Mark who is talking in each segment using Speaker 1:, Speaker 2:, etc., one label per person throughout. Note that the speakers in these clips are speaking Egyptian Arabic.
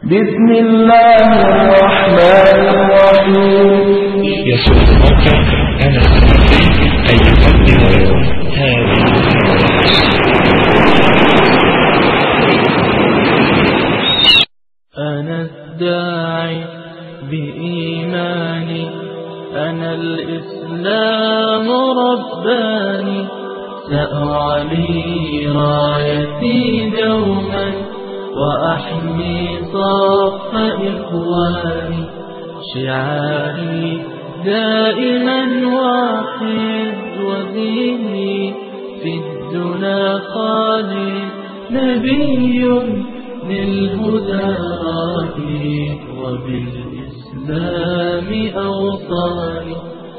Speaker 1: بسم الله الرحمن الرحيم
Speaker 2: يسر موقع أنا السلفي أن يقدم لكم هذه
Speaker 3: أنا الداعي بإيماني أنا الإسلام رباني سأعلي رايتي دوما وأحمي صف إخواني شعاري دائما واحد وديني في الدنا خالد نبي للهدى رائي وبالإسلام أوصاني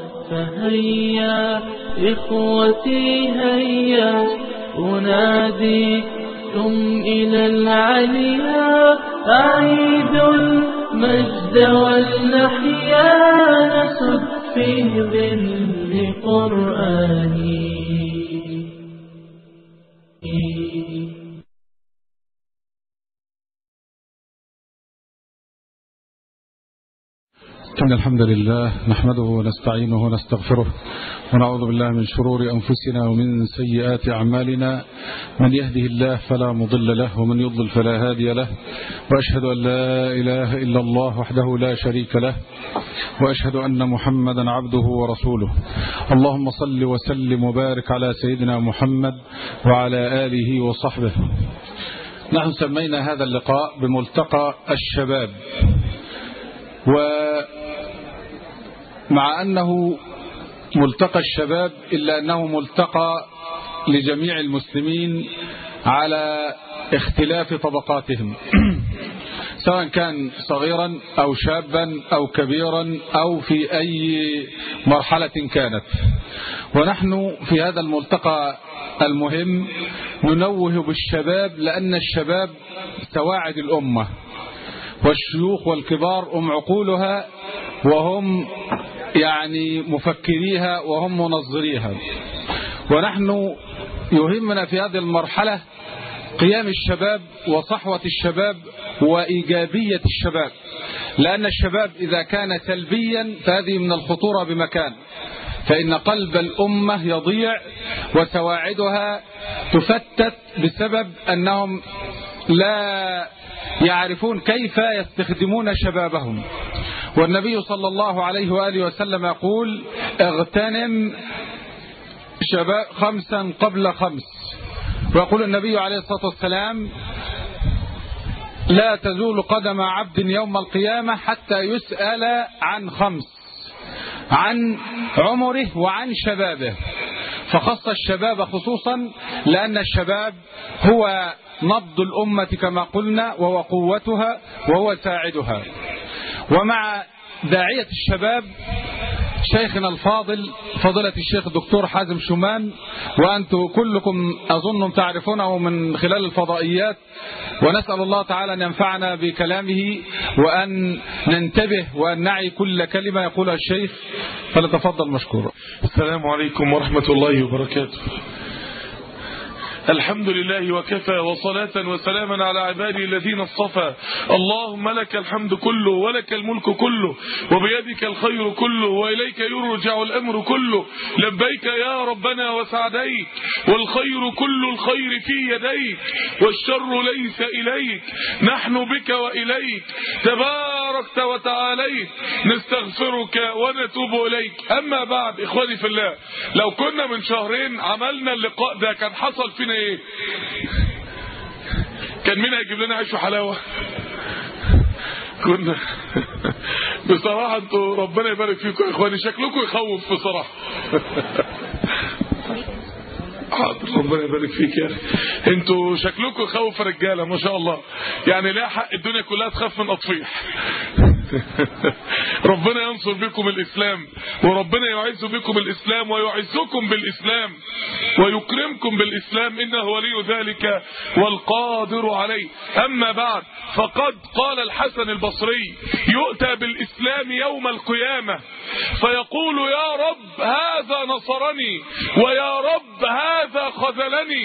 Speaker 3: فهيا إخوتي هيا أناديكم إلى العليا أعيد المجد والنحيا نسد في ظل قرآني
Speaker 4: إن الحمد لله نحمده ونستعينه ونستغفره ونعوذ بالله من شرور أنفسنا ومن سيئات أعمالنا من يهده الله فلا مضل له ومن يضلل فلا هادي له وأشهد أن لا إله إلا الله وحده لا شريك له وأشهد أن محمدا عبده ورسوله اللهم صل وسلم وبارك على سيدنا محمد وعلى آله وصحبه نحن سمينا هذا اللقاء بملتقى الشباب ومع أنه ملتقى الشباب إلا أنه ملتقى لجميع المسلمين على اختلاف طبقاتهم سواء كان صغيرا أو شابا أو كبيرا أو في أي مرحلة كانت ونحن في هذا الملتقى المهم ننوه بالشباب لأن الشباب سواعد الأمة والشيوخ والكبار هم عقولها وهم يعني مفكريها وهم منظريها ونحن يهمنا في هذه المرحلة قيام الشباب وصحوة الشباب وإيجابية الشباب لأن الشباب إذا كان سلبيا فهذه من الخطورة بمكان فإن قلب الأمة يضيع وسواعدها تفتت بسبب أنهم لا يعرفون كيف يستخدمون شبابهم والنبي صلى الله عليه وآله وسلم يقول اغتنم شباب خمسا قبل خمس ويقول النبي عليه الصلاة والسلام لا تزول قدم عبد يوم القيامة حتى يسأل عن خمس عن عمره وعن شبابه فخص الشباب خصوصا لأن الشباب هو نبض الأمة كما قلنا وهو قوتها وهو ساعدها ومع داعية الشباب شيخنا الفاضل فضيلة الشيخ الدكتور حازم شومان وأنتم كلكم أظن تعرفونه من خلال الفضائيات ونسأل الله تعالى أن ينفعنا بكلامه وأن ننتبه وأن نعي كل كلمة يقولها الشيخ فلتفضل مشكورا
Speaker 5: السلام عليكم ورحمة الله وبركاته الحمد لله وكفى وصلاة وسلاما على عباده الذين اصطفى اللهم لك الحمد كله ولك الملك كله وبيدك الخير كله وإليك يرجع الأمر كله لبيك يا ربنا وسعديك والخير كل الخير في يديك والشر ليس إليك نحن بك وإليك تباركت وتعاليت نستغفرك ونتوب إليك أما بعد إخواني في الله لو كنا من شهرين عملنا اللقاء ده كان حصل فينا ايه كان مين هيجيب لنا عيش وحلاوه كنا بصراحه انتوا ربنا يبارك فيكم يا اخواني شكلكم يخوف بصراحه حاضر ربنا يبارك فيك يا اخي انتوا شكلكم يخوف رجاله ما شاء الله يعني لا حق الدنيا كلها تخاف من اطفيح ربنا ينصر بكم الإسلام وربنا يعز بكم الإسلام ويعزكم بالإسلام ويكرمكم بالإسلام إنه ولي ذلك والقادر عليه أما بعد فقد قال الحسن البصري يؤتى بالإسلام يوم القيامة فيقول يا رب هذا نصرني ويا رب هذا خذلني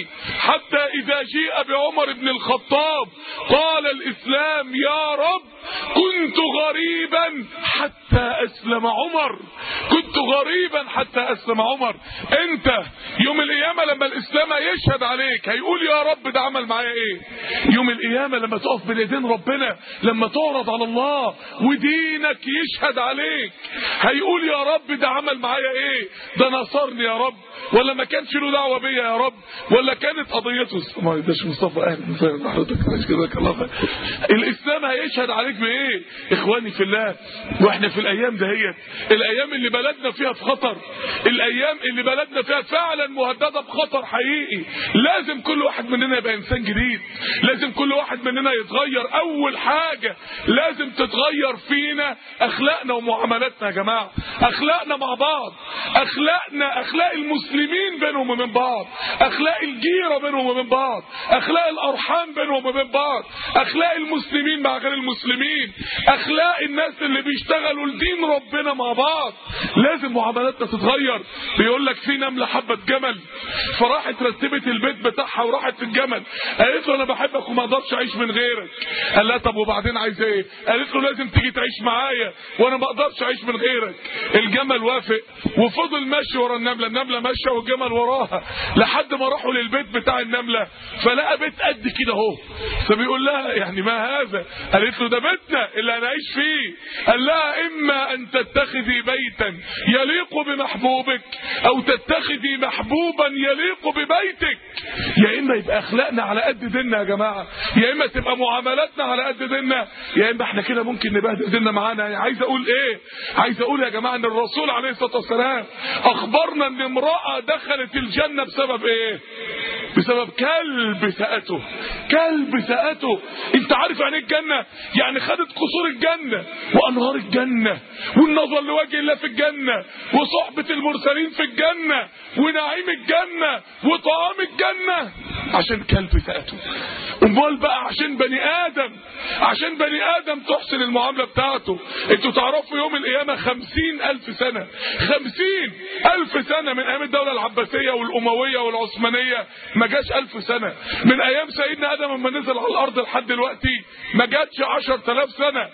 Speaker 5: حتى إذا جيء بعمر بن الخطاب قال الإسلام يا رب كنت غريبا حتى أسلم عمر كنت غريبا حتى أسلم عمر أنت يوم القيامة لما الإسلام يشهد عليك هيقول يا رب ده عمل معايا إيه يوم القيامة لما تقف بين ايدين ربنا لما تعرض على الله ودينك يشهد عليك هيقول يا رب ده عمل معايا ايه ده نصرني يا رب ولا ما كانش له دعوه بيا يا رب ولا كانت قضيته ما ده مصطفى اهلا وسهلا حضرتك جزاك الله خير الاسلام هيشهد عليك بايه اخواني في الله واحنا في الايام دهيت الايام اللي بلدنا فيها في خطر الايام اللي بلدنا فيها فعلا مهدده بخطر حقيقي لازم كل واحد مننا يبقى انسان جديد لازم كل واحد مننا يتغير اول حاجه لازم تتغير فينا اخلاقنا ومعاملاتنا يا جماعه اخلاقنا مع بعض اخلاقنا اخلاق المسلمين بينهم وبين بعض اخلاق الجيره بينهم وبين بعض اخلاق الارحام بينهم وبين بعض اخلاق المسلمين مع غير المسلمين اخلاق الناس اللي بيشتغلوا لدين ربنا مع بعض لازم معاملاتنا تتغير بيقول لك في نمله حبه جمل فراحت رتبت البيت بتاعها وراحت في الجمل قالت له انا بحبك وما اقدرش اعيش من غيرك قال لها طب وبعدين عايزه ايه قالت له لازم تيجي تعيش معايا وانا ما اقدرش اعيش من غيرك الجمل وافق وفضل ماشي ورا النمله النمله ماشيه والجمل وراها لحد ما راحوا للبيت بتاع النمله فلقى بيت قد كده اهو فبيقول لها يعني ما هذا قالت له ده بيتنا اللي هنعيش فيه قال لها اما ان تتخذي بيتا يليق بمحبوبك او تتخذي محبوبا يليق ببيتك يا اما يبقى اخلاقنا على قد ديننا يا جماعه يا اما تبقى معاملاتنا على قد ديننا يا اما احنا كده ممكن نبهدل ديننا معانا يعني عايز اقول ايه عايز اقول يا جماعه ان الرسول عليه الصلاه والسلام اخبرنا ان امراه دخلت الجنه بسبب ايه بسبب كلب سأته كلب سأته انت عارف يعني الجنة يعني خدت قصور الجنة وانهار الجنة والنظر لوجه الله في الجنة وصحبة المرسلين في الجنة ونعيم الجنة وطعام الجنة عشان كلب سأته امال بقى عشان بني ادم عشان بني ادم تحسن المعاملة بتاعته انتوا تعرفوا يوم القيامة خمسين الف سنة خمسين الف سنة من ايام الدولة العباسية والاموية والعثمانية ما جاش الف سنة من ايام سيدنا ادم لما نزل على الارض لحد دلوقتي ما جاتش عشر تلاف سنة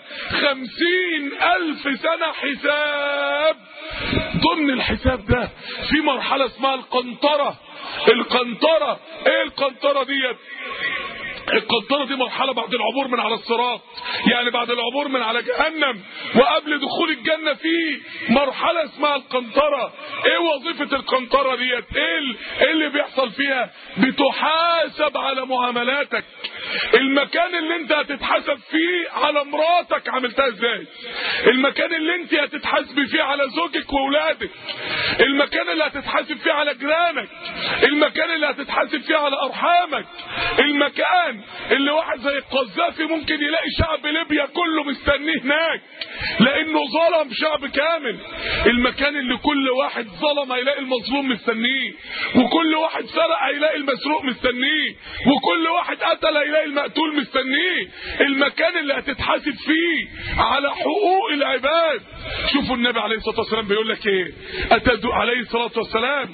Speaker 5: خمسين الف سنة حساب ضمن الحساب ده في مرحلة اسمها القنطرة القنطرة ايه القنطرة ديت القنطرة دي مرحلة بعد العبور من على الصراط يعني بعد العبور من على جهنم وقبل دخول الجنة في مرحلة اسمها القنطرة ايه وظيفة القنطرة ديت ايه, ال- ايه اللي بيحصل فيها بتحاسب على معاملاتك المكان اللي انت هتتحاسب فيه على مراتك عملتها ازاي المكان اللي انت هتتحاسبي فيه على زوجك واولادك المكان اللي هتتحاسب فيه على جيرانك المكان اللي هتتحاسب فيه على ارحامك المكان اللي واحد زي القذافي ممكن يلاقي شعب ليبيا كله مستنيه هناك لانه ظلم شعب كامل المكان اللي كل واحد ظلم هيلاقي المظلوم مستنيه وكل واحد سرق هيلاقي المسروق مستنيه وكل واحد قتل هيلاقي المقتول مستنيه المكان اللي هتتحاسب فيه على حقوق العباد شوفوا النبي عليه الصلاه والسلام بيقول لك ايه اتدعو عليه الصلاه والسلام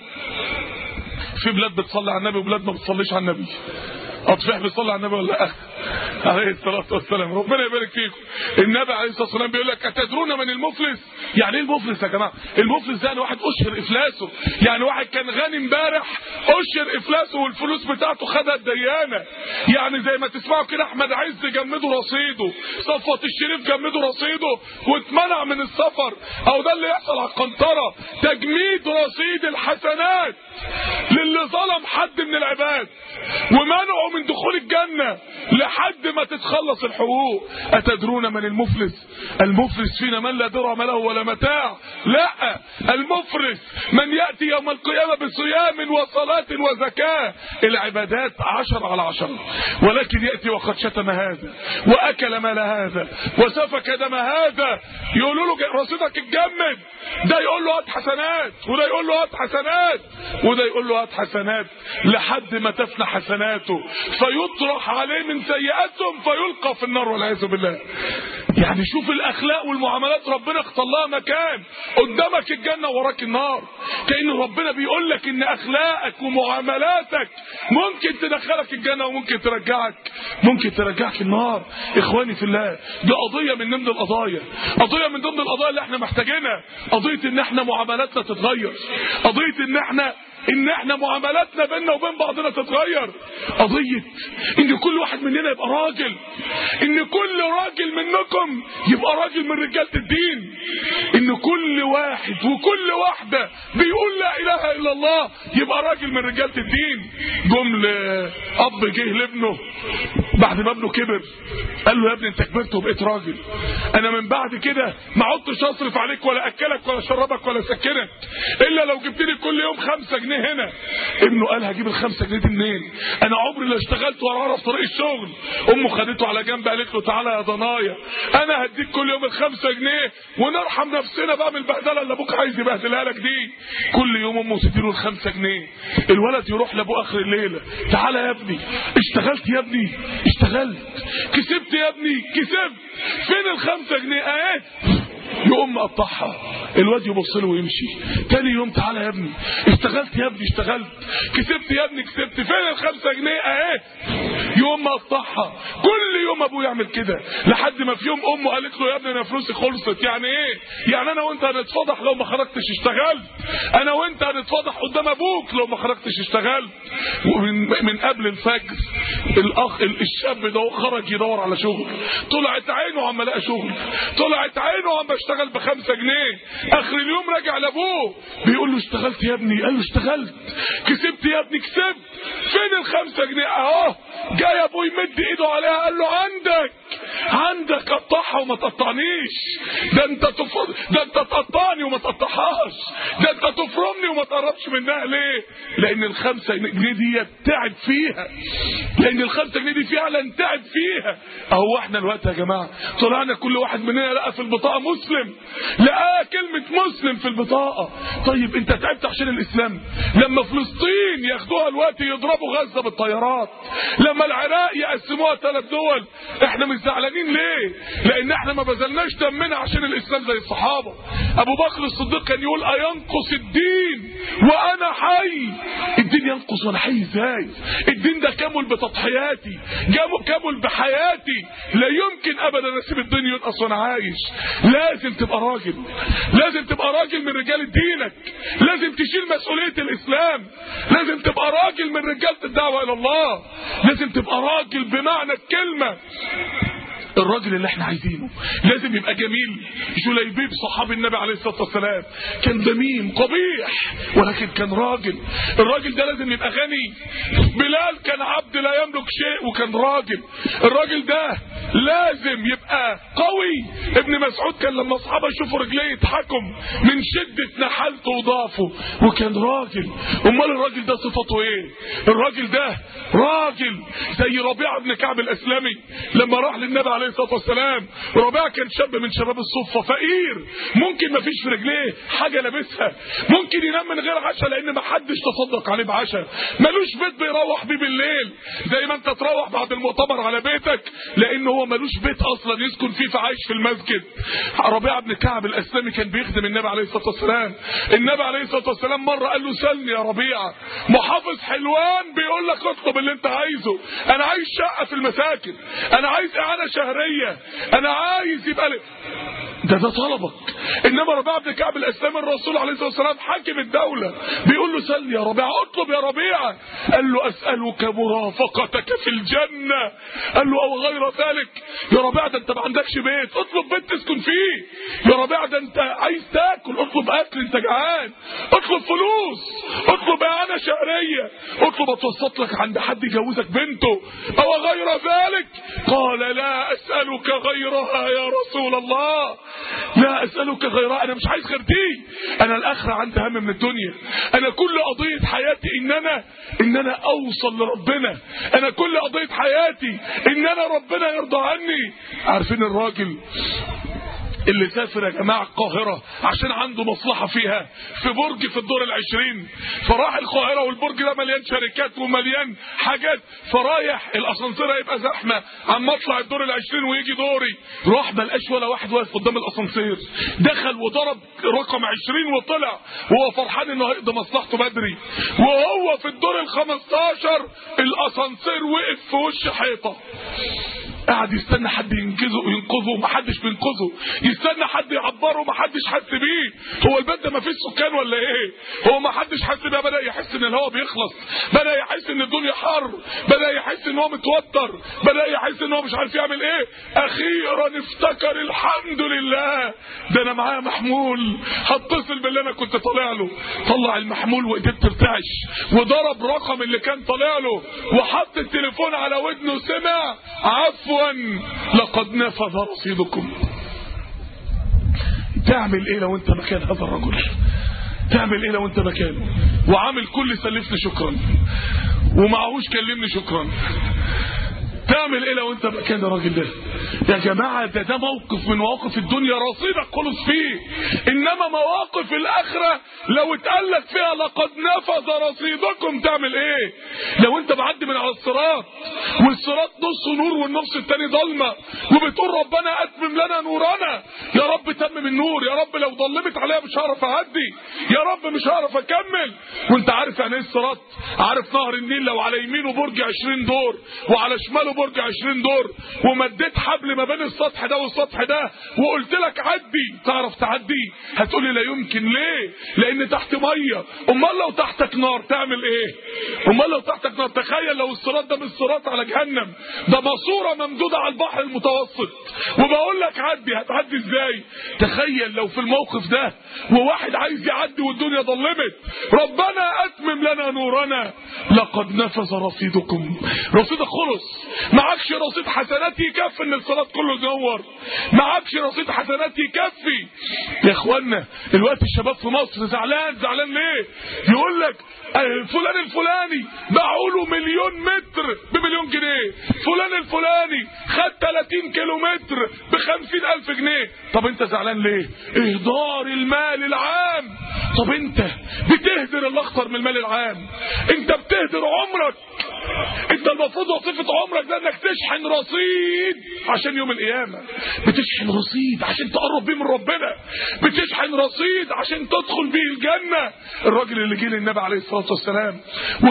Speaker 5: في بلاد بتصلي على النبي وبلاد ما بتصليش على النبي اطفح بيصلي على النبي ولا لا عليه الصلاه والسلام ربنا يبارك فيكم النبي عليه الصلاه والسلام بيقول لك اتدرون من المفلس يعني ايه المفلس يا جماعه المفلس ده يعني واحد اشهر افلاسه يعني واحد كان غني امبارح اشهر افلاسه والفلوس بتاعته خدها الديانه يعني زي ما تسمعوا كده احمد عز جمدوا رصيده صفوت الشريف جمدوا رصيده واتمنع من السفر او ده اللي يحصل على القنطره تجميد رصيد الحسنات للي ظلم حد من العباد ومنعه من دخول الجنة لحد ما تتخلص الحقوق أتدرون من المفلس المفلس فينا من لا درهم له ولا متاع لا المفلس من يأتي يوم القيامة بصيام وصلاة وزكاة العبادات عشر على عشر ولكن يأتي وقد شتم هذا وأكل مال هذا وسفك دم هذا يقولوا له رصيدك اتجمد ده يقول له هات حسنات وده يقول له هات حسنات وده يقول له هات حسنات لحد ما تفنى حسناته فيطرح عليه من سيئاتهم فيلقى في النار والعياذ بالله يعني شوف الاخلاق والمعاملات ربنا اختار لها مكان قدامك الجنه وراك النار كان ربنا بيقول لك ان اخلاقك ومعاملاتك ممكن تدخلك الجنه وممكن ترجعك ممكن ترجعك النار اخواني في الله دي قضيه من ضمن القضايا قضيه من ضمن القضايا اللي احنا محتاجينها قضيه ان احنا معاملاتنا تتغير قضيه ان احنا ان احنا معاملاتنا بيننا وبين بعضنا تتغير قضية ان كل واحد مننا يبقى راجل ان كل راجل منكم يبقى راجل من رجالة الدين ان كل واحد وكل واحدة بيقول لا اله الا الله يبقى راجل من رجالة الدين جمل اب جه لابنه بعد ما ابنه كبر قال له يا ابني انت كبرت وبقيت راجل انا من بعد كده ما عدتش اصرف عليك ولا اكلك ولا اشربك ولا اسكنك الا لو جبت لي كل يوم خمسة جنيه هنا ابنه قال هجيب الخمسة جنيه دي منين انا عمري لا اشتغلت ولا اعرف طريق الشغل امه خدته على جنب قالت له تعالى يا ضنايا انا هديك كل يوم الخمسة جنيه ونرحم نفسنا بقى من البهدله اللي ابوك عايز يبهدلها لك دي كل يوم امه تديله الخمسة جنيه الولد يروح لابوه اخر الليله تعالى يا ابني اشتغلت يا ابني اشتغلت كسبت يا ابني كسبت فين الخمسة جنيه اهي يقوم مقطعها الواد يبص له ويمشي تاني يوم تعالى يا ابني اشتغلت يا ابني اشتغلت كسبت يا ابني كسبت فين الخمسة جنيه اهي يقوم مقطعها كل يوم ابوه يعمل كده لحد ما في يوم امه قالت له يا ابني انا فلوسي خلصت يعني ايه يعني انا وانت هنتفضح لو ما خرجتش اشتغلت انا وانت هنتفضح قدام ابوك لو ما خرجتش اشتغلت ومن من قبل الفجر الاخ الشاب ده خرج يدور على شغل طلعت عينه عم لقى شغل طلعت عينه عم بشتغل بخمسة جنيه اخر اليوم راجع لابوه بيقول له اشتغلت يا ابني قال له اشتغلت كسبت يا ابني كسبت فين الخمسة جنيه اهو جاي ابوه يمد ايده عليها قال له عندك عندك قطعها وما تقطعنيش ده انت تف... ده انت تقطعني وما تقطعهاش ده انت تفرمني وما تقربش منها ليه لان الخمسة جنيه دي تعب فيها لان الخمسة جنيه دي فعلا تعب فيها اهو احنا الوقت يا جماعة طلعنا كل واحد مننا لقى في البطاقة مسلم لقى كلمة مسلم في البطاقة طيب انت تعبت عشان الاسلام لما فلسطين ياخدوها الوقت يضربوا غزة بالطيارات لما العراق يقسموها ثلاث دول احنا مش زعلانين ليه لان احنا ما بذلناش دمنا عشان الاسلام زي الصحابة ابو بكر الصديق كان يقول اينقص الدين وانا حي الدين ينقص وانا حي ازاي الدين ده كامل بتضحياتي كامل بحياتي لا يمكن ابدا اسيب الدين ينقص وانا عايش لازم تبقى راجل لازم تبقى راجل من رجال دينك لازم تشيل مسؤولية الاسلام لازم تبقى راجل من رجالة الدعوة الى الله لازم تبقى راجل بمعنى الكلمة الراجل اللي احنا عايزينه لازم يبقى جميل جليبيب صحابي النبي عليه الصلاه والسلام كان دميم قبيح ولكن كان راجل الراجل ده لازم يبقى غني بلال كان عبد لا يملك شيء وكان راجل الراجل ده لازم يبقى قوي ابن مسعود كان لما اصحابه يشوفوا رجليه يضحكوا من شده نحالته وضعفه وكان راجل امال الراجل ده صفته ايه الراجل ده راجل زي ربيعه بن كعب الاسلمي لما راح للنبي عليه الصلاه والسلام ربيعه كان شاب من شباب الصفه فقير ممكن ما فيش في رجليه حاجه لابسها ممكن ينام من غير عشاء لان ما حدش تصدق عليه بعشاء ملوش بيت بيروح بيه بالليل زي ما انت تروح بعد المؤتمر على بيتك لان هو ملوش بيت اصلا يسكن فيه فعايش في المسجد ربيعه بن كعب الاسلمي كان بيخدم النبي عليه الصلاه والسلام النبي عليه الصلاه والسلام مره قال له سلني يا ربيعه محافظ حلوان بيقول لك اطلب اللي انت عايزه انا عايز شقه في المساكن انا عايز اعانه شهريه انا عايز يبقى لي ده ده طلبك انما ربيعه بن كعب الاسلامي الرسول عليه الصلاه والسلام حاكم الدوله بيقول له سل يا ربيعه اطلب يا ربيعه قال له اسالك مرافقتك في الجنه قال له او غير ذلك يا ربيعه ده انت ما عندكش بيت اطلب بيت تسكن فيه يا ربيعه ده انت عايز تاكل اطلب اكل انت جعان اطلب فلوس اطلب اعانه شهريه اطلب اتوسط لك عند حد يجوزك بنته او غير ذلك قال لا اسالك غيرها يا رسول الله لا اسالك غيرها انا مش عايز غير دي انا الاخره عندي هم من الدنيا انا كل قضيه حياتي ان انا ان انا اوصل لربنا انا كل قضيه حياتي ان انا ربنا يرضى عني عارفين الراجل اللي سافر يا جماعة القاهرة عشان عنده مصلحة فيها في برج في الدور العشرين فراح القاهرة والبرج ده مليان شركات ومليان حاجات فرايح الاسانسير هيبقى زحمة عم اطلع الدور العشرين ويجي دوري راح ملقاش ولا واحد واقف قدام الاسانسير دخل وضرب رقم عشرين وطلع وهو فرحان انه هيقضي مصلحته بدري وهو في الدور الخمستاشر الاسانسير وقف في وش حيطة قاعد يستنى حد ينقذه ينقذه ومحدش بينقذه يستنى حد يعبره ومحدش حس بيه هو البلد ده مفيش سكان ولا ايه هو محدش حس بيه بدا يحس ان الهواء بيخلص بدا يحس ان الدنيا حر بدا يحس ان هو متوتر بدا يحس ان هو مش عارف يعمل ايه اخيرا افتكر الحمد لله ده انا معايا محمول هتصل باللي انا كنت طالع له طلع المحمول وايديه بترتعش وضرب رقم اللي كان طالع له وحط التليفون على ودنه سمع عفوا لقد نفذ رصيدكم تعمل ايه لو انت مكان هذا الرجل تعمل ايه لو انت مكانه وعامل كل سلفني شكرا ومعهوش كلمني شكرا تعمل ايه لو انت مكان الراجل ده يا جماعة ده ده موقف من مواقف الدنيا رصيدك خلص فيه انما مواقف الاخرة لو اتقالك فيها لقد نفذ رصيدكم تعمل ايه لو انت معدي من على الصراط والصراط نص نور والنص التاني ضلمة وبتقول ربنا اتمم لنا نورنا يا رب تمم النور يا رب لو ضلمت عليها مش هعرف اهدي يا رب مش هعرف اكمل وانت عارف يعني ايه الصراط عارف نهر النيل لو على يمينه برج 20 دور وعلى شماله برج 20 دور ومديت حبل ما بين السطح ده والسطح ده وقلت لك عدي تعرف تعدي هتقولي لا يمكن ليه لان تحت ميه امال لو تحتك نار تعمل ايه امال لو تحتك نار تخيل لو الصراط ده مش صراط على جهنم ده ماسوره ممدوده على البحر المتوسط وبقول لك عدي هتعدي ازاي تخيل لو في الموقف ده وواحد عايز يعدي والدنيا ظلمت ربنا اتمم لنا نورنا لقد نفذ رصيدكم رصيدك خلص معكش رصيد حسنات يكفي ان الصلاه كله ينور معكش رصيد حسنات يكفي يا اخوانا الوقت الشباب في مصر زعلان زعلان ليه يقول لك فلان الفلاني باعوا له مليون متر بمليون جنيه فلان الفلاني خد 30 كيلو متر ب 50000 جنيه طب انت زعلان ليه اهدار المال العام طب انت بتهدر الاخطر من المال العام انت بتهدر عمرك انت المفروض وظيفه عمرك ده انك تشحن رصيد عشان يوم القيامه بتشحن رصيد عشان تقرب بيه من ربنا بتشحن رصيد عشان تدخل بيه الجنه الراجل اللي جه للنبي عليه الصلاه والسلام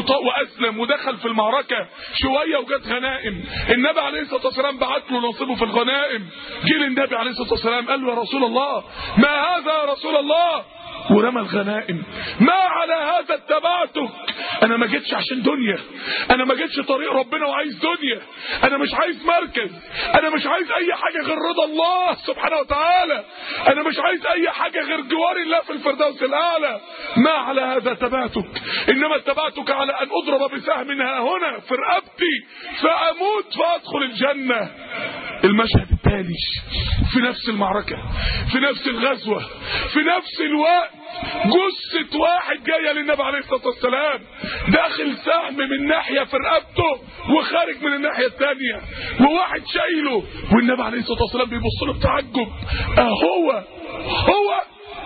Speaker 5: واسلم ودخل في المعركه شويه وجت غنائم النبي عليه الصلاه والسلام بعت له نصيبه في الغنائم جه للنبي عليه الصلاه والسلام قال له يا رسول الله ما هذا يا رسول الله ورمى الغنائم ما على هذا اتبعتك انا ما جيتش عشان دنيا انا ما جيتش طريق ربنا وعايز دنيا انا مش عايز مركز انا مش عايز اي حاجه غير رضا الله سبحانه وتعالى انا مش عايز اي حاجه غير جوار الله في الفردوس الاعلى ما على هذا اتبعتك انما اتبعتك على ان اضرب بسهم ها هنا في رقبتي فاموت فادخل الجنه المشهد التالي في نفس المعركه في نفس الغزوه في نفس الوقت جثة واحد جاية للنبي عليه الصلاة والسلام داخل سهم من ناحية في رقبته وخارج من الناحية الثانية وواحد شايله والنبي عليه الصلاة والسلام بيبص له بتعجب أهو هو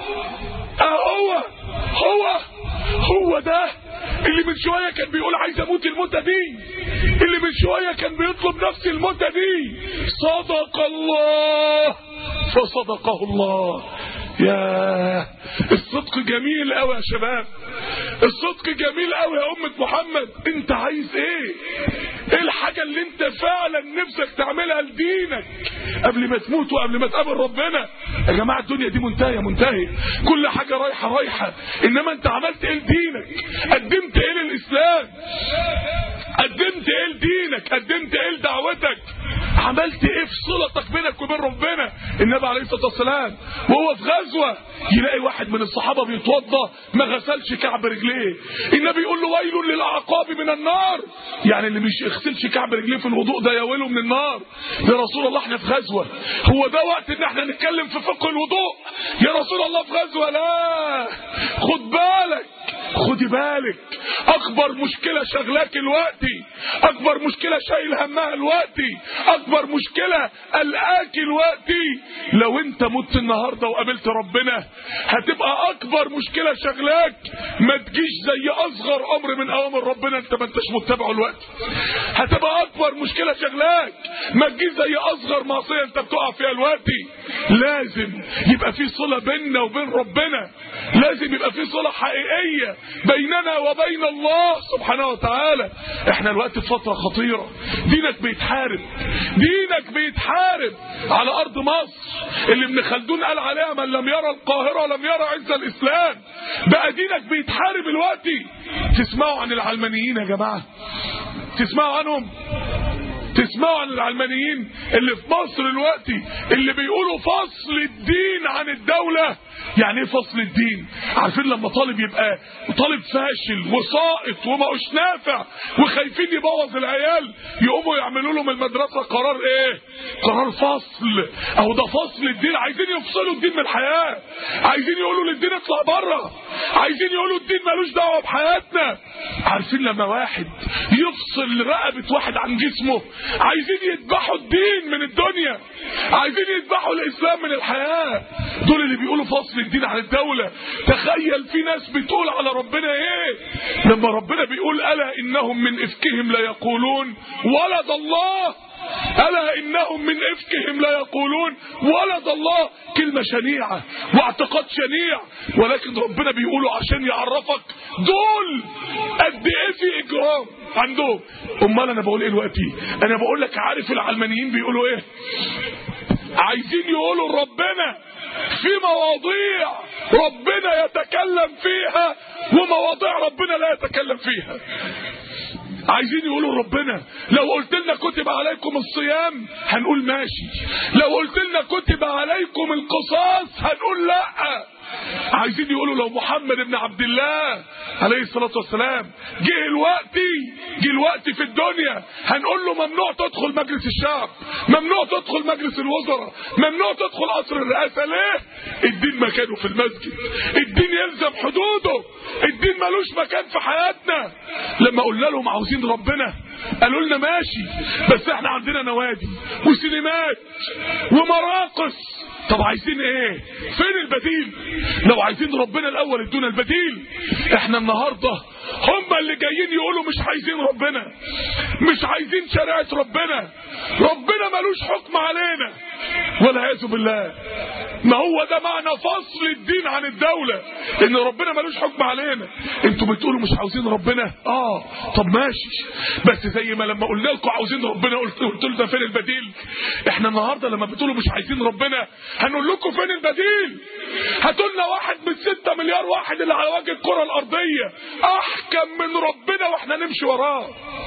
Speaker 5: أهو هو هو ده اللي من شوية كان بيقول عايز اموت الموتة دي اللي من شوية كان بيطلب نفس الموتة دي صدق الله فصدقه الله يا الصدق جميل قوي يا شباب الصدق جميل قوي يا أمة محمد انت عايز ايه ايه الحاجة اللي انت فعلا نفسك تعملها لدينك قبل ما تموت وقبل ما تقابل ربنا يا جماعة الدنيا دي منتهية منتهية كل حاجة رايحة رايحة انما انت عملت ايه لدينك قدمت ايه للاسلام قدمت ايه لدينك قدمت ايه لدعوتك عملت ايه في صلتك بينك وبين ربنا النبي عليه الصلاه والسلام وهو في غزوه يلاقي واحد من الصحابه بيتوضى ما غسلش كعب رجليه النبي يقول له ويل للاعقاب من النار يعني اللي مش يغسلش كعب رجليه في الوضوء ده يا ويله من النار يا رسول الله احنا في غزوه هو ده وقت ان احنا نتكلم في فقه الوضوء يا رسول الله في غزوه لا خد بالك خدي بالك اكبر مشكلة شغلاك الوقتي اكبر مشكلة شايل همها الوقتي اكبر مشكلة قلقاك الوقتي لو انت مت النهاردة وقابلت ربنا هتبقى اكبر مشكلة شغلاك ما تجيش زي اصغر امر من اوامر ربنا انت ما انتش متبعه الوقت هتبقى اكبر مشكلة شغلاك ما تجيش زي اصغر معصية انت بتقع فيها الوقت لازم يبقى في صلة بيننا وبين ربنا لازم يبقى في صلة حقيقية بيننا وبين الله سبحانه وتعالى احنا الوقت في فترة خطيرة دينك بيتحارب دينك بيتحارب على ارض مصر اللي ابن خلدون قال عليها من لم يرى القاهرة لم يرى عز الاسلام بقى دينك بيتحارب الوقت تسمعوا عن العلمانيين يا جماعة تسمعوا عنهم تسمعوا عن العلمانيين اللي في مصر دلوقتي اللي بيقولوا فصل الدين عن الدولة يعني ايه فصل الدين عارفين لما طالب يبقى طالب فاشل وساقط وماهوش نافع وخايفين يبوظ العيال يقوموا يعملوا له من المدرسه قرار ايه قرار فصل او ده فصل الدين عايزين يفصلوا الدين من الحياه عايزين يقولوا للدين اطلع بره عايزين يقولوا الدين ملوش دعوه بحياتنا عارفين لما واحد يفصل رقبه واحد عن جسمه عايزين يذبحوا الدين من الدنيا عايزين يذبحوا الاسلام من الحياه دول اللي بيقولوا فصل الدين عن الدوله تخيل في ناس بتقول على ربنا ايه لما ربنا بيقول الا انهم من افكهم لا يقولون ولد الله ألا إنهم من إفكهم لا يقولون ولد الله كلمة شنيعة واعتقاد شنيع ولكن ربنا بيقولوا عشان يعرفك دول قد إيه في إجرام عندهم أمال أنا بقول إيه دلوقتي أنا بقول لك عارف العلمانيين بيقولوا إيه عايزين يقولوا ربنا في مواضيع ربنا يتكلم فيها ومواضيع ربنا لا يتكلم فيها عايزين يقولوا ربنا لو قلت لنا كتب عليكم الصيام هنقول ماشي لو قلت لنا كتب عليكم القصاص هنقول لا عايزين يقولوا لو محمد بن عبد الله عليه الصلاة والسلام جه الوقت جه الوقت في الدنيا هنقول له ممنوع تدخل مجلس الشعب ممنوع تدخل مجلس الوزراء ممنوع تدخل قصر الرئاسة ليه الدين مكانه في المسجد الدين يلزم حدوده الدين ملوش مكان في حياتنا لما قلنا لهم عاوزين ربنا قالوا لنا ماشي بس احنا عندنا نوادي وسينمات ومراقص طب عايزين ايه فين البديل لو عايزين ربنا الاول ادونا البديل احنا النهارده هم اللي جايين يقولوا مش عايزين ربنا مش عايزين شريعه ربنا ربنا ملوش حكم علينا والعياذ بالله ما هو ده معنى فصل الدين عن الدولة ان ربنا ملوش حكم علينا انتوا بتقولوا مش عاوزين ربنا اه طب ماشي بس زي ما لما قلنا لكم عاوزين ربنا قلت قلت لنا فين البديل احنا النهارده لما بتقولوا مش عايزين ربنا هنقول لكم فين البديل هاتوا لنا واحد من 6 مليار واحد اللي على وجه الكره الارضيه احكم من ربنا واحنا نمشي وراه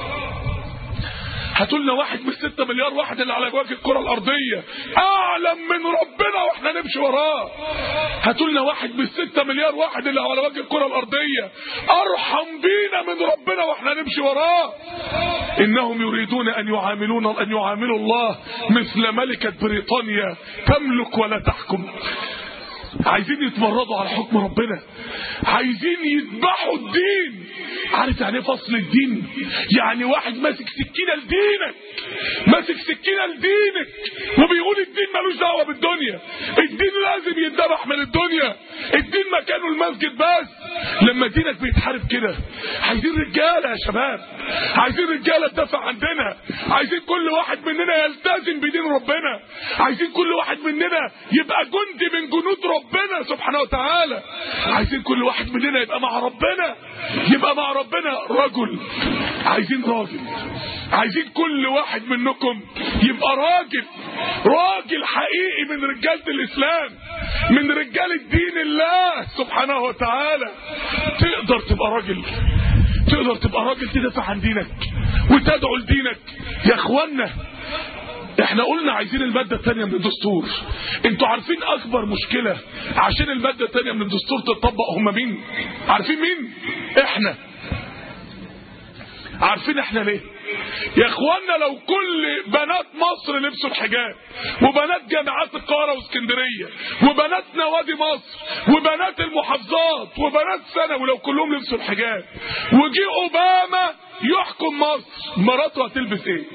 Speaker 5: هاتوا لنا واحد من 6 مليار واحد اللي على وجه الكره الارضيه اعلم من ربنا واحنا نمشي وراه هاتوا لنا واحد من 6 مليار واحد اللي على وجه الكره الارضيه ارحم بينا من ربنا واحنا نمشي وراه انهم يريدون ان يعاملون ان يعاملوا الله مثل ملكه بريطانيا تملك ولا تحكم عايزين يتمردوا على حكم ربنا عايزين يذبحوا الدين عارف يعني ايه فصل الدين يعني واحد ماسك سكينه لدينك ماسك سكينه لدينك وبيقول الدين ملوش دعوه بالدنيا الدين لازم يتذبح من الدنيا الدين مكانه المسجد بس لما دينك بيتحارب كده عايزين رجاله يا شباب عايزين رجاله تدافع عندنا عايزين كل واحد مننا يلتزم بدين ربنا عايزين كل واحد مننا يبقى جندي من جنود ربنا سبحانه وتعالى عايزين كل واحد مننا يبقى مع ربنا يبقى مع ربنا رجل عايزين راجل عايزين كل واحد منكم يبقى راجل راجل حقيقي من رجالة الإسلام من رجال دين الله سبحانه وتعالى تقدر تبقى راجل تقدر تبقى راجل تدافع عن دينك وتدعو لدينك يا اخوانا احنا قلنا عايزين المادة الثانية من الدستور انتوا عارفين اكبر مشكلة عشان المادة الثانية من الدستور تطبق هم مين عارفين مين احنا عارفين احنا ليه يا اخوانا لو كل بنات مصر لبسوا الحجاب وبنات جامعات القاهره واسكندريه وبنات نوادي مصر وبنات المحافظات وبنات ثانوي لو كلهم لبسوا الحجاب وجي اوباما يحكم مصر مراته هتلبس ايه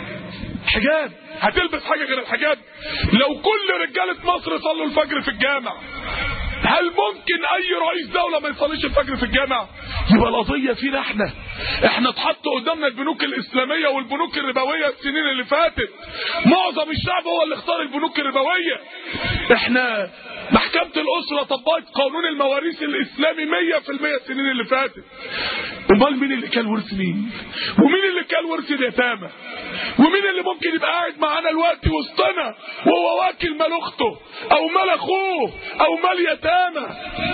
Speaker 5: حجاب هتلبس حاجه غير الحجاب لو كل رجاله مصر صلوا الفجر في الجامع هل ممكن اي رئيس دولة ما يصليش الفجر في الجامع يبقى القضية فينا احنا احنا اتحط قدامنا البنوك الاسلامية والبنوك الربوية السنين اللي فاتت معظم الشعب هو اللي اختار البنوك الربوية احنا محكمة الأسرة طبقت قانون المواريث الإسلامي 100% السنين اللي فاتت أمال مين اللي كان ورث مين ومين اللي كان ورث اليتامى ومين اللي ممكن يبقى قاعد معانا الوقت وسطنا وهو واكل مال أخته أو مال أخوه أو مال يتامى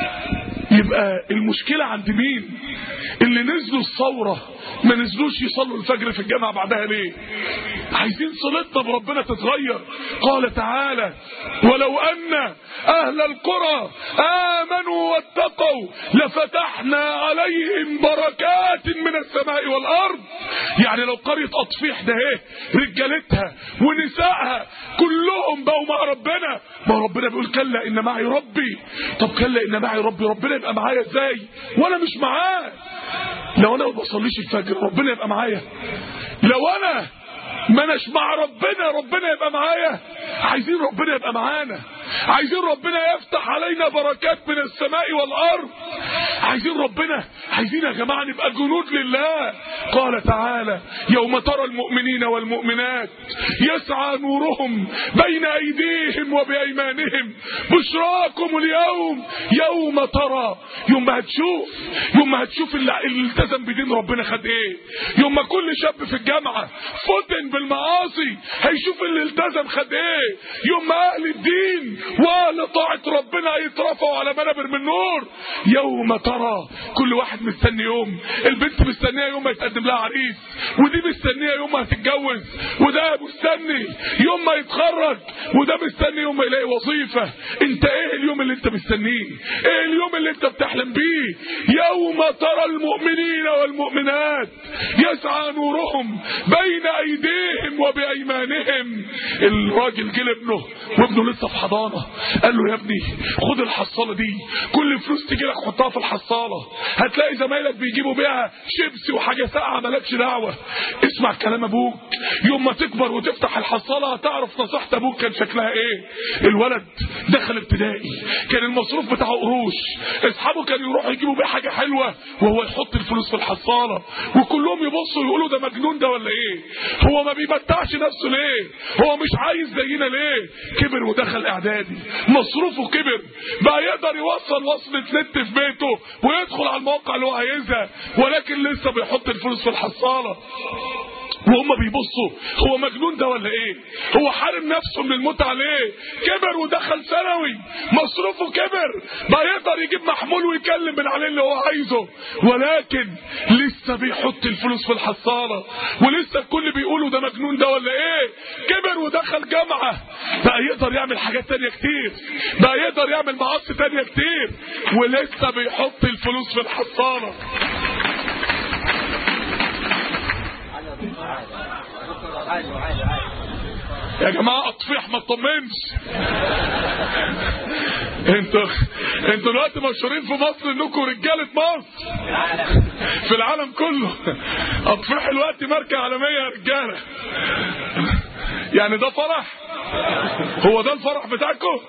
Speaker 5: يبقى المشكلة عند مين اللي نزلوا الثورة ما نزلوش يصلوا الفجر في الجامع بعدها ليه عايزين صلتنا بربنا تتغير قال تعالى ولو أن أهل القرى آمنوا واتقوا لفتحنا عليهم بركات من السماء والأرض يعني لو قرية أطفيح ده ايه رجالتها ونسائها كلهم بقوا مع ربنا ما ربنا بيقول كلا إن معي ربي طب كلا إن معي ربي ربنا يبقى معايا ازاي وانا مش معاه لو انا ما بصليش الفجر ربنا يبقى معايا لو انا ما اناش مع ربنا ربنا يبقى معايا عايزين ربنا يبقى معانا عايزين ربنا يفتح علينا بركات من السماء والارض عايزين ربنا عايزين يا جماعه نبقى جنود لله قال تعالى يوم ترى المؤمنين والمؤمنات يسعى نورهم بين ايديهم وبايمانهم بشراكم اليوم يوم ترى يوم ما هتشوف يوم ما هتشوف اللي اللي التزم بدين ربنا خد ايه يوم ما كل شاب في الجامعه فتن بالمعاصي هيشوف اللي التزم خد ايه يوم ما اهل الدين واهل طاعه ربنا يترفعوا على منابر من نور يوم ترى كل واحد مستني يوم البنت مستنيه يوم ما يتقدم لها عريس ودي مستنيه يوم ما هتتجوز وده مستني يوم ما يتخرج وده مستني يوم ما يلاقي وظيفه انت ايه اليوم اللي انت مستنيه ايه اليوم اللي انت بتحلم بيه يوم ترى المؤمنين والمؤمنات يسعى نورهم بين ايديهم وبايمانهم الراجل جه لابنه وابنه لسه في حضانه قال له يا ابني خد الحصاله دي كل فلوس تجي لك حطها في الحصاله هتلاقي زمايلك بيجيبوا بيها شيبسي وحاجه ساقعه مالكش دعوه اسمع كلام ابوك يوم ما تكبر وتفتح الحصاله هتعرف نصيحه ابوك كان شكلها ايه الولد دخل ابتدائي كان المصروف بتاعه قروش اصحابه كانوا يروحوا يجيبوا بيه حاجه حلوه وهو يحط الفلوس في الحصاله وكلهم يبصوا يقولوا ده مجنون ده ولا ايه هو ما بيمتعش نفسه ليه هو مش عايز زينا ليه كبر ودخل اعدادي مصروفه كبر بقى يقدر يوصل وصلة نت في بيته ويدخل على المواقع اللي هو عايزها ولكن لسه بيحط الفلوس في الحصاله وهم بيبصوا هو مجنون ده ولا ايه هو حارم نفسه من المتعه ليه كبر ودخل ثانوي مصروفه كبر بقى يقدر يجيب محمول ويكلم من عليه اللي هو عايزه ولكن لسه بيحط الفلوس في الحصاله ولسه الكل بيقولوا ده مجنون ده ولا ايه كبر ودخل جامعه بقى يقدر يعمل حاجات تانية كتير بقى يقدر يعمل معاصي تانية كتير ولسه بيحط الفلوس في الحصاله يا جماعه اطفيح ما تطمنش انتوا انتوا دلوقتي مشهورين في مصر انكم رجاله مصر في العالم كله اطفيح الوقت ماركه عالميه يا رجاله يعني ده فرح هو ده الفرح بتاعكم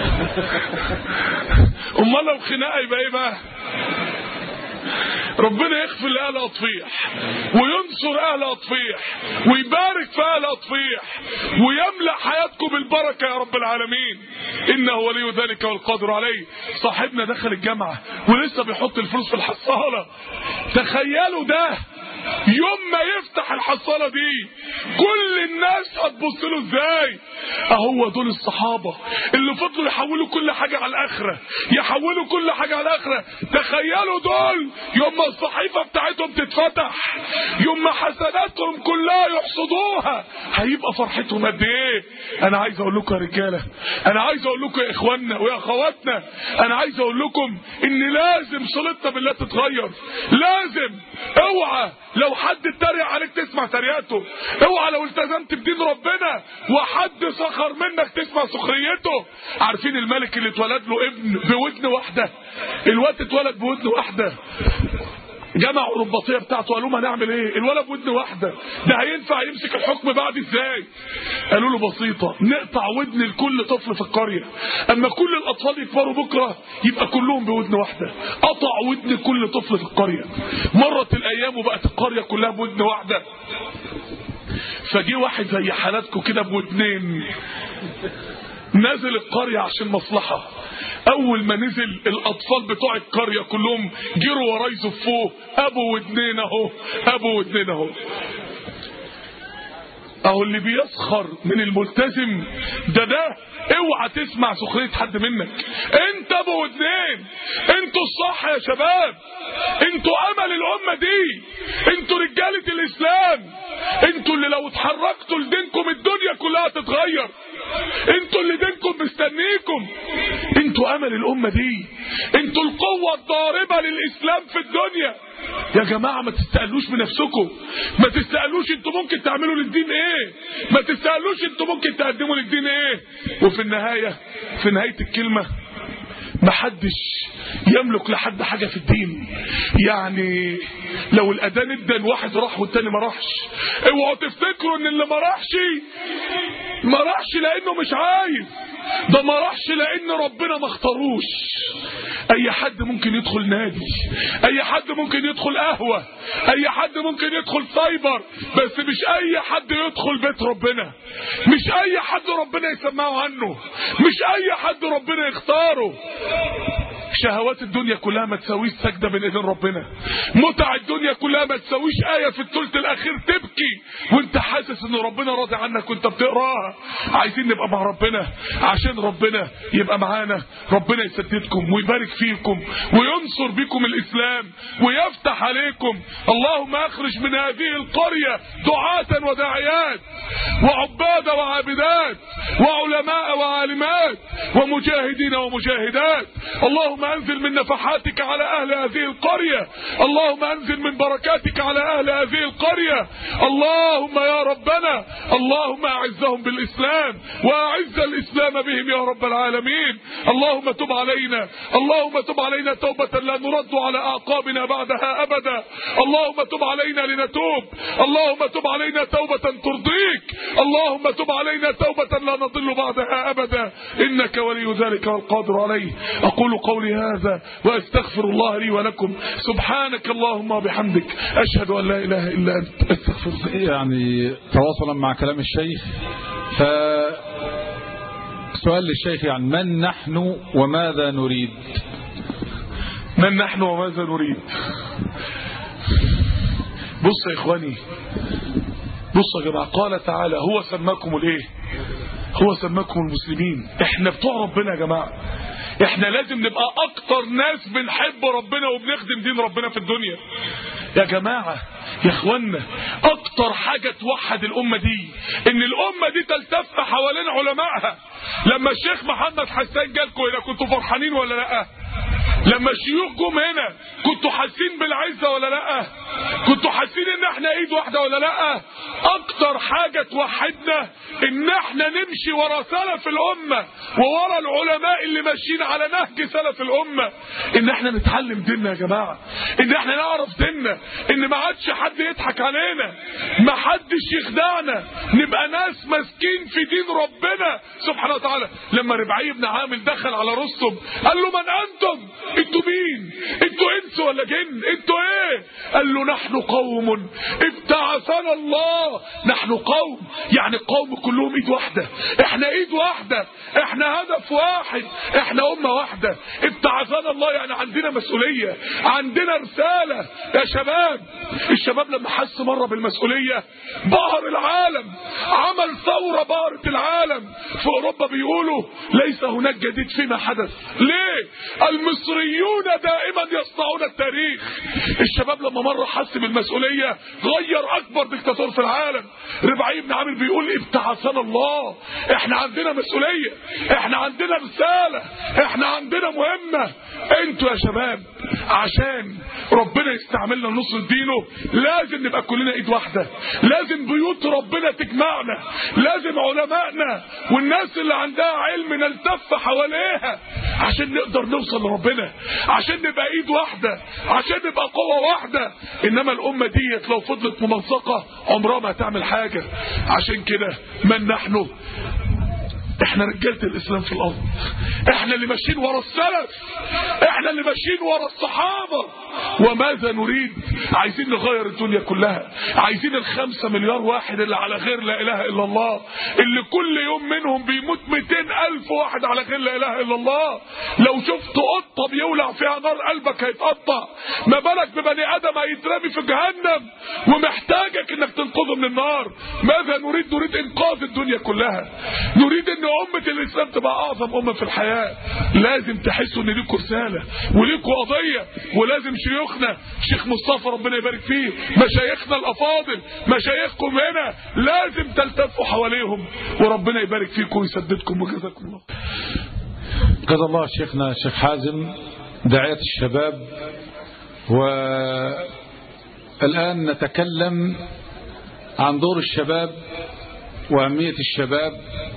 Speaker 5: امال لو خناقه يبقى ايه بقى ربنا يغفر لأهل أطفيح وينصر أهل أطفيح ويبارك في أهل أطفيح ويملأ حياتكم بالبركة يا رب العالمين إنه ولي ذلك والقادر عليه صاحبنا دخل الجامعة ولسه بيحط الفلوس في الحصالة تخيلوا ده يوم ما يفتح الحصالة دي كل الناس هتبص له ازاي اهو دول الصحابة اللي فضلوا يحولوا كل حاجة على الاخرة يحولوا كل حاجة على الاخرة تخيلوا دول يوم ما الصحيفة بتاعتهم تتفتح يوم ما حسناتهم كلها يحصدوها هيبقى فرحتهم قد ايه انا عايز اقول لكم يا رجالة انا عايز اقول لكم يا اخواننا ويا اخواتنا انا عايز اقول لكم ان لازم صلتنا بالله تتغير لازم اوعى لو حد اتريق عليك تسمع تريقته اوعى لو التزمت بدين ربنا وحد سخر منك تسمع سخريته عارفين الملك اللي اتولد له ابن بودن واحده الواد اتولد بودن واحده جمعوا الرباطيه بتاعته قالوا ما نعمل ايه الولد بودن واحده ده هينفع يمسك الحكم بعد ازاي قالوا له بسيطه نقطع ودن لكل طفل في القريه اما كل الاطفال يكبروا بكره يبقى كلهم بودن واحده قطع ودن كل طفل في القريه مرت الايام وبقت القريه كلها بودن واحده فجي واحد زي حالاتكم كده بودنين نزل القرية عشان مصلحة أول ما نزل الأطفال بتوع القرية كلهم جروا وراه يزفوه أبو ودنين أهو أبو ودنين أهو أهو اللي بيسخر من الملتزم ده ده اوعى تسمع سخرية حد منك انت ابو ودنين انتوا الصح يا شباب انتوا امل الامة دي انتوا رجالة الاسلام انتوا اللي لو اتحركتوا لدينكم الدنيا كلها تتغير انتوا اللي دينكم مستنيكم انتوا امل الامة دي انتوا القوة الضاربة للاسلام في الدنيا يا جماعة ما تستقلوش بنفسكم ما تستقلوش انتوا ممكن تعملوا للدين ايه ما تستقلوش انتوا ممكن تقدموا للدين ايه وفي النهاية في نهاية الكلمة محدش يملك لحد حاجة في الدين يعني لو الأذان ادن واحد راح والتاني ما راحش اوعوا تفتكروا ان اللي ما راحش ما راحش لانه مش عايز ده ما راحش لان ربنا ما اختاروش اي حد ممكن يدخل نادي اي حد ممكن يدخل قهوة اي حد ممكن يدخل سايبر بس مش اي حد يدخل بيت ربنا مش اي حد ربنا يسمعه عنه مش اي حد ربنا يختاره شهوات الدنيا كلها ما تساويش سجدة بين ايدين ربنا متع الدنيا كلها ما تساويش آية في الثلث الأخير تبكي وانت حاسس ان ربنا راضي عنك وانت بتقراها عايزين نبقى مع ربنا عشان ربنا يبقى معانا ربنا يسددكم ويبارك فيكم وينصر بكم الإسلام ويفتح عليكم اللهم اخرج من هذه القرية دعاة وداعيات وعباد وعابدات وعلماء وعالمات ومجاهدين ومجاهدات اللهم انزل من نفحاتك على اهل هذه القرية اللهم انزل من بركاتك على اهل هذه القرية اللهم يا ربنا اللهم اعزهم بالاسلام واعز الاسلام بهم يا رب العالمين اللهم تب علينا اللهم تب علينا توبة لا نرد على اعقابنا بعدها ابدا اللهم تب علينا لنتوب اللهم تب علينا توبة ترضيك اللهم تب علينا توبة لا نضل بعدها ابدا انك ولي ذلك والقادر عليه اقول قولي هذا واستغفر الله لي ولكم سبحانك اللهم وبحمدك اشهد ان لا اله الا انت استغفرك
Speaker 4: يعني تواصلا مع كلام الشيخ ف سؤال للشيخ يعني من نحن وماذا نريد
Speaker 5: من نحن وماذا نريد بص يا اخواني بص يا جماعه قال تعالى هو سماكم الايه هو سماكم المسلمين احنا بتوع ربنا يا جماعه احنا لازم نبقى اكتر ناس بنحب ربنا وبنخدم دين ربنا في الدنيا يا جماعة يا اخوانا اكتر حاجة توحد الامة دي ان الامة دي تلتف حوالين علمائها لما الشيخ محمد حسان جالكم هنا كنتوا فرحانين ولا لا لما الشيوخ جم هنا كنتوا حاسين بالعزة ولا لا كنتوا حاسين ان احنا ايد واحدة ولا لا اكتر حاجة توحدنا ان احنا نمشي ورا سلف الامة وورا العلماء اللي ماشيين على نهج سلف الامة ان احنا نتعلم ديننا يا جماعة ان احنا نعرف ديننا ان ما عادش حد يضحك علينا ما حدش يخدعنا نبقى ناس ماسكين في دين ربنا سبحانه وتعالى لما ربعي بن عامر دخل على رستم قال له من انتم انتوا مين انتوا انس ولا جن انتوا ايه قال له نحن قوم ابتعثنا الله نحن قوم يعني قوم كلهم ايد واحده احنا ايد واحده احنا هدف واحد احنا امه واحده ابتعثنا الله يعني عندنا مسؤوليه عندنا رساله يا شباب الشباب لما حس مره بالمسؤوليه بهر العالم عمل ثوره بهرت العالم في اوروبا بيقولوا ليس هناك جديد فيما حدث ليه المصريين المصريون دائما يصنعون التاريخ الشباب لما مره حس بالمسؤوليه غير اكبر دكتاتور في العالم ربعي بن عامر بيقول ابتعثنا الله احنا عندنا مسؤوليه احنا عندنا رساله احنا عندنا مهمه انتوا يا شباب عشان ربنا يستعملنا لنصر دينه لازم نبقى كلنا ايد واحده لازم بيوت ربنا تجمعنا لازم علمائنا والناس اللي عندها علم نلتف حواليها عشان نقدر نوصل لربنا عشان نبقى ايد واحده عشان نبقى قوه واحده انما الامه ديت لو فضلت ممزقه عمرها ما هتعمل حاجه عشان كده من نحن احنا رجاله الاسلام في الارض احنا اللي ماشيين ورا السلف احنا اللي ماشيين ورا الصحابه وماذا نريد عايزين نغير الدنيا كلها عايزين الخمسة مليار واحد اللي على غير لا اله الا الله اللي كل يوم منهم بيموت 200 الف واحد على غير لا اله الا الله لو شفت قطه بيولع فيها نار قلبك هيتقطع ما بالك ببني ادم هيترمي في جهنم ومحتاجك انك تنقذه من النار ماذا نريد نريد انقاذ الدنيا كلها نريد ان امه الاسلام تبقى اعظم امه في الحياه لازم تحسوا ان ليكوا رساله وليكوا قضيه ولازم شيوخنا شيخ مصطفى ربنا يبارك فيه مشايخنا الافاضل مشايخكم هنا لازم تلتفوا حواليهم وربنا يبارك فيكم ويسددكم وجزاكم الله
Speaker 4: جزا الله شيخنا الشيخ حازم داعية الشباب والآن نتكلم عن دور الشباب وأهمية الشباب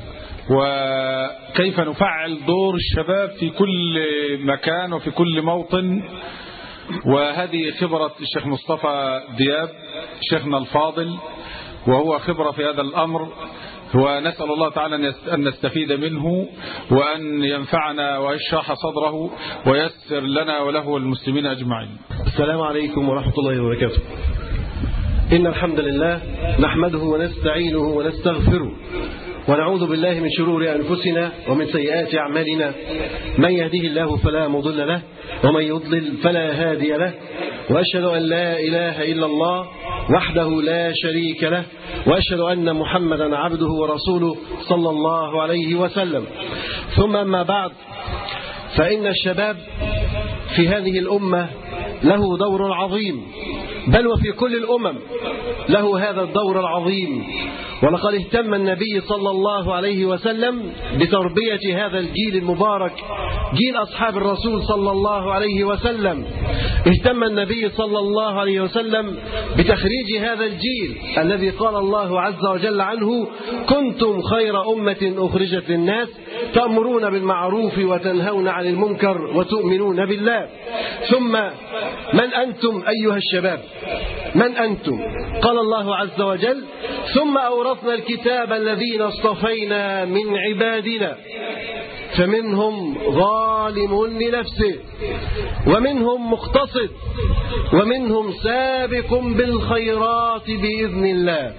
Speaker 4: وكيف نفعل دور الشباب في كل مكان وفي كل موطن وهذه خبرة الشيخ مصطفى دياب شيخنا الفاضل وهو خبرة في هذا الأمر ونسأل الله تعالى أن نستفيد منه وأن ينفعنا ويشرح صدره ويسر لنا وله والمسلمين أجمعين
Speaker 6: السلام عليكم ورحمة الله وبركاته إن الحمد لله نحمده ونستعينه ونستغفره ونعوذ بالله من شرور أنفسنا ومن سيئات أعمالنا من يهده الله فلا مضل له ومن يضلل فلا هادي له وأشهد أن لا إله إلا الله وحده لا شريك له وأشهد أن محمدا عبده ورسوله صلى الله عليه وسلم ثم أما بعد فإن الشباب في هذه الأمة له دور عظيم بل وفي كل الأمم له هذا الدور العظيم ولقد اهتم النبي صلى الله عليه وسلم بتربية هذا الجيل المبارك جيل أصحاب الرسول صلى الله عليه وسلم اهتم النبي صلى الله عليه وسلم بتخريج هذا الجيل الذي قال الله عز وجل عنه كنتم خير أمة أخرجت للناس تأمرون بالمعروف وتنهون عن المنكر وتؤمنون بالله ثم من أنتم أيها الشباب من أنتم قال الله عز وجل ثم أورثنا الكتاب الذين اصطفينا من عبادنا فمنهم ظالم لنفسه ومنهم مقتصد ومنهم سابق بالخيرات بإذن الله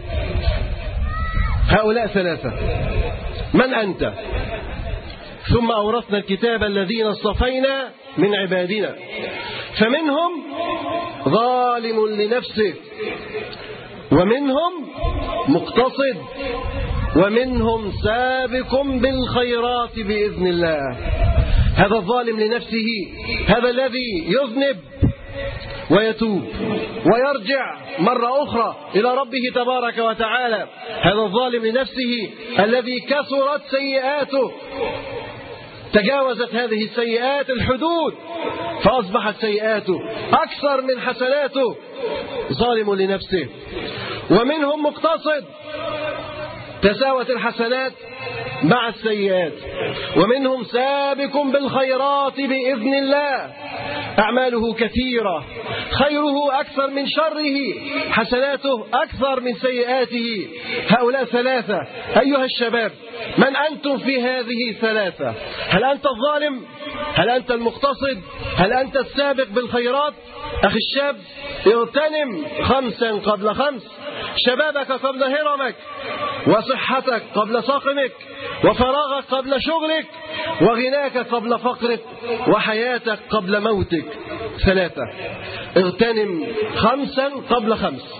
Speaker 6: هؤلاء ثلاثة من أنت ثم أورثنا الكتاب الذين اصطفينا من عبادنا فمنهم ظالم لنفسه ومنهم مقتصد ومنهم سابق بالخيرات بإذن الله هذا الظالم لنفسه هذا الذي يذنب ويتوب ويرجع مرة أخرى إلى ربه تبارك وتعالى هذا الظالم لنفسه الذي كثرت سيئاته تجاوزت هذه السيئات الحدود فأصبحت سيئاته أكثر من حسناته ظالم لنفسه ومنهم مقتصد تساوت الحسنات مع السيئات ومنهم سابق بالخيرات بإذن الله أعماله كثيرة خيره أكثر من شره حسناته أكثر من سيئاته هؤلاء ثلاثة أيها الشباب من أنتم في هذه الثلاثة هل أنت الظالم هل أنت المقتصد هل أنت السابق بالخيرات أخي الشاب اغتنم خمسا قبل خمس شبابك قبل هرمك وصحتك قبل سقمك وفراغك قبل شغلك وغناك قبل فقرك وحياتك قبل موتك ثلاثة اغتنم خمسا قبل خمس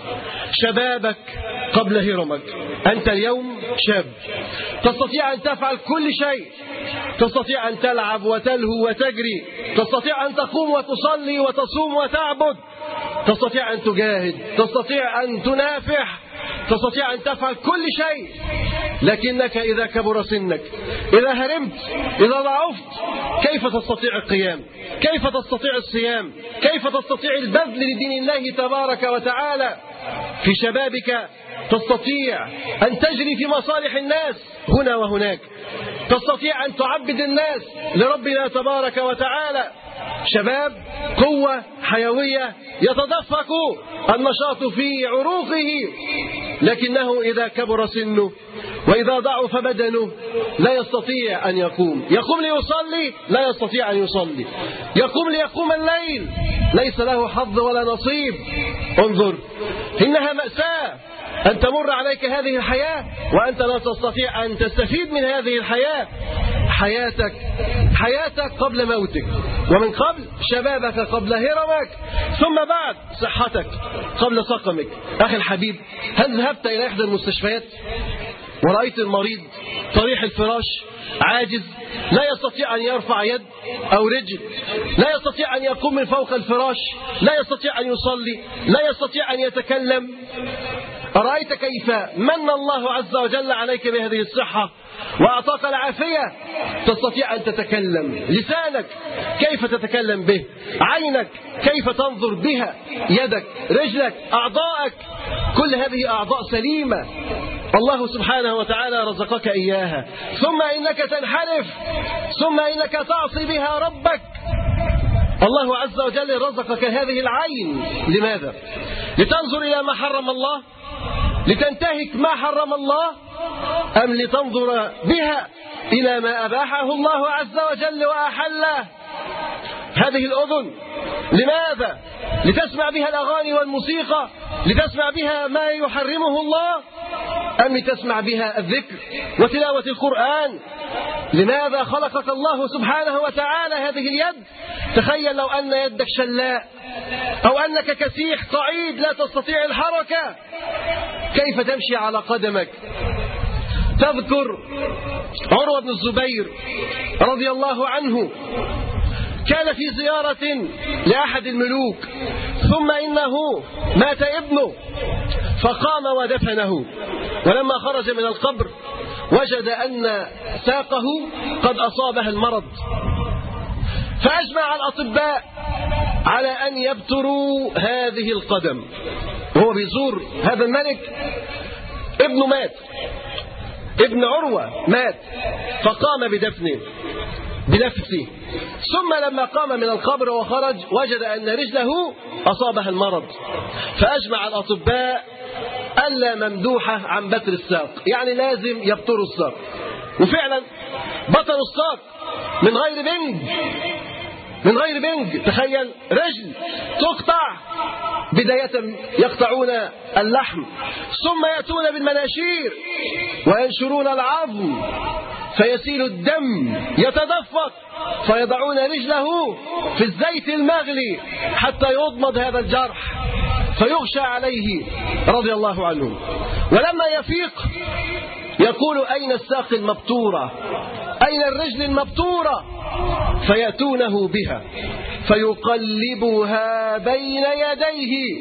Speaker 6: شبابك قبل هرمك أنت اليوم شاب تستطيع أن تفعل كل شيء تستطيع أن تلعب وتلهو وتجري تستطيع أن تقوم وتصلي وتصوم وتعبد تستطيع أن تجاهد تستطيع أن تنافح تستطيع أن تفعل كل شيء لكنك إذا كبر سنك إذا هرمت إذا ضعفت كيف تستطيع القيام كيف تستطيع الصيام كيف تستطيع البذل لدين الله تبارك وتعالى في شبابك تستطيع أن تجري في مصالح الناس هنا وهناك تستطيع أن تعبد الناس لربنا تبارك وتعالى شباب قوة حيوية يتدفق النشاط في عروقه لكنه إذا كبر سنه وإذا ضعف بدنه لا يستطيع أن يقوم يقوم ليصلي لا يستطيع أن يصلي يقوم ليقوم الليل ليس له حظ ولا نصيب انظر إنها مأساة أن تمر عليك هذه الحياة وأنت لا تستطيع أن تستفيد من هذه الحياة حياتك حياتك قبل موتك ومن قبل شبابك قبل هرمك ثم بعد صحتك قبل سقمك أخي الحبيب هل ذهبت إلى إحدى المستشفيات ورأيت المريض طريح الفراش عاجز لا يستطيع أن يرفع يد أو رجل لا يستطيع أن يقوم من فوق الفراش لا يستطيع أن يصلي لا يستطيع أن يتكلم أرأيت كيف من الله عز وجل عليك بهذه الصحة وأعطاك العافية تستطيع أن تتكلم لسانك كيف تتكلم به عينك كيف تنظر بها يدك رجلك أعضائك كل هذه أعضاء سليمة الله سبحانه وتعالى رزقك إياها ثم إنك تنحرف ثم إنك تعصي بها ربك الله عز وجل رزقك هذه العين لماذا لتنظر إلى ما حرم الله لتنتهك ما حرم الله أم لتنظر بها إلى ما أباحه الله عز وجل وأحله هذه الأذن لماذا لتسمع بها الأغاني والموسيقى لتسمع بها ما يحرمه الله أم لتسمع بها الذكر وتلاوة القرآن لماذا خلقك الله سبحانه وتعالى هذه اليد تخيل لو أن يدك شلاء أو أنك كسيح قعيد لا تستطيع الحركة كيف تمشي على قدمك تذكر عروة بن الزبير رضي الله عنه كان في زيارة لأحد الملوك ثم إنه مات ابنه فقام ودفنه ولما خرج من القبر وجد أن ساقه قد أصابها المرض فأجمع الأطباء على أن يبتروا هذه القدم وهو بيزور هذا الملك ابنه مات ابن عروة مات فقام بدفنه بنفسه ثم لما قام من القبر وخرج وجد أن رجله أصابها المرض فأجمع الأطباء ألا ممدوحة عن بتر الساق يعني لازم يبتروا الساق وفعلا بطروا الساق من غير بنج من غير بنج تخيل رجل تقطع بداية يقطعون اللحم ثم يأتون بالمناشير وينشرون العظم فيسيل الدم يتدفق فيضعون رجله في الزيت المغلي حتى يضمد هذا الجرح فيغشى عليه رضي الله عنه ولما يفيق يقول أين الساق المبتورة أين الرجل المبتورة فيأتونه بها فيقلبها بين يديه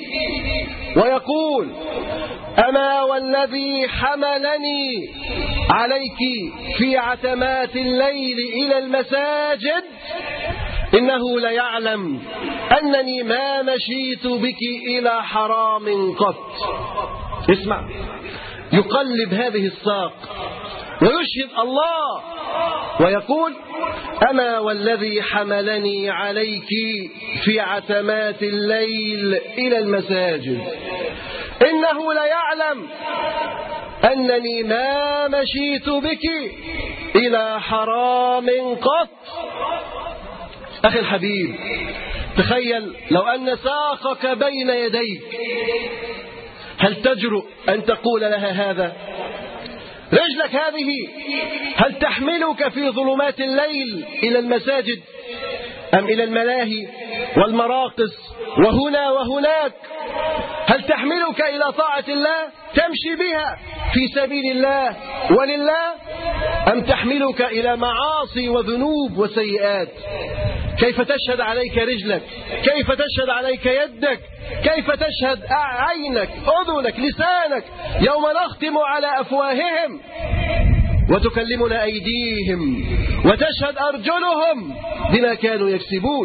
Speaker 6: ويقول أما والذي حملني عليك في عتمات الليل إلى المساجد إنه ليعلم أنني ما مشيت بك إلى حرام قط اسمع يقلب هذه الساق ويشهد الله ويقول أما والذي حملني عليك في عتمات الليل إلى المساجد إنه ليعلم أنني ما مشيت بك إلى حرام قط أخي الحبيب تخيل لو أن ساقك بين يديك هل تجرؤ أن تقول لها هذا رجلك هذه هل تحملك في ظلمات الليل إلى المساجد أم إلى الملاهي والمراقص وهنا وهناك هل تحملك إلى طاعة الله تمشي بها في سبيل الله ولله أم تحملك إلى معاصي وذنوب وسيئات كيف تشهد عليك رجلك كيف تشهد عليك يدك كيف تشهد عينك أذنك لسانك يوم نختم على أفواههم وتكلمنا أيديهم وتشهد أرجلهم بما كانوا يكسبون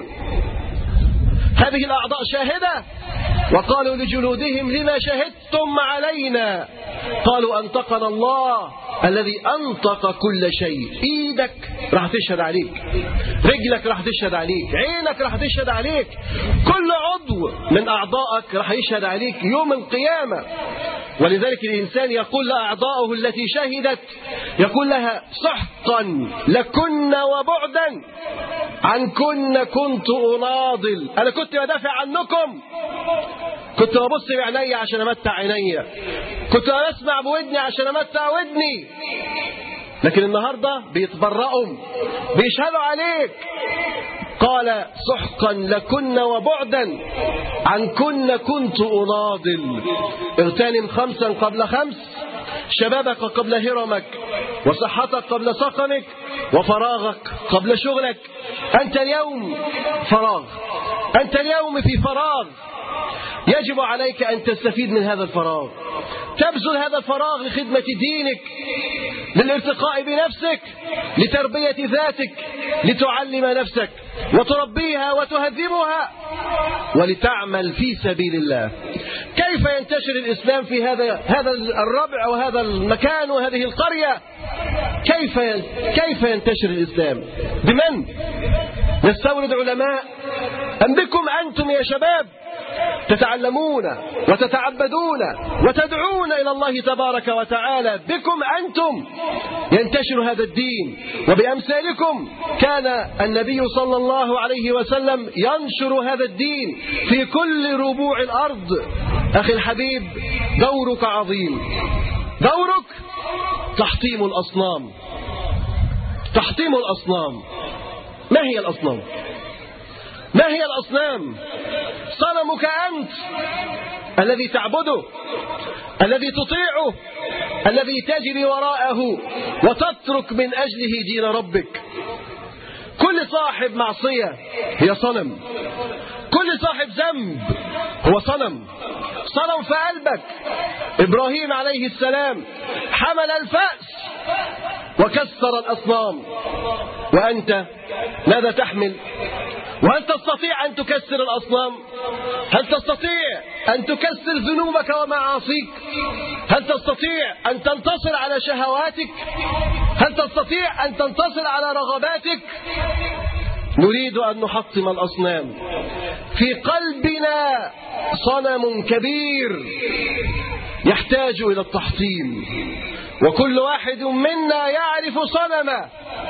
Speaker 6: هذه الأعضاء شاهدة وقالوا لجلودهم لما شهدتم علينا قالوا أنطقنا الله الذي أنطق كل شيء إيدك راح تشهد عليك رجلك راح تشهد عليك عينك راح تشهد عليك كل عضو من أعضائك راح يشهد عليك يوم القيامة ولذلك الإنسان يقول لأعضائه التي شهدت يقول لها سحقا لكن وبعدا عنكن كنت أناضل أنا كنت بدافع عنكم كنت ببص بعيني عشان أمتع عيني كنت أسمع بودني عشان أمتع ودني لكن النهاردة بيتبرأوا بيشهدوا عليك قال سحقا لكن وبعدا عنكن كنت أناضل اغتنم خمسا قبل خمس شبابك قبل هرمك وصحتك قبل سقمك وفراغك قبل شغلك أنت اليوم فراغ أنت اليوم في فراغ يجب عليك أن تستفيد من هذا الفراغ تبذل هذا الفراغ لخدمة دينك للارتقاء بنفسك لتربية ذاتك لتعلم نفسك وتربيها وتهذبها ولتعمل في سبيل الله كيف ينتشر الإسلام في هذا هذا الربع وهذا المكان وهذه القرية كيف كيف ينتشر الإسلام بمن نستورد علماء أم بكم أنتم يا شباب تتعلمون وتتعبدون وتدعون إلى الله تبارك وتعالى بكم أنتم ينتشر هذا الدين وبأمثالكم كان النبي صلى الله عليه وسلم ينشر هذا الدين في كل ربوع الأرض أخي الحبيب دورك عظيم دورك تحطيم الأصنام تحطيم الأصنام ما هي الأصنام ما هي الأصنام صنمك أنت الذي تعبده الذي تطيعه الذي تجري وراءه وتترك من أجله دين ربك كل صاحب معصية هي صنم كل صاحب ذنب هو صنم صنم في قلبك إبراهيم عليه السلام حمل الفأس وكسر الأصنام وأنت ماذا تحمل وهل تستطيع أن تكسر الأصنام هل تستطيع أن تكسر ذنوبك ومعاصيك هل تستطيع أن تنتصر على شهواتك هل تستطيع أن تنتصر على رغباتك نريد أن نحطم الأصنام في قلبنا صنم كبير يحتاج إلى التحطيم وكل واحد منا يعرف صنمه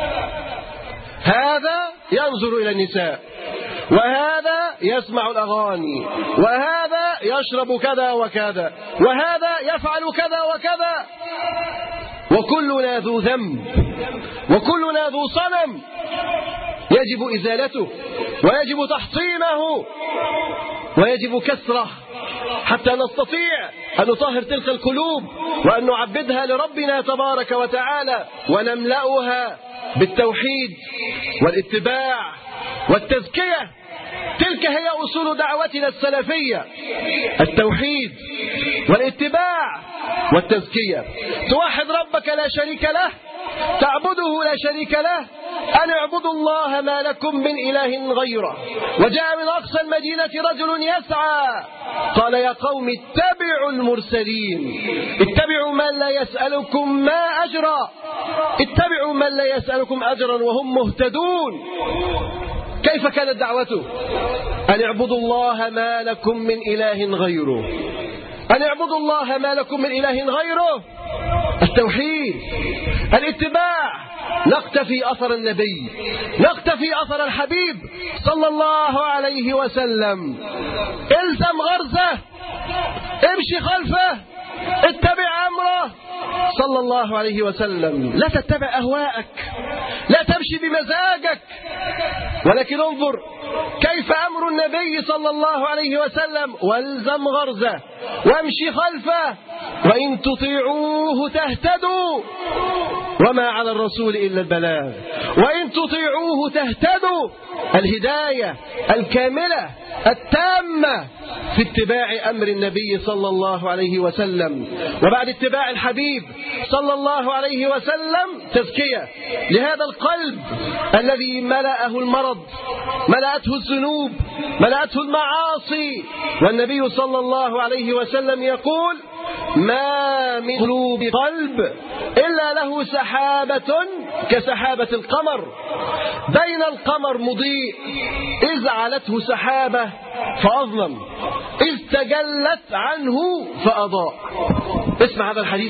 Speaker 6: هذا ينظر إلى النساء وهذا يسمع الأغاني وهذا يشرب كذا وكذا وهذا يفعل كذا وكذا وكلنا ذو ذنب وكلنا ذو صنم يجب إزالته ويجب تحطيمه ويجب كسره حتى نستطيع أن نطهر تلك القلوب وأن نعبدها لربنا تبارك وتعالى ونملأها بالتوحيد والاتباع والتزكية تلك هي أصول دعوتنا السلفية التوحيد والاتباع والتزكية توحد ربك لا شريك له تعبده لا شريك له أن اعبدوا الله ما لكم من إله غيره وجاء من أقصى المدينة رجل يسعى قال يا قوم اتبعوا المرسلين اتبعوا من لا يسألكم ما أجرا اتبعوا من لا يسألكم أجرا وهم مهتدون كيف كانت دعوته أن اعبدوا الله ما لكم من إله غيره أن اعبدوا الله ما لكم من إله غيره التوحيد الاتباع نقتفي أثر النبي نقتفي أثر الحبيب صلى الله عليه وسلم الزم غرزه امشي خلفه اتبع أمره صلى الله عليه وسلم لا تتبع أهواءك لا تمشي بمزاجك ولكن انظر كيف أمر النبي صلى الله عليه وسلم والزم غرزه وامشي خلفه وإن تطيعوه تهتدوا وما على الرسول إلا البلاغ وإن تطيعوه تهتدوا الهداية الكاملة التامة في اتباع أمر النبي صلى الله عليه وسلم وبعد اتباع الحبيب صلى الله عليه وسلم تزكية لهذا القلب الذي ملأه المرض ملأته الذنوب ملأته المعاصي والنبي صلى الله عليه وسلم يقول ما من قلوب قلب إلا له سحابة كسحابة القمر بين القمر مضيء إذ علته سحابة فأظلم إذ تجلت عنه فأضاء اسمع هذا الحديث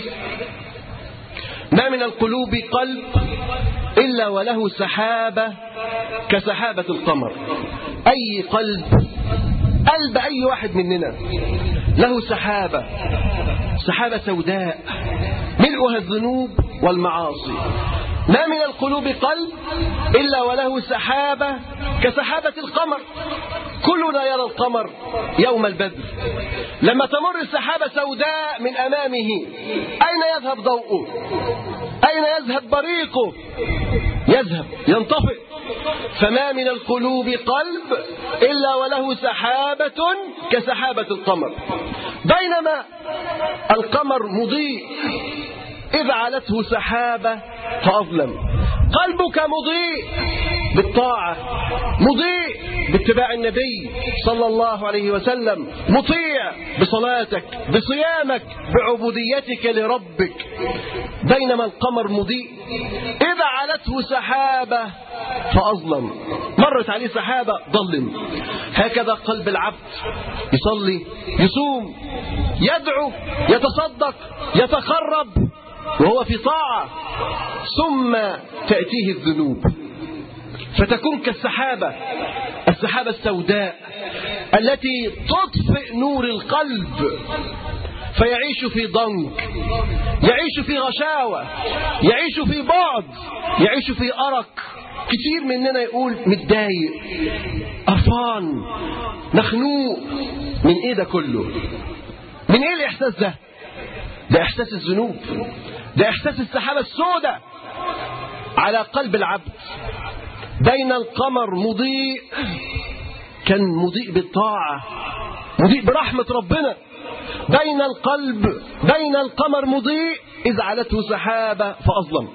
Speaker 6: ما من القلوب قلب إلا وله سحابة كسحابة القمر أي قلب قلب أي واحد مننا له سحابة سحابة سوداء ملؤها الذنوب والمعاصي ما من القلوب قلب إلا وله سحابة كسحابة القمر كلنا يرى القمر يوم البدر لما تمر السحابة سوداء من أمامه أين يذهب ضوءه أين يذهب بريقه يذهب ينطفئ فما من القلوب قلب إلا وله سحابة كسحابة القمر بينما القمر مضيء إذ علته سحابة فأظلم قلبك مضيء بالطاعة مضيء باتباع النبي صلى الله عليه وسلم مطيع بصلاتك بصيامك بعبوديتك لربك بينما القمر مضيء إذا علته سحابة فأظلم مرت عليه سحابة ظلم هكذا قلب العبد يصلي يصوم يدعو يتصدق يتقرب وهو في طاعة ثم تأتيه الذنوب فتكون كالسحابة السحابة السوداء التي تطفئ نور القلب فيعيش في ضنك يعيش في غشاوة يعيش في بعد يعيش في أرق كتير مننا يقول متضايق قرفان مخنوق من ايه ده كله من ايه الاحساس ده ده احساس الذنوب ده احساس السحابه السوداء على قلب العبد بين القمر مضيء كان مضيء بالطاعه مضيء برحمه ربنا بين القلب بين القمر مضيء إذ علته سحابة فأظلم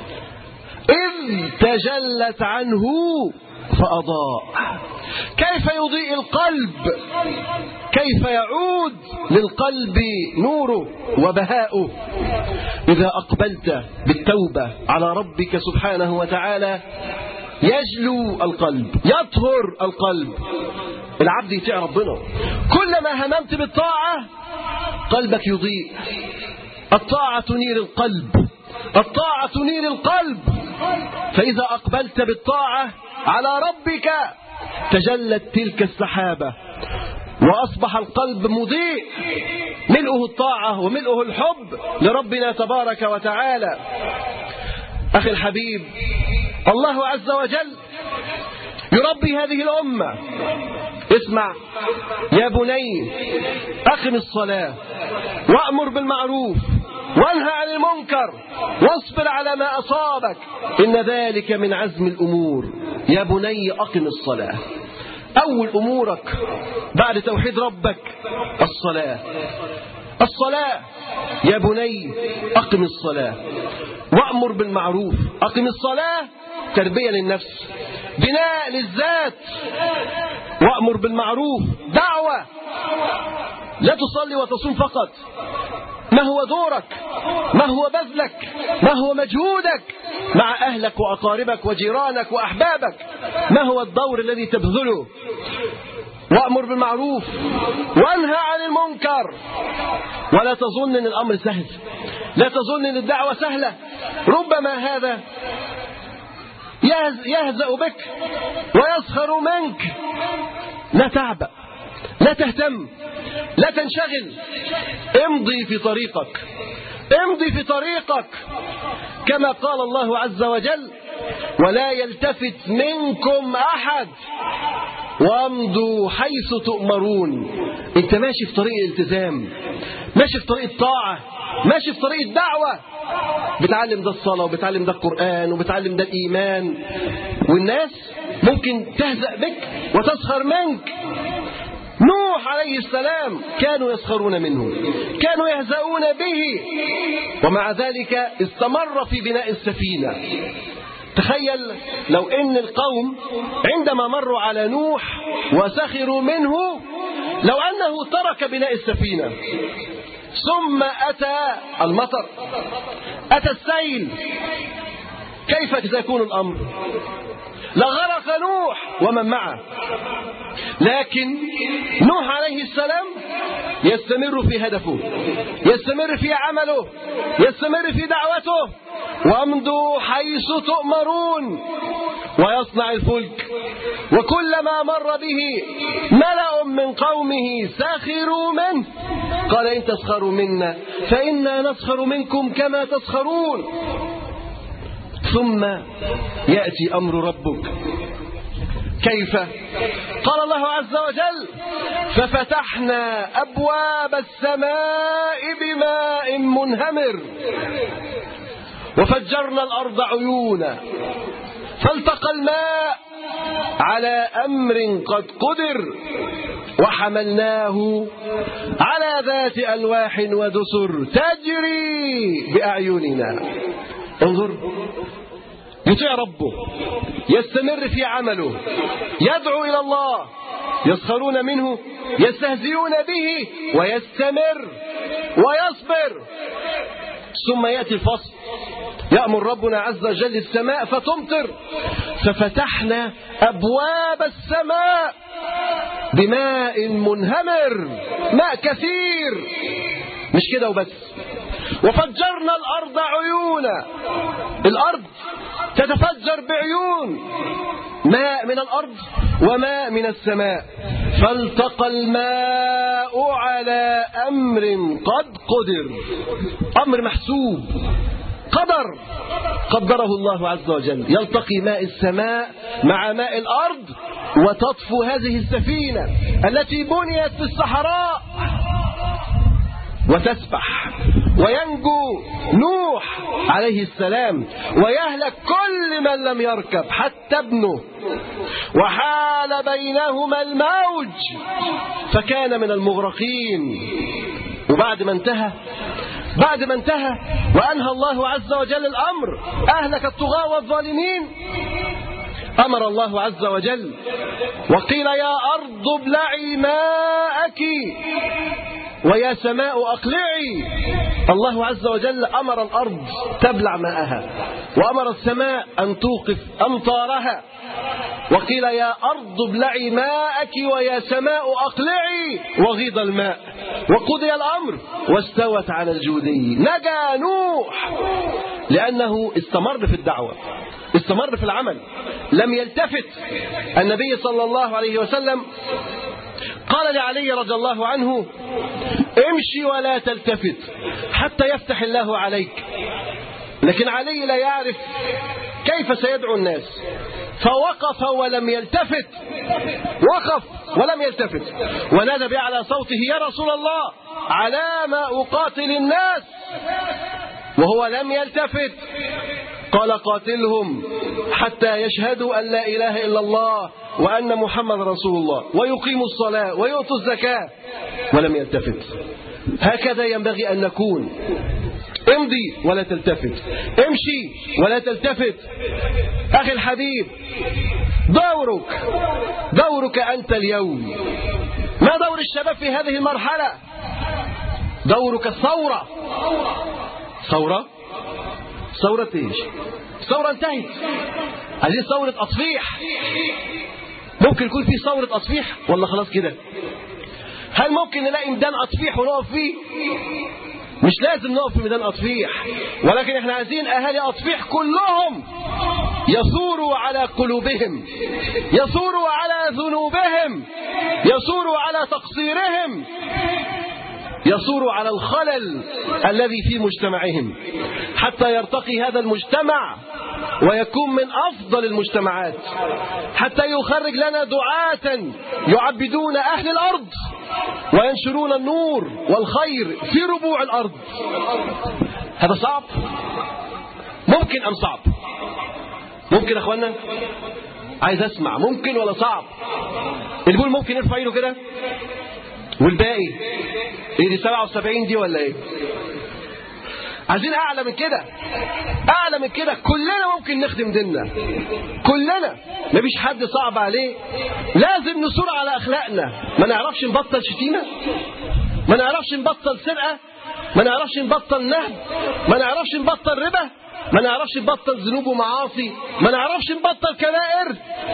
Speaker 6: إذ تجلت عنه فأضاء كيف يضيء القلب كيف يعود للقلب نوره وبهاؤه إذا أقبلت بالتوبة على ربك سبحانه وتعالى يجلو القلب يطهر القلب العبد يطيع ربنا كلما هممت بالطاعة قلبك يضيء الطاعة تنير القلب الطاعة تنير القلب فإذا أقبلت بالطاعة على ربك تجلت تلك السحابة وأصبح القلب مضيء ملؤه الطاعة وملؤه الحب لربنا تبارك وتعالى أخي الحبيب الله عز وجل يربي هذه الأمة اسمع يا بني أقم الصلاة وأمر بالمعروف وانهى عن المنكر واصبر على ما أصابك إن ذلك من عزم الأمور يا بني أقم الصلاة أول أمورك بعد توحيد ربك الصلاة الصلاة يا بني أقم الصلاة وأمر بالمعروف أقم الصلاة تربية للنفس بناء للذات وأمر بالمعروف دعوة لا تصلي وتصوم فقط ما هو دورك ما هو بذلك ما هو مجهودك مع أهلك وأقاربك وجيرانك وأحبابك ما هو الدور الذي تبذله وأمر بالمعروف وانهى عن المنكر ولا تظن أن الأمر سهل لا تظن أن الدعوة سهلة ربما هذا يهزأ بك ويسخر منك لا تعبأ لا تهتم لا تنشغل امضي في طريقك امضي في طريقك كما قال الله عز وجل ولا يلتفت منكم أحد وامضوا حيث تؤمرون انت ماشي في طريق الالتزام ماشي في طريق الطاعة ماشي في طريق الدعوة بتعلم ده الصلاة وبتعلم ده القرآن وبتعلم ده الإيمان والناس ممكن تهزأ بك وتسخر منك نوح عليه السلام كانوا يسخرون منه كانوا يهزؤون به ومع ذلك استمر في بناء السفينة تخيل لو ان القوم عندما مروا على نوح وسخروا منه لو انه ترك بناء السفينه ثم اتى المطر اتى السيل كيف سيكون الامر لغرق نوح ومن معه لكن نوح عليه السلام يستمر في هدفه يستمر في عمله يستمر في دعوته وامضوا حيث تؤمرون ويصنع الفلك وكلما مر به ملأ من قومه سخروا منه قال إن تسخروا منا فإنا نسخر منكم كما تسخرون ثم يأتي أمر ربك كيف قال الله عز وجل ففتحنا أبواب السماء بماء منهمر وفجرنا الأرض عيونا فالتقى الماء على أمر قد قدر وحملناه على ذات ألواح ودسر تجري بأعيننا انظر يطيع ربه يستمر في عمله يدعو إلى الله يسخرون منه يستهزئون به ويستمر ويصبر ثم يأتي الفصل يأمر ربنا عز وجل السماء فتمطر ففتحنا أبواب السماء بماء منهمر ماء كثير مش كده وبس وفجرنا الأرض عيونا الأرض تتفجر بعيون ماء من الأرض وماء من السماء فالتقى الماء على أمر قد قدر أمر محسوب قدر قدره الله عز وجل يلتقي ماء السماء مع ماء الأرض وتطفو هذه السفينة التي بنيت في الصحراء وتسبح وينجو نوح عليه السلام ويهلك كل من لم يركب حتى ابنه وحال بينهما الموج فكان من المغرقين وبعد ما انتهى بعد ما انتهى وأنهى الله عز وجل الأمر أهلك الطغاة والظالمين أمر الله عز وجل وقيل يا أرض ابلعي ماءك ويا سماء أقلعي الله عز وجل أمر الأرض تبلع ماءها وأمر السماء أن توقف أمطارها وقيل يا أرض ابلعي ماءك ويا سماء أقلعي وغيض الماء وقضي الأمر واستوت على الجودي نجا نوح لأنه استمر في الدعوة استمر في العمل لم يلتفت النبي صلى الله عليه وسلم قال لعلي رضي الله عنه امشي ولا تلتفت حتى يفتح الله عليك لكن علي لا يعرف كيف سيدعو الناس فوقف ولم يلتفت وقف ولم يلتفت ونادى بأعلى صوته يا رسول الله على ما أقاتل الناس وهو لم يلتفت قال قاتلهم حتى يشهدوا أن لا إله إلا الله وأن محمد رسول الله ويقيموا الصلاة ويؤتوا الزكاة ولم يلتفت هكذا ينبغي أن نكون امضي ولا تلتفت امشي ولا تلتفت أخي الحبيب دورك دورك أنت اليوم ما دور الشباب في هذه المرحلة دورك الثورة ثورة ثورة ايش ثورة انتهت عايزين ثورة أصفيح ممكن يكون في ثورة أصفيح ولا خلاص كده هل ممكن نلاقي ميدان أصفيح ونقف فيه مش لازم نقف في ميدان أطفيح ولكن احنا عايزين أهالي أطفيح كلهم يثوروا على قلوبهم يثوروا على ذنوبهم يثوروا على تقصيرهم يثور على الخلل الذي في مجتمعهم حتى يرتقي هذا المجتمع ويكون من أفضل المجتمعات حتى يخرج لنا دعاة يعبدون أهل الأرض وينشرون النور والخير في ربوع الأرض هذا صعب ممكن أم صعب ممكن يا أخوانا عايز أسمع ممكن ولا صعب اللي بيقول ممكن يرفع ايده كده والباقي ايه دي 77 دي ولا ايه عايزين اعلى من كده اعلى من كده كلنا ممكن نخدم ديننا كلنا مفيش حد صعب عليه لازم نصور على اخلاقنا ما نعرفش نبطل شتيمه ما نعرفش نبطل سرقه ما نعرفش نبطل نهب ما نعرفش نبطل ربا ما نعرفش نبطل ذنوب ومعاصي ما نعرفش نبطل كبائر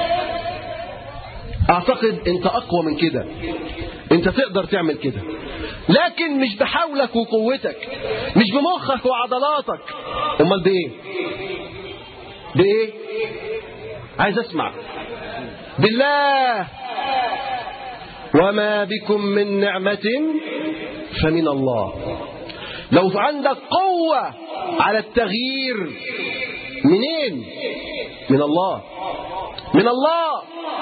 Speaker 6: اعتقد انت اقوى من كده انت تقدر تعمل كده لكن مش بحولك وقوتك مش بمخك وعضلاتك امال بايه بايه عايز اسمع بالله وما بكم من نعمة فمن الله لو عندك قوة على التغيير منين من الله من الله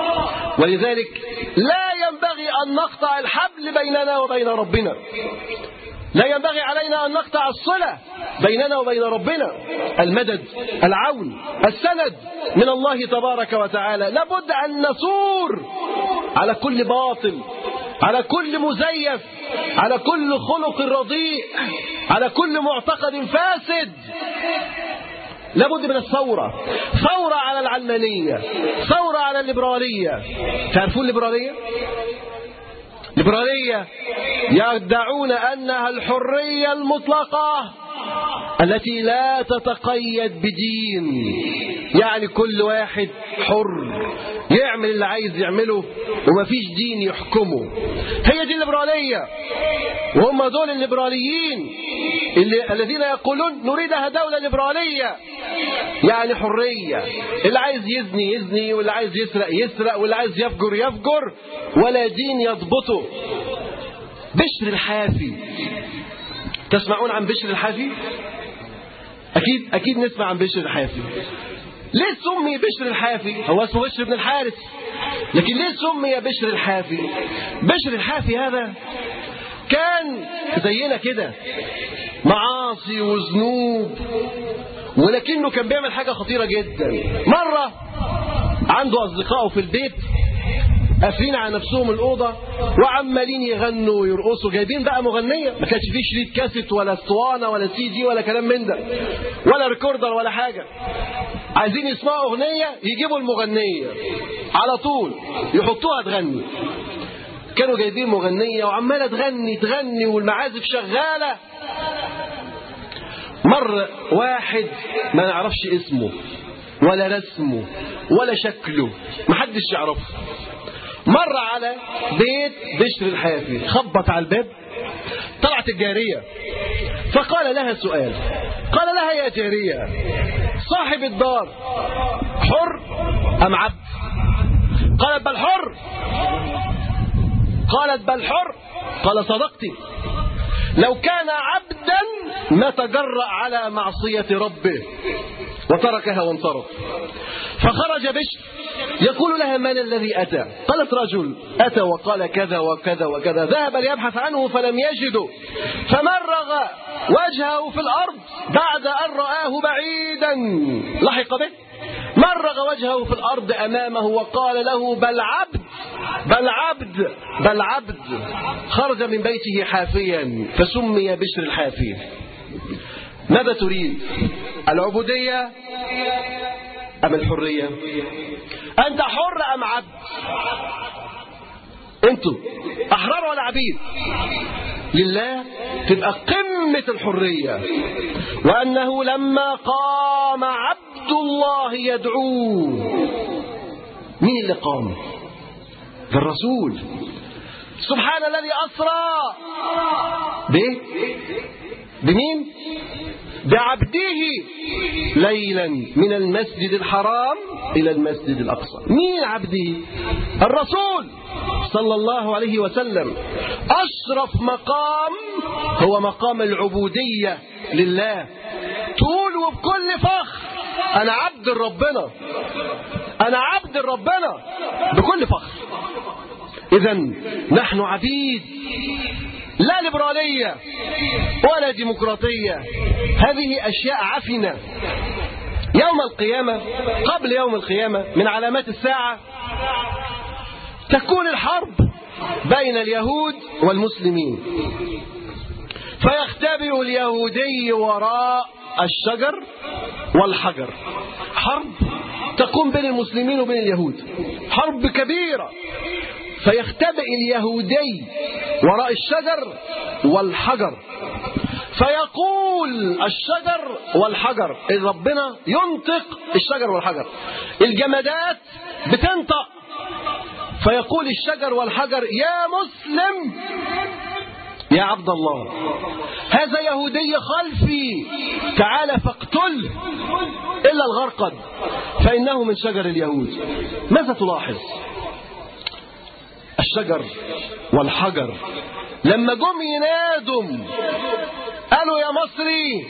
Speaker 6: ولذلك لا ينبغي أن نقطع الحبل بيننا وبين ربنا لا ينبغي علينا أن نقطع الصلة بيننا وبين ربنا المدد العون السند من الله تبارك وتعالى لابد أن نثور على كل باطل على كل مزيف على كل خلق رديء على كل معتقد فاسد لابد من الثورة ثورة على العلمانية ثورة على الليبرالية تعرفون الليبرالية الليبرالية يدعون أنها الحرية المطلقة التي لا تتقيد بدين يعني كل واحد حر يعمل اللي عايز يعمله ومفيش دين يحكمه هي دي الليبرالية وهم دول الليبراليين اللي الذين يقولون نريدها دولة ليبرالية يعني حرية اللي عايز يزني يزني واللي عايز يسرق يسرق واللي عايز يفجر يفجر ولا دين يضبطه بشر الحافي تسمعون عن بشر الحافي أكيد أكيد نسمع عن بشر الحافي ليه سمي بشر الحافي هو اسمه بشر بن الحارث لكن ليه سمي بشر الحافي بشر الحافي هذا كان زينا كده معاصي وذنوب ولكنه كان بيعمل حاجة خطيرة جدا مرة عنده أصدقائه في البيت قافلين على نفسهم الأوضة وعمالين يغنوا ويرقصوا جايبين بقى مغنية ما كانش فيه شريط كاسيت ولا اسطوانة ولا سي دي ولا كلام من ده ولا ريكوردر ولا حاجة عايزين يسمعوا أغنية يجيبوا المغنية على طول يحطوها تغني كانوا جايبين مغنية وعمالة تغني تغني والمعازف شغالة مر واحد ما نعرفش اسمه ولا رسمه ولا شكله محدش يعرفه مر على بيت بشر الحافي خبط على الباب طلعت الجارية فقال لها سؤال قال لها يا جارية صاحب الدار حر أم عبد قالت بل حر قالت بل حر قال صدقتي لو كان عبدا ما تجرأ على معصية ربه وتركها وانصرف فخرج بشر يقول لها من الذي أتى قالت رجل أتى وقال كذا وكذا وكذا ذهب ليبحث عنه فلم يجده فمرغ وجهه في الأرض بعد أن رآه بعيدا لحق به مرغ وجهه في الأرض أمامه وقال له بل عبد بل عبد بل عبد خرج من بيته حافيا فسمي بشر الحافي ماذا تريد العبودية أم الحرية أنت حر أم عبد أنتوا أحرار ولا عبيد لله تبقى قمة الحرية وأنه لما قام عبد الله يدعوه مين اللي قام ده الرسول سبحان الذي أسرى بإيه بمين بعبده ليلا من المسجد الحرام إلى المسجد الأقصى مين عبده الرسول صلى الله عليه وسلم أشرف مقام هو مقام العبودية لله تقول وبكل فخر أنا عبد ربنا أنا عبد ربنا بكل فخر إذا نحن عبيد لا ليبرالية ولا ديمقراطية هذه أشياء عفنة يوم القيامة قبل يوم القيامة من علامات الساعة تكون الحرب بين اليهود والمسلمين فيختبئ اليهودي وراء الشجر والحجر حرب تقوم بين المسلمين وبين اليهود حرب كبيرة فيختبئ اليهودي وراء الشجر والحجر فيقول الشجر والحجر ربنا ينطق الشجر والحجر الجمادات بتنطق فيقول الشجر والحجر يا مسلم يا عبد الله هذا يهودي خلفي تعال فاقتله إلا الغرقد فإنه من شجر اليهود ماذا تلاحظ الشجر والحجر لما جم ينادوا قالوا يا مصري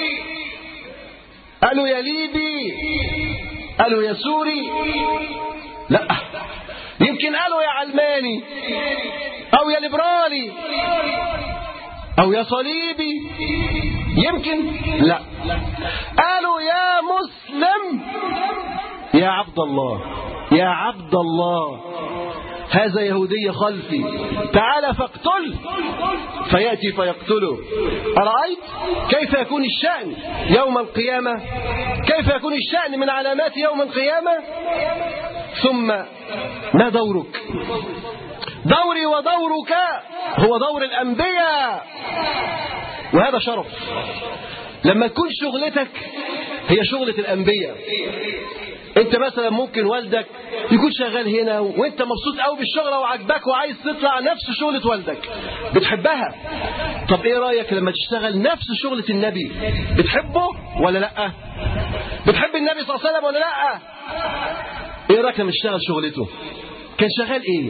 Speaker 6: قالوا يا ليبي قالوا يا سوري لا يمكن قالوا يا علماني او يا ليبرالي او يا صليبي يمكن لا قالوا يا مسلم يا عبد الله يا عبد الله هذا يهودي خلفي تعال فاقتل فيأتي فيقتله أرأيت كيف يكون الشأن يوم القيامة كيف يكون الشأن من علامات يوم القيامة ثم ما دورك دوري ودورك هو دور الأنبياء وهذا شرف لما تكون شغلتك هي شغلة الأنبياء انت مثلا ممكن والدك يكون شغال هنا وانت مبسوط قوي بالشغله وعجبك وعايز تطلع نفس شغله والدك بتحبها طب ايه رايك لما تشتغل نفس شغله النبي بتحبه ولا لا بتحب النبي صلى الله عليه وسلم ولا لا ايه رايك لما تشتغل شغلته كان شغال ايه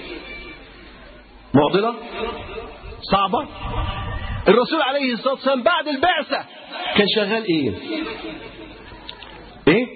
Speaker 6: معضله صعبه الرسول عليه الصلاه والسلام بعد البعثه كان شغال ايه ايه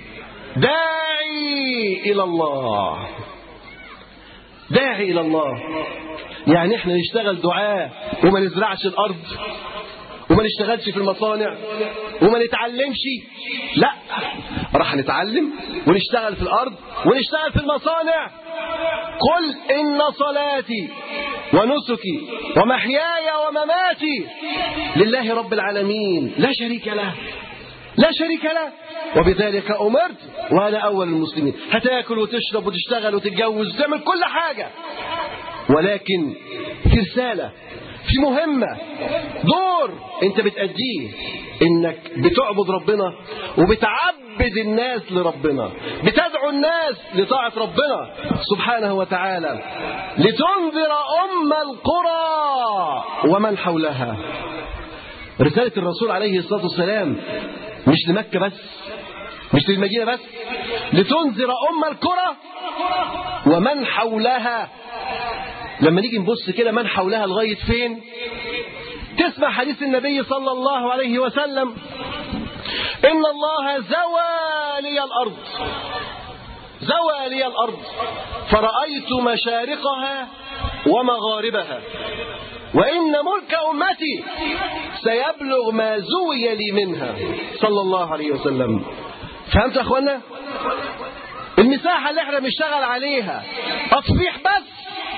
Speaker 6: داعي إلى الله داعي إلى الله يعني احنا نشتغل دعاء وما نزرعش الأرض وما نشتغلش في المصانع وما نتعلمش لا راح نتعلم ونشتغل في الأرض ونشتغل في المصانع قل إن صلاتي ونسكي ومحياي ومماتي لله رب العالمين لا شريك له لا شريك له وبذلك أمرت وأنا أول المسلمين هتاكل وتشرب وتشتغل وتتجوز وتعمل كل حاجة ولكن في رسالة في مهمة دور انت بتأديه انك بتعبد ربنا وبتعبد الناس لربنا بتدعو الناس لطاعة ربنا سبحانه وتعالى لتنذر أم القرى ومن حولها رسالة الرسول عليه الصلاة والسلام مش لمكة بس مش للمدينة بس لتنذر أم القرى ومن حولها لما نيجي نبص كده من حولها لغاية فين تسمع حديث النبي صلى الله عليه وسلم إن الله زوى لي الأرض زوى لي الأرض فرأيت مشارقها ومغاربها وإن ملك أمتي سيبلغ ما زوي لي منها صلى الله عليه وسلم فهمت يا أخوانا المساحة اللي احنا بنشتغل عليها أطفيح بس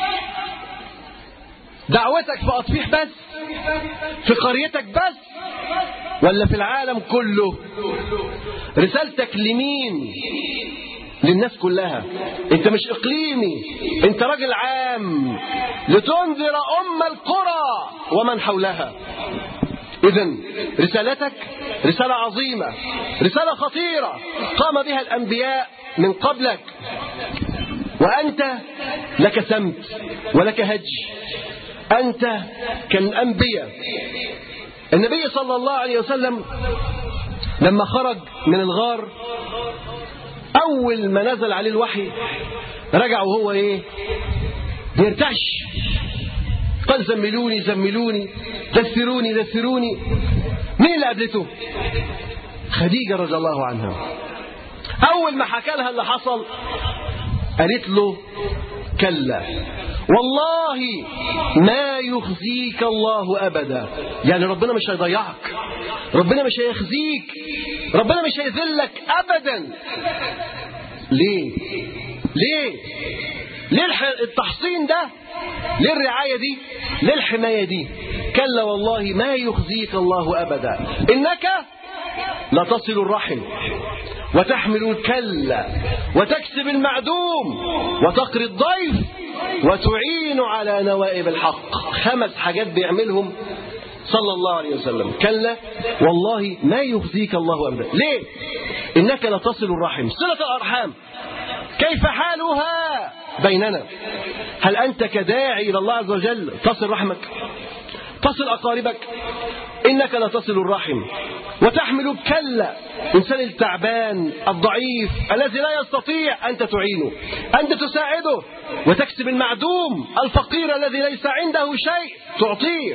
Speaker 6: دعوتك في أطفيح بس في قريتك بس ولا في العالم كله رسالتك لمين للناس كلها انت مش اقليمي انت راجل عام لتنذر ام القرى ومن حولها اذا رسالتك رسالة عظيمة رسالة خطيرة قام بها الانبياء من قبلك وانت لك سمت ولك هج انت كالانبياء النبي صلى الله عليه وسلم لما خرج من الغار أول ما نزل عليه الوحي رجع وهو إيه بيرتعش قال زملوني زملوني دثروني دثروني مين اللي قابلته خديجة رضي الله عنها أول ما حكى لها اللي حصل قالت له كلا والله ما يخزيك الله أبدا يعني ربنا مش هيضيعك ربنا مش هيخزيك ربنا مش هيذلك أبدا ليه ليه ليه الح- التحصين ده ليه الرعاية دي ليه الحماية دي كلا والله ما يخزيك الله أبدا إنك لتصل الرحم وتحمل الكل وتكسب المعدوم وتقري الضيف وتعين على نوائب الحق خمس حاجات بيعملهم صلى الله عليه وسلم كلا والله ما يخزيك الله أبدا ليه إنك لتصل الرحم صلة الأرحام كيف حالها بيننا هل أنت كداعي إلى الله عز وجل تصل رحمك تصل أقاربك إنك لتصل الرحم وتحمل الكلة إنسان التعبان الضعيف الذي لا يستطيع أنت تعينه أنت تساعده وتكسب المعدوم الفقير الذي ليس عنده شيء تعطيه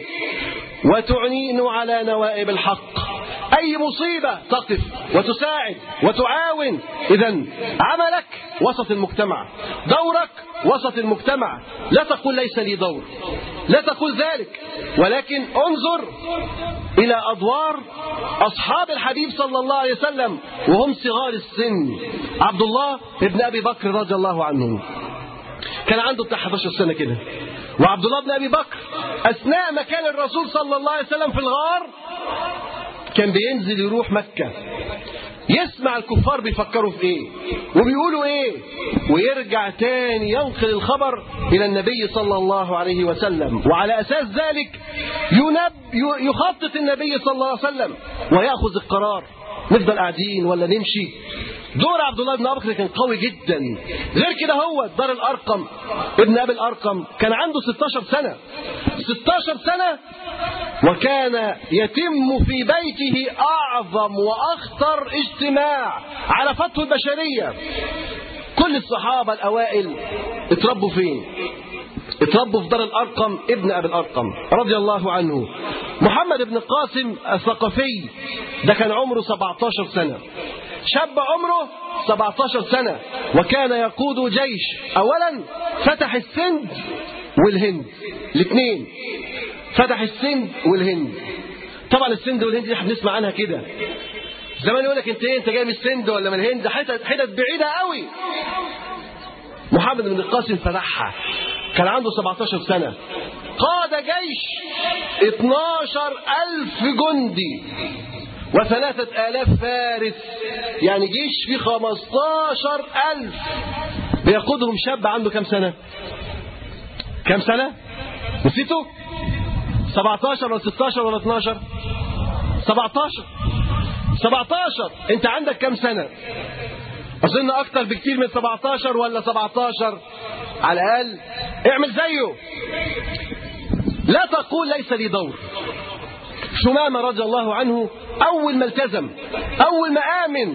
Speaker 6: وتعنين على نوائب الحق أي مصيبة تقف وتساعد وتعاون إذا عملك وسط المجتمع دورك وسط المجتمع لا تقول ليس لي دور لا تقول ذلك ولكن انظر إلى أدوار أصحاب الحبيب صلى الله عليه وسلم وهم صغار السن عبد الله ابن أبي بكر رضي الله عنه كان عنده بتاع 11 سنة كده وعبد الله بن أبي بكر أثناء ما كان الرسول صلى الله عليه وسلم في الغار كان بينزل يروح مكة يسمع الكفار بيفكروا في ايه وبيقولوا ايه ويرجع تاني ينقل الخبر الى النبي صلى الله عليه وسلم وعلى اساس ذلك ينب يخطط النبي صلى الله عليه وسلم وياخذ القرار نفضل قاعدين ولا نمشي دور عبد الله بن ابي بكر كان قوي جدا غير كده هو دار الارقم ابن ابي الارقم كان عنده 16 سنه 16 سنه وكان يتم في بيته اعظم واخطر اجتماع على فتح البشريه كل الصحابه الاوائل اتربوا فين اتربوا في دار الارقم ابن ابي الارقم رضي الله عنه محمد بن القاسم الثقفي ده كان عمره 17 سنه شاب عمره 17 سنة وكان يقود جيش أولا فتح السند والهند الاثنين فتح السند والهند طبعا السند والهند دي احنا بنسمع عنها كده زمان يقول لك انت ايه انت جاي من السند ولا من الهند حتت حتت بعيده قوي محمد بن القاسم فتحها كان عنده 17 سنه قاد جيش 12 ألف جندي وثلاثة آلاف فارس يعني جيش فيه خمستاشر ألف بيقودهم شاب عنده كم سنة كم سنة نسيته 17 ولا 16 ولا 12 17 17 انت عندك كم سنة اظن اكتر بكتير من 17 ولا 17 على الاقل اعمل زيه لا تقول ليس لي دور شمامة رضي الله عنه أول ما التزم أول ما آمن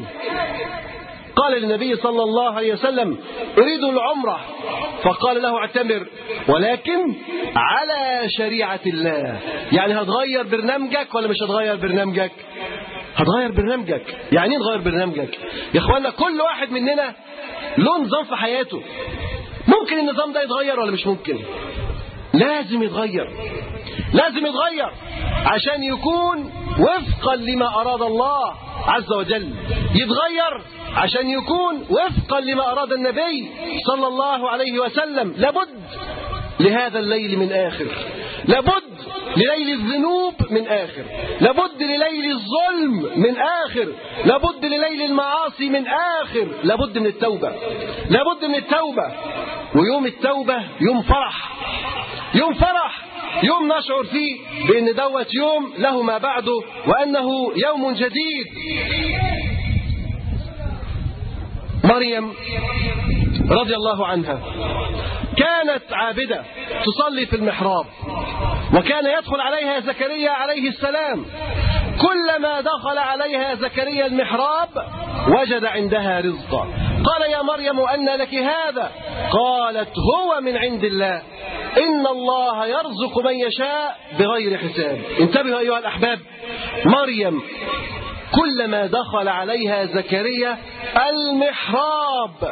Speaker 6: قال للنبي صلى الله عليه وسلم أريد العمرة فقال له اعتمر ولكن على شريعة الله يعني هتغير برنامجك ولا مش هتغير برنامجك هتغير برنامجك يعني ايه تغير برنامجك يا اخوانا كل واحد مننا له نظام في حياته ممكن النظام ده يتغير ولا مش ممكن لازم يتغير لازم يتغير عشان يكون وفقا لما أراد الله عز وجل يتغير عشان يكون وفقا لما أراد النبي صلى الله عليه وسلم لابد لهذا الليل من آخر لابد لليل الذنوب من آخر لابد لليل الظلم من آخر لابد لليل المعاصي من آخر لابد من التوبة لابد من التوبة ويوم التوبة يوم فرح يوم فرح يوم نشعر فيه بأن دوت يوم له ما بعده وأنه يوم جديد مريم رضي الله عنها كانت عابدة تصلي في المحراب وكان يدخل عليها زكريا عليه السلام كلما دخل عليها زكريا المحراب وجد عندها رزقا قال يا مريم أن لك هذا قالت هو من عند الله إن الله يرزق من يشاء بغير حساب انتبهوا أيها الأحباب مريم كلما دخل عليها زكريا المحراب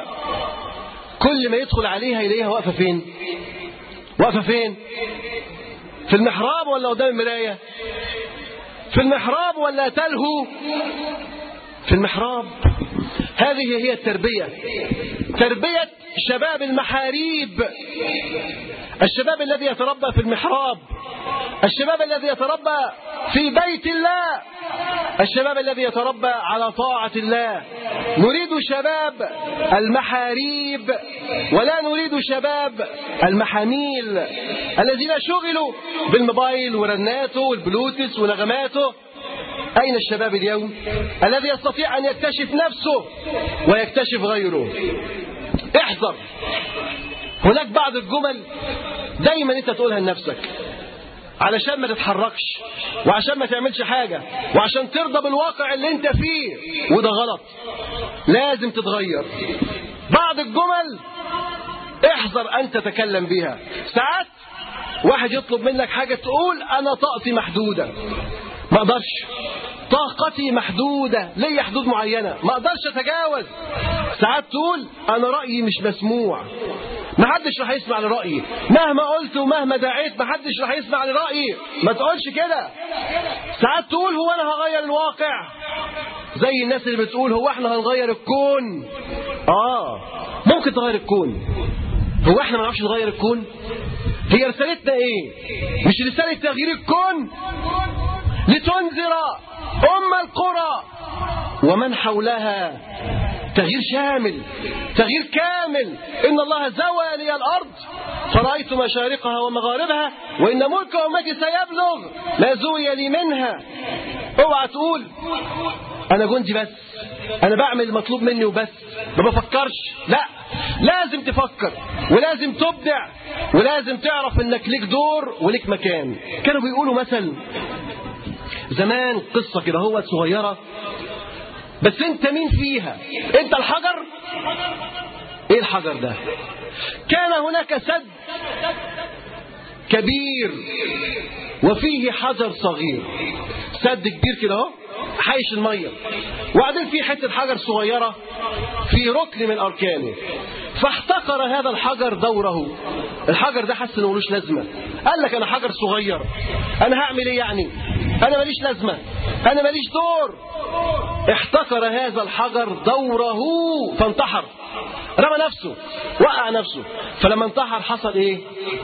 Speaker 6: كل ما يدخل عليها إليها واقفة فين واقفة فين في المحراب ولا قدام المراية في المحراب ولا تلهو في المحراب هذه هي التربية تربية شباب المحاريب الشباب الذي يتربى في المحراب الشباب الذي يتربى في بيت الله الشباب الذي يتربى على طاعة الله نريد شباب المحاريب ولا نريد شباب المحاميل الذين شغلوا بالموبايل ورناته والبلوتوث ونغماته أين الشباب اليوم الذي يستطيع أن يكتشف نفسه ويكتشف غيره احذر هناك بعض الجمل دايما انت تقولها لنفسك علشان ما تتحركش وعشان ما تعملش حاجة وعشان ترضى بالواقع اللي انت فيه وده غلط لازم تتغير بعض الجمل احذر ان تتكلم بها ساعات واحد يطلب منك حاجة تقول انا طاقتي محدودة ما اقدرش طاقتي محدودة ليا حدود معينة ما اقدرش اتجاوز ساعات تقول انا رأيي مش مسموع ما حدش راح يسمع لرأيي مهما قلت ومهما دعيت ما حدش راح يسمع لرأيي ما تقولش كده ساعات تقول هو انا هغير الواقع زي الناس اللي بتقول هو احنا هنغير الكون اه ممكن تغير الكون هو احنا ما نعرفش نغير الكون هي رسالتنا ايه مش رسالة تغيير الكون لتنذر أم القرى ومن حولها تغيير شامل تغيير كامل إن الله زوى لي الأرض فرأيت مشارقها ومغاربها وإن ملك أمتي سيبلغ ما زوي لي منها اوعى تقول أنا جندي بس أنا بعمل المطلوب مني وبس ما بفكرش لا لازم تفكر ولازم تبدع ولازم تعرف انك ليك دور وليك مكان كانوا بيقولوا مثل زمان قصة كده هو صغيرة بس انت مين فيها انت الحجر ايه الحجر ده كان هناك سد كبير وفيه حجر صغير سد كبير كده اهو حيش الميه وبعدين في حته حجر صغيره في ركن من اركانه فاحتقر هذا الحجر دوره الحجر ده حس انه ملوش لازمه قال لك انا حجر صغير انا هعمل ايه يعني انا ماليش لازمه انا ماليش دور احتقر هذا الحجر دوره فانتحر رمى نفسه وقع نفسه فلما انتحر حصل ايه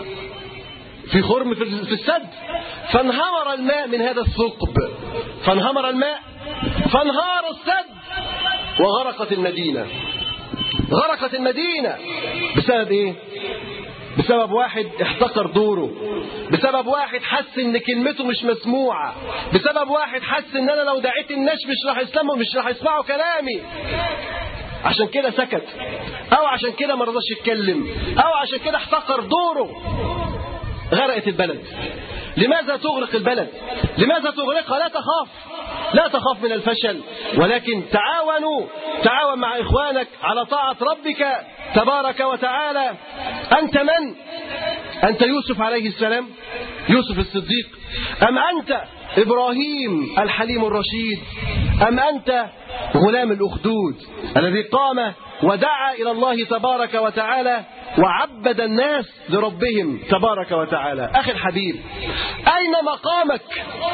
Speaker 6: في خرم في السد فانهمر الماء من هذا الثقب فانهمر الماء فانهار السد وغرقت المدينة غرقت المدينة بسبب ايه بسبب واحد احتقر دوره بسبب واحد حس ان كلمته مش مسموعة بسبب واحد حس ان انا لو دعيت الناس مش راح يسلموا مش راح يسمعوا كلامي عشان كده سكت او عشان كده ما رضاش يتكلم او عشان كده احتقر دوره غرقت البلد لماذا تغرق البلد لماذا تغرقها لا تخاف لا تخاف من الفشل ولكن تعاونوا تعاون مع إخوانك على طاعة ربك تبارك وتعالى أنت من أنت يوسف عليه السلام يوسف الصديق أم أنت إبراهيم الحليم الرشيد أم أنت غلام الأخدود الذي قام ودعا إلى الله تبارك وتعالى وعبد الناس لربهم تبارك وتعالى أخي الحبيب أين مقامك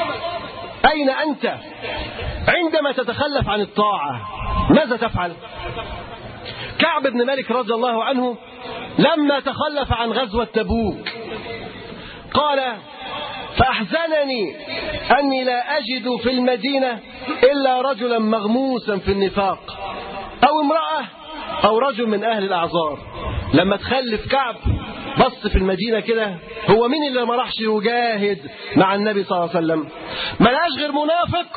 Speaker 6: أين أنت عندما تتخلف عن الطاعة ماذا تفعل كعب بن مالك رضي الله عنه لما تخلف عن غزوة تبوك قال فأحزنني أني لا أجد في المدينة إلا رجلا مغموسا في النفاق أو امرأة أو رجل من أهل الأعذار لما تخلف كعب بص في المدينة كده هو مين اللي ما راحش يجاهد مع النبي صلى الله عليه وسلم ما لقاش غير منافق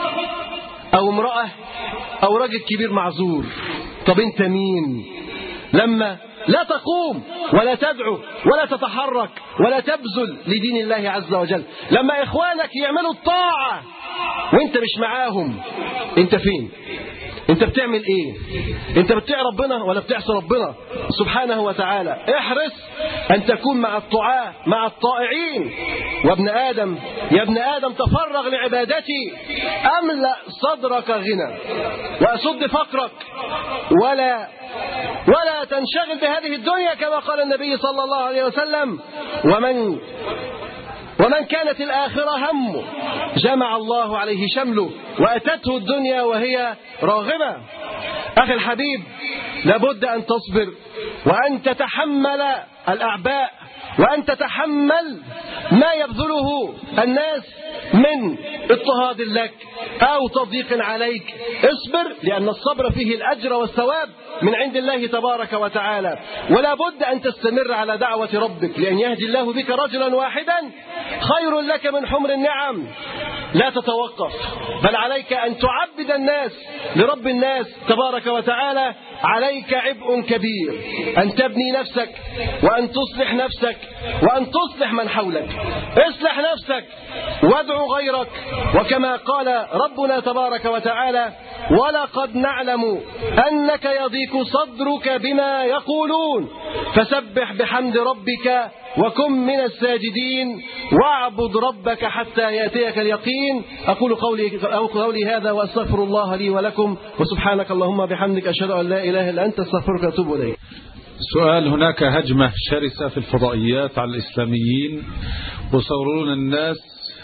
Speaker 6: أو امرأة أو راجل كبير معذور طب أنت مين لما لا تقوم ولا تدعو ولا تتحرك ولا تبذل لدين الله عز وجل لما إخوانك يعملوا الطاعة وانت مش معاهم انت فين انت بتعمل ايه انت بتطيع ربنا ولا بتعصي ربنا سبحانه وتعالى احرص ان تكون مع الطعاة مع الطائعين وابن ادم يا ابن ادم تفرغ لعبادتي املا صدرك غنى واسد فقرك ولا ولا تنشغل بهذه الدنيا كما قال النبي صلى الله عليه وسلم ومن ومن كانت الآخرة همه جمع الله عليه شمله وأتته الدنيا وهي راغمة أخي الحبيب لابد أن تصبر وأن تتحمل الأعباء وأن تتحمل ما يبذله الناس من اضطهاد لك أو تضييق عليك اصبر لأن الصبر فيه الأجر والثواب من عند الله تبارك وتعالى ولا بد أن تستمر على دعوة ربك لأن يهدي الله بك رجلا واحدا خير لك من حمر النعم لا تتوقف بل عليك أن تعبد الناس لرب الناس تبارك وتعالى عليك عبء كبير أن تبني نفسك وأن تصلح نفسك وأن تصلح من حولك اصلح نفسك وادعو غيرك وكما قال ربنا تبارك وتعالى ولقد نعلم أنك يضيق صدرك بما يقولون فسبح بحمد ربك وكن من الساجدين واعبد ربك حتى يأتيك اليقين أقول قولي, أو قولي هذا وأستغفر الله لي ولكم وسبحانك اللهم بحمدك أشهد أن لا إله إلا أنت استغفرك وأتوب إليك
Speaker 4: سؤال هناك هجمة شرسة في الفضائيات على الإسلاميين وصورون الناس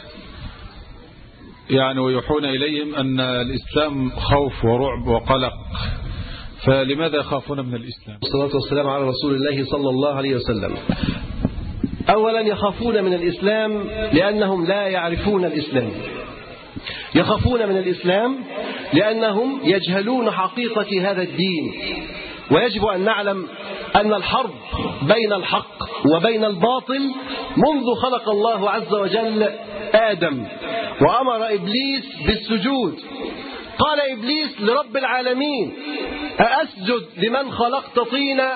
Speaker 4: يعني ويوحون إليهم أن الإسلام خوف ورعب وقلق فلماذا يخافون من الإسلام
Speaker 6: والصلاة والسلام على رسول الله صلى الله عليه وسلم أولا يخافون من الإسلام لأنهم لا يعرفون الإسلام يخافون من الإسلام لأنهم يجهلون حقيقة هذا الدين ويجب أن نعلم أن الحرب بين الحق وبين الباطل منذ خلق الله عز وجل آدم وأمر إبليس بالسجود قال إبليس لرب العالمين أأسجد لمن خلقت طينا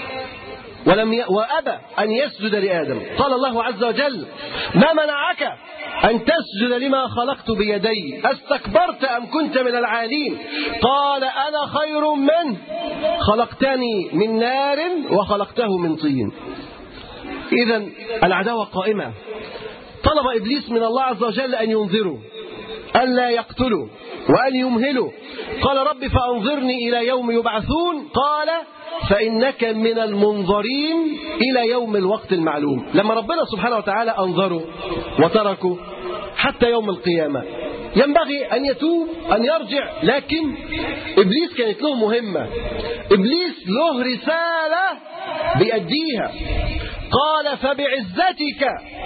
Speaker 6: ولم ي... وأبى أن يسجد لآدم قال الله عز وجل ما منعك أن تسجد لما خلقت بيدي أستكبرت أم كنت من العالين قال أنا خير منه خلقتني من نار وخلقته من طين إذا العداوة قائمة طلب إبليس من الله عز وجل أن ينذره ألا يقتله وأن يمهله قال رب فأنظرني إلى يوم يبعثون قال فإنك من المنظرين إلى يوم الوقت المعلوم لما ربنا سبحانه وتعالى أنظره وتركه حتى يوم القيامة ينبغي أن يتوب أن يرجع لكن إبليس كانت له مهمة إبليس له رسالة بيأديها قال فبعزتك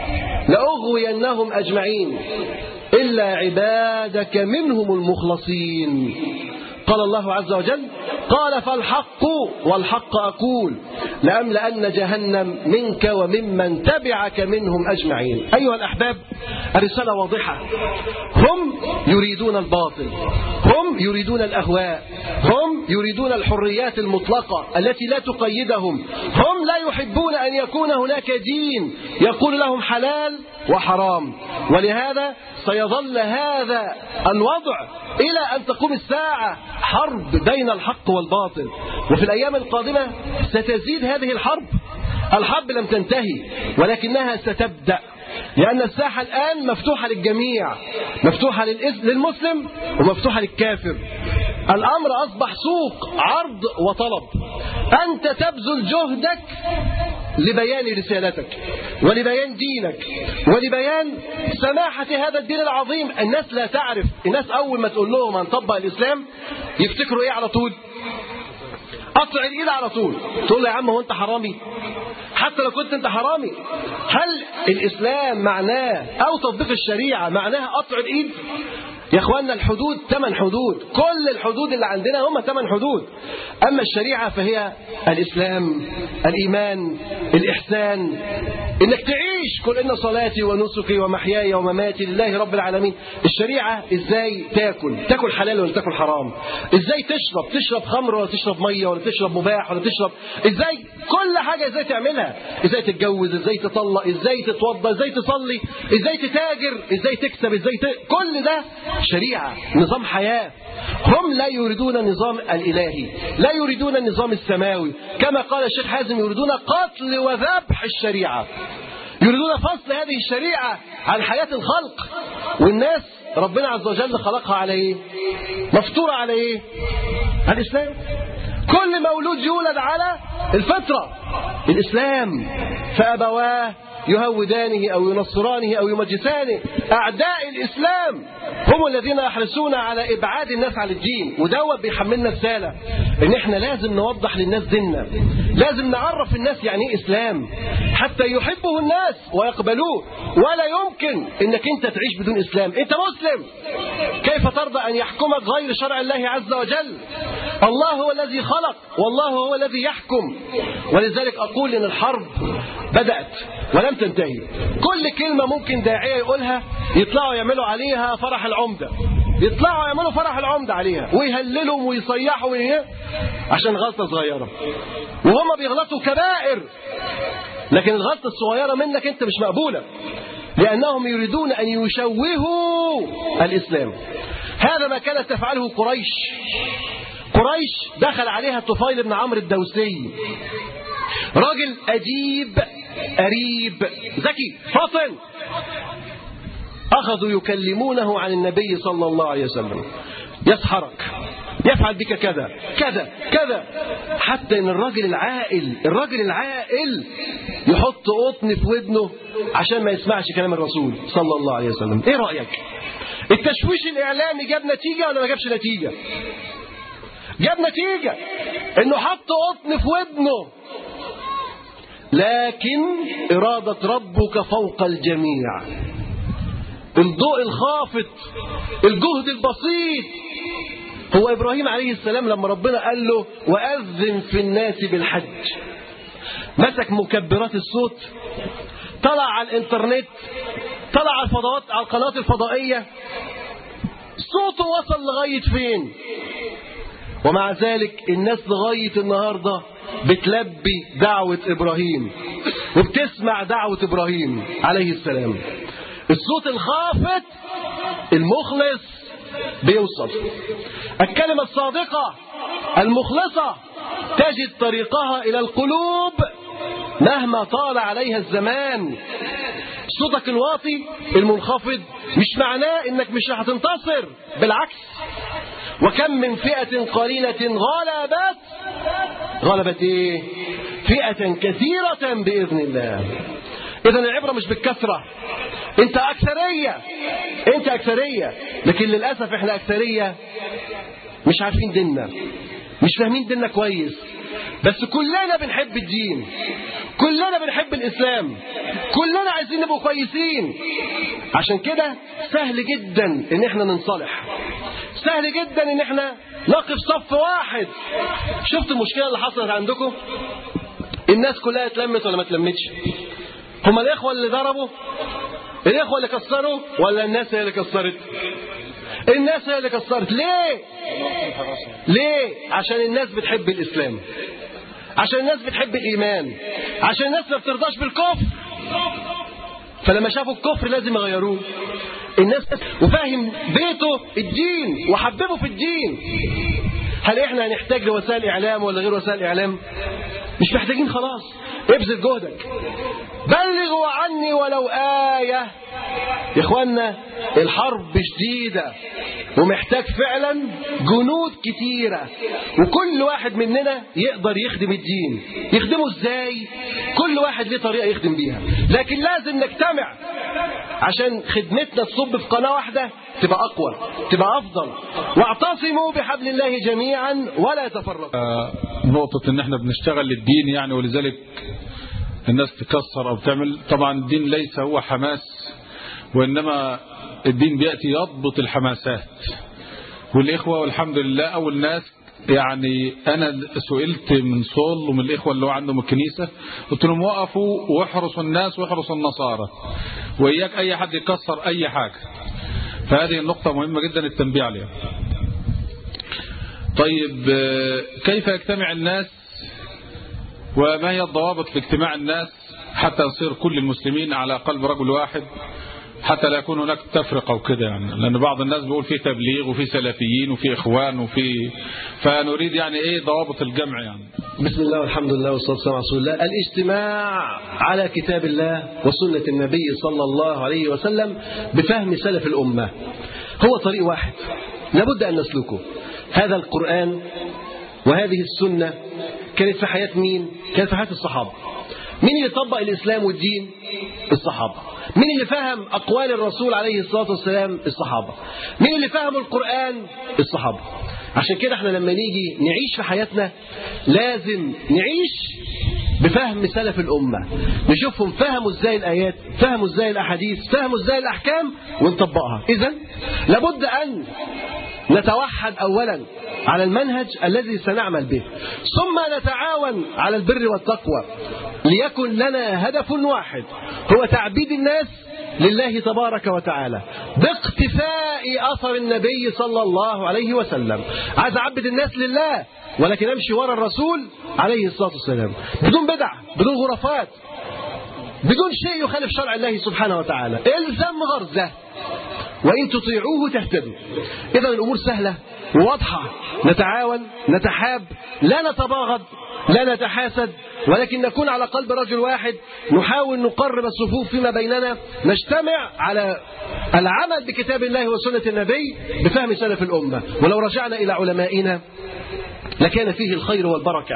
Speaker 6: لأغوينهم أجمعين إلا عبادك منهم المخلصين قال الله عز وجل قال فالحق والحق أقول لأملأن جهنم منك وممن تبعك منهم أجمعين أيها الأحباب الرسالة واضحة هم يريدون الباطل هم يريدون الأهواء هم يريدون الحريات المطلقة التي لا تقيدهم هم لا يحبون أن يكون هناك دين يقول لهم حلال وحرام ولهذا سيظل هذا الوضع إلى أن تقوم الساعة حرب بين الحق والباطل وفي الأيام القادمة ستزيد هذه الحرب الحرب لم تنتهي ولكنها ستبدأ لأن الساحة الآن مفتوحة للجميع مفتوحة للمسلم ومفتوحة للكافر الأمر أصبح سوق عرض وطلب أنت تبذل جهدك لبيان رسالتك ولبيان دينك ولبيان سماحة هذا الدين العظيم الناس لا تعرف الناس أول ما تقول لهم هنطبق الإسلام يفتكروا إيه على طول قطع الإيد على طول تقول له يا عم هو أنت حرامي حتى لو كنت أنت حرامي هل الإسلام معناه أو تطبيق الشريعة معناها قطع الإيد يا اخوانا الحدود ثمان حدود كل الحدود اللي عندنا هم ثمان حدود اما الشريعه فهي الاسلام الايمان الاحسان انك تعيش عيش قل إن صلاتي ونسكي ومحياي ومماتي لله رب العالمين الشريعة إزاي تاكل تاكل حلال ولا تاكل حرام إزاي تشرب تشرب خمر ولا تشرب مية ولا تشرب مباح ولا تشرب إزاي كل حاجة إزاي تعملها إزاي تتجوز إزاي تطلق إزاي تتوضى إزاي تصلي إزاي تتاجر إزاي تكسب إزاي ت... كل ده شريعة نظام حياة هم لا يريدون النظام الإلهي لا يريدون النظام السماوي كما قال الشيخ حازم يريدون قتل وذبح الشريعة يريدون فصل هذه الشريعة عن حياة الخلق والناس ربنا عز وجل خلقها على ايه مفطورة على ايه على الإسلام كل مولود يولد على الفطرة الإسلام فأبواه يهودانه أو ينصرانه أو يمجسانه أعداء الإسلام هم الذين يحرصون على إبعاد الناس عن الدين ودوت بيحملنا رسالة إن إحنا لازم نوضح للناس ديننا لازم نعرف الناس يعني إيه إسلام حتى يحبه الناس ويقبلوه ولا يمكن إنك أنت تعيش بدون إسلام أنت مسلم كيف ترضى أن يحكمك غير شرع الله عز وجل الله هو الذي خلق والله هو الذي يحكم ولذلك أقول إن الحرب بدأت ولم تنتهي كل كلمة ممكن داعية يقولها يطلعوا يعملوا عليها فرح العمدة يطلعوا يعملوا فرح العمدة عليها ويهللوا ويصيحوا ويه عشان غلطة صغيرة وهم بيغلطوا كبائر لكن الغلطة الصغيرة منك انت مش مقبولة لأنهم يريدون أن يشوهوا الإسلام هذا ما كانت تفعله قريش قريش دخل عليها طفيل بن عمرو الدوسي راجل أديب قريب ذكي فطن أخذوا يكلمونه عن النبي صلى الله عليه وسلم يسحرك يفعل بك كذا كذا كذا حتى ان الراجل العاقل الراجل العاقل يحط قطن في ودنه عشان ما يسمعش كلام الرسول صلى الله عليه وسلم ايه رأيك التشويش الاعلامي جاب نتيجة ولا ما جابش نتيجة جاب نتيجة انه حط قطن في ودنه لكن إرادة ربك فوق الجميع الضوء الخافت الجهد البسيط هو إبراهيم عليه السلام لما ربنا قال له وأذن في الناس بالحج مسك مكبرات الصوت طلع على الانترنت طلع على الفضاءات على القنوات الفضائية صوته وصل لغاية فين ومع ذلك الناس لغاية النهاردة بتلبي دعوة إبراهيم وبتسمع دعوة إبراهيم عليه السلام الصوت الخافت المخلص بيوصل الكلمة الصادقة المخلصة تجد طريقها إلى القلوب مهما طال عليها الزمان صوتك الواطي المنخفض مش معناه انك مش هتنتصر بالعكس وكم من فئة قليلة غلبت غلبت ايه فئة كثيرة بإذن الله إذا العبرة مش بالكثرة أنت أكثرية أنت أكثرية لكن للأسف إحنا أكثرية مش عارفين ديننا مش فاهمين ديننا كويس بس كلنا بنحب الدين كلنا بنحب الإسلام كلنا عايزين نبقوا كويسين عشان كده سهل جدا ان احنا ننصلح سهل جدا ان احنا نقف صف واحد شفت المشكلة اللي حصلت عندكم الناس كلها اتلمت ولا ما اتلمتش هما الاخوة اللي ضربوا الاخوة اللي كسروا ولا الناس هي اللي كسرت الناس هي اللي كسرت ليه ليه عشان الناس بتحب الاسلام عشان الناس بتحب الايمان عشان الناس ما بترضاش بالكفر فلما شافوا الكفر لازم يغيروه الناس وفاهم بيته الدين وحببه في الدين هل احنا هنحتاج لوسائل اعلام ولا غير وسائل اعلام مش محتاجين خلاص ابذل جهدك بلغوا عني ولو آية يا اخوانا الحرب شديدة ومحتاج فعلا جنود كتيرة وكل واحد مننا يقدر يخدم الدين يخدمه ازاي كل واحد ليه طريقة يخدم بيها لكن لازم نجتمع عشان خدمتنا تصب في قناة واحدة تبقى أقوى تبقى أفضل واعتصموا بحبل الله جميعا ولا تفرقوا
Speaker 4: آه، نقطة ان احنا بنشتغل للدين يعني ولذلك الناس تكسر او تعمل طبعا الدين ليس هو حماس وانما الدين بيأتي يضبط الحماسات والاخوة والحمد لله او الناس يعني أنا سئلت من صول ومن الإخوة اللي هو عندهم الكنيسة قلت لهم وقفوا واحرسوا الناس واحرسوا النصارى وإياك أي حد يكسر أي حاجة فهذه النقطة مهمة جدا التنبيه عليها طيب كيف يجتمع الناس وما هي الضوابط لاجتماع الناس حتى يصير كل المسلمين على قلب رجل واحد حتى لا يكون هناك تفرقة وكده يعني لأن بعض الناس بيقول في تبليغ وفي سلفيين وفي إخوان وفي فنريد يعني إيه ضوابط الجمع يعني
Speaker 6: بسم الله والحمد لله والصلاة والسلام على رسول الله الاجتماع على كتاب الله وسنة النبي صلى الله عليه وسلم بفهم سلف الأمة هو طريق واحد لابد أن نسلكه هذا القرآن وهذه السنة كانت في حياة مين؟ كانت في حياة الصحابة مين اللي طبق الإسلام والدين؟ الصحابة مين اللي فهم أقوال الرسول عليه الصلاة والسلام؟ الصحابة مين اللي فهم القرآن؟ الصحابة عشان كده احنا لما نيجي نعيش في حياتنا لازم نعيش بفهم سلف الأمة نشوفهم فهموا ازاي الآيات فهموا ازاي الأحاديث فهموا ازاي الأحكام ونطبقها إذا لابد أن نتوحد أولا على المنهج الذي سنعمل به ثم نتعاون على البر والتقوى ليكن لنا هدف واحد هو تعبيد الناس لله تبارك وتعالى باقتفاء أثر النبي صلى الله عليه وسلم عايز أعبد الناس لله ولكن أمشي ورا الرسول عليه الصلاة والسلام بدون بدع بدون غرفات بدون شيء يخالف شرع الله سبحانه وتعالى الزم غرزه وإن تطيعوه تهتدوا إذا الأمور سهلة وواضحة نتعاون نتحاب لا نتباغض لا نتحاسد ولكن نكون على قلب رجل واحد نحاول نقرب الصفوف فيما بيننا نجتمع على العمل بكتاب الله وسنة النبي بفهم سلف الأمة ولو رجعنا إلى علمائنا لكان فيه الخير والبركة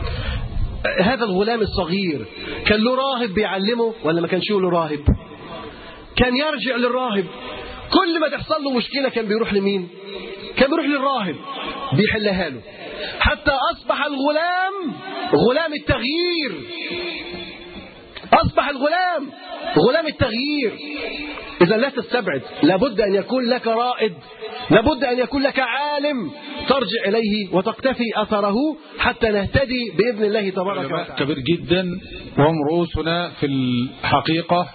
Speaker 6: هذا الغلام الصغير كان له راهب بيعلمه ولا ما كانش له راهب كان يرجع للراهب كل ما تحصل له مشكلة كان بيروح لمين كان بيروح للراهب بيحلها له حتى أصبح الغلام غلام التغيير أصبح الغلام غلام التغيير إذا لا تستبعد لابد أن يكون لك رائد لابد أن يكون لك عالم ترجع إليه وتقتفي أثره حتى نهتدي بإذن الله تبارك
Speaker 4: علماء
Speaker 6: وتعالى
Speaker 4: كبير جدا وهم رؤوسنا في الحقيقة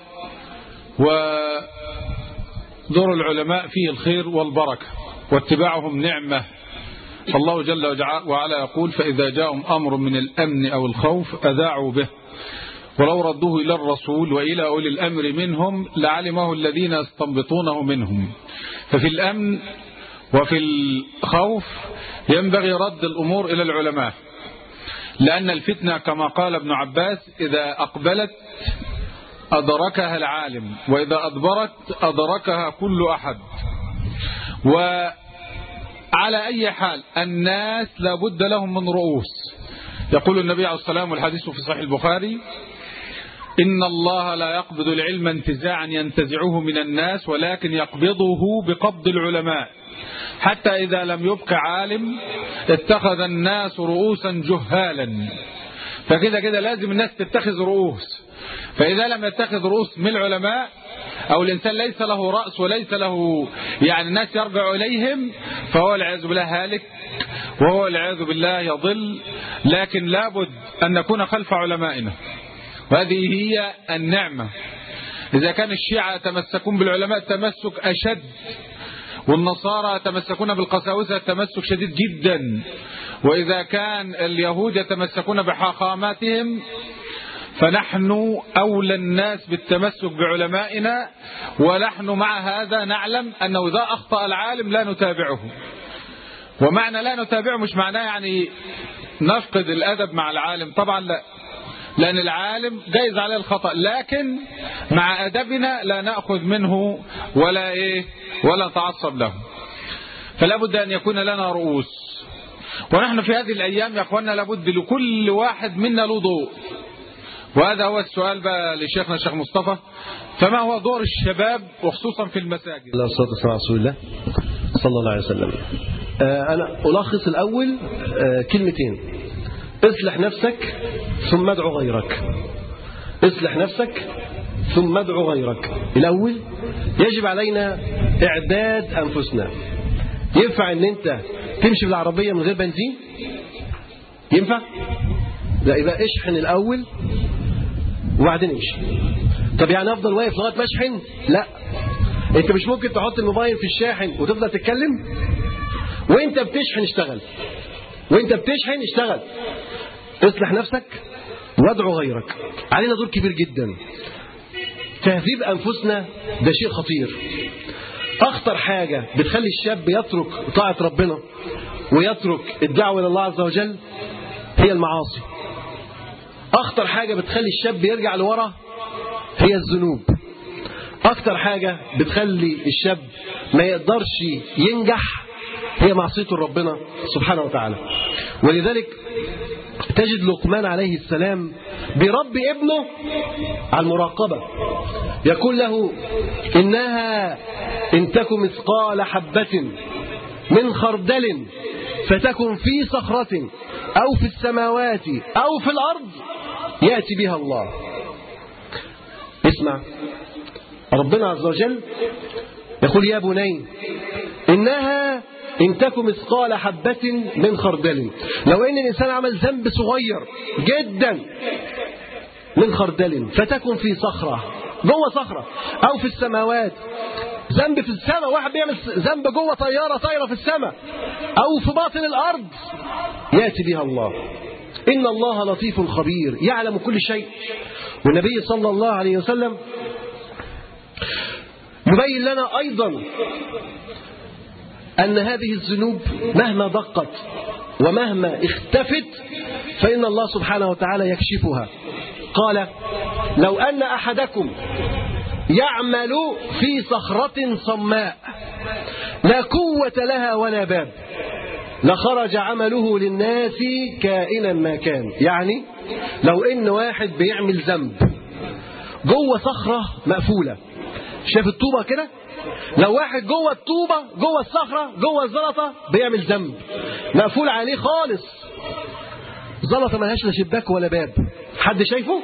Speaker 4: ودور العلماء فيه الخير والبركة واتباعهم نعمة الله جل وعلا يقول فإذا جاءهم أمر من الأمن أو الخوف أذاعوا به ولو ردوه إلى الرسول وإلى أولي الأمر منهم لعلمه الذين يستنبطونه منهم ففي الأمن وفي الخوف ينبغي رد الأمور إلى العلماء لأن الفتنة كما قال ابن عباس إذا أقبلت أدركها العالم وإذا أدبرت أدركها كل أحد وعلى أي حال الناس لابد لهم من رؤوس يقول النبي عليه السلام والحديث في صحيح البخاري إن الله لا يقبض العلم انتزاعا ينتزعه من الناس ولكن يقبضه بقبض العلماء حتى إذا لم يبق عالم اتخذ الناس رؤوسا جهالا فكده كده لازم الناس تتخذ رؤوس فإذا لم يتخذ رؤوس من العلماء أو الإنسان ليس له رأس وليس له يعني الناس يرجع إليهم فهو والعياذ بالله هالك وهو والعياذ بالله يضل لكن لابد أن نكون خلف علمائنا وهذه هي النعمة إذا كان الشيعة يتمسكون بالعلماء تمسك أشد والنصارى يتمسكون بالقساوسة تمسك شديد جدا وإذا كان اليهود يتمسكون بحاخاماتهم فنحن أولى الناس بالتمسك بعلمائنا ونحن مع هذا نعلم أنه إذا أخطأ العالم لا نتابعه ومعنى لا نتابعه مش معناه يعني نفقد الأدب مع العالم طبعا لا لأن العالم جايز عليه الخطأ لكن مع أدبنا لا نأخذ منه ولا إيه ولا نتعصب له فلا بد أن يكون لنا رؤوس ونحن في هذه الأيام يا أخوانا لابد لكل واحد منا له ضوء وهذا هو السؤال بقى لشيخنا الشيخ مصطفى فما هو دور الشباب وخصوصا في المساجد
Speaker 6: الله الصلاة والسلام على رسول الله صلى الله عليه وسلم آه، أنا ألخص الأول آه، كلمتين اصلح نفسك ثم ادعو غيرك اصلح نفسك ثم ادعو غيرك الأول يجب علينا إعداد أنفسنا ينفع ان انت تمشي بالعربية من غير بنزين ينفع لا يبقى اشحن الاول وبعدين امشي طب يعني افضل واقف لغايه ما اشحن لا انت مش ممكن تحط الموبايل في الشاحن وتفضل تتكلم وانت بتشحن اشتغل وانت بتشحن اشتغل اصلح نفسك وادعو غيرك علينا دور كبير جدا تهذيب انفسنا ده شيء خطير اخطر حاجه بتخلي الشاب يترك طاعه ربنا ويترك الدعوه الى الله عز وجل هي المعاصي اخطر حاجه بتخلي الشاب يرجع لورا هي الذنوب اكتر حاجه بتخلي الشاب ما يقدرش ينجح هي معصيه ربنا سبحانه وتعالى ولذلك تجد لقمان عليه السلام برب ابنه على المراقبة يقول له إنها إن تك مثقال حبة من خردل فتكن في صخرة أو في السماوات أو في الأرض يأتي بها الله اسمع ربنا عز وجل يقول يا بني إنها إن تك مثقال حبة من خردل لو إن الإنسان عمل ذنب صغير جدا من خردل فتكن في صخرة جوه صخرة أو في السماوات ذنب في السماء واحد بيعمل ذنب جوه طيارة طايرة في السماء أو في باطن الأرض يأتي بها الله إن الله لطيف خبير يعلم كل شيء والنبي صلى الله عليه وسلم يبين لنا أيضا أن هذه الذنوب مهما دقت ومهما اختفت فإن الله سبحانه وتعالى يكشفها قال لو أن أحدكم يعمل في صخرة صماء لا قوة لها ولا باب لخرج عمله للناس كائنا ما كان يعني لو ان واحد بيعمل ذنب جوه صخرة مقفولة شاف الطوبة كده لو واحد جوه الطوبة جوه الصخرة جوه الزلطة بيعمل ذنب مقفول عليه خالص زلطة ملهاش لا شباك ولا باب حد شايفه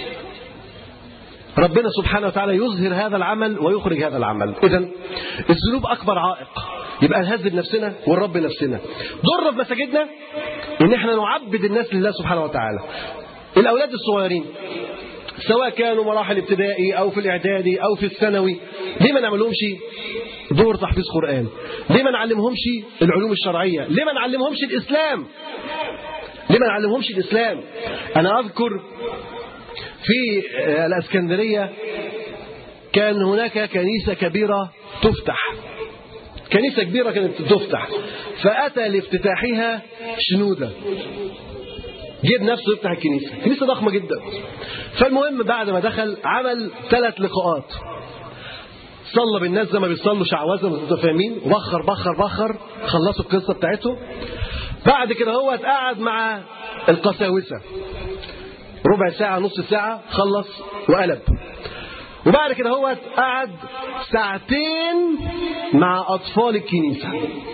Speaker 6: ربنا سبحانه وتعالى يظهر هذا العمل ويخرج هذا العمل إذا الذنوب أكبر عائق يبقى نهذب نفسنا ونربي نفسنا دورنا في مساجدنا إن احنا نعبد الناس لله سبحانه وتعالى الأولاد الصغيرين سواء كانوا مراحل ابتدائي أو في الإعدادي أو في الثانوي ليه ما نعملهمش دور تحفيظ قرآن ليه ما نعلمهمش العلوم الشرعية ليه ما نعلمهمش الإسلام ليه ما نعلمهمش الإسلام أنا أذكر في الأسكندرية كان هناك كنيسة كبيرة تفتح كنيسة كبيرة كانت تفتح فأتى لافتتاحها شنودة جيب نفسه يفتح الكنيسة كنيسة ضخمة جدا فالمهم بعد ما دخل عمل ثلاث لقاءات صلى بالناس زي ما بيصلوا شعوذة انتوا فاهمين وبخر بخر بخر خلصوا القصة بتاعته بعد كده هو قعد مع القساوسة ربع ساعة نص ساعة خلص وقلب وبعد كده هو قعد ساعتين مع أطفال الكنيسة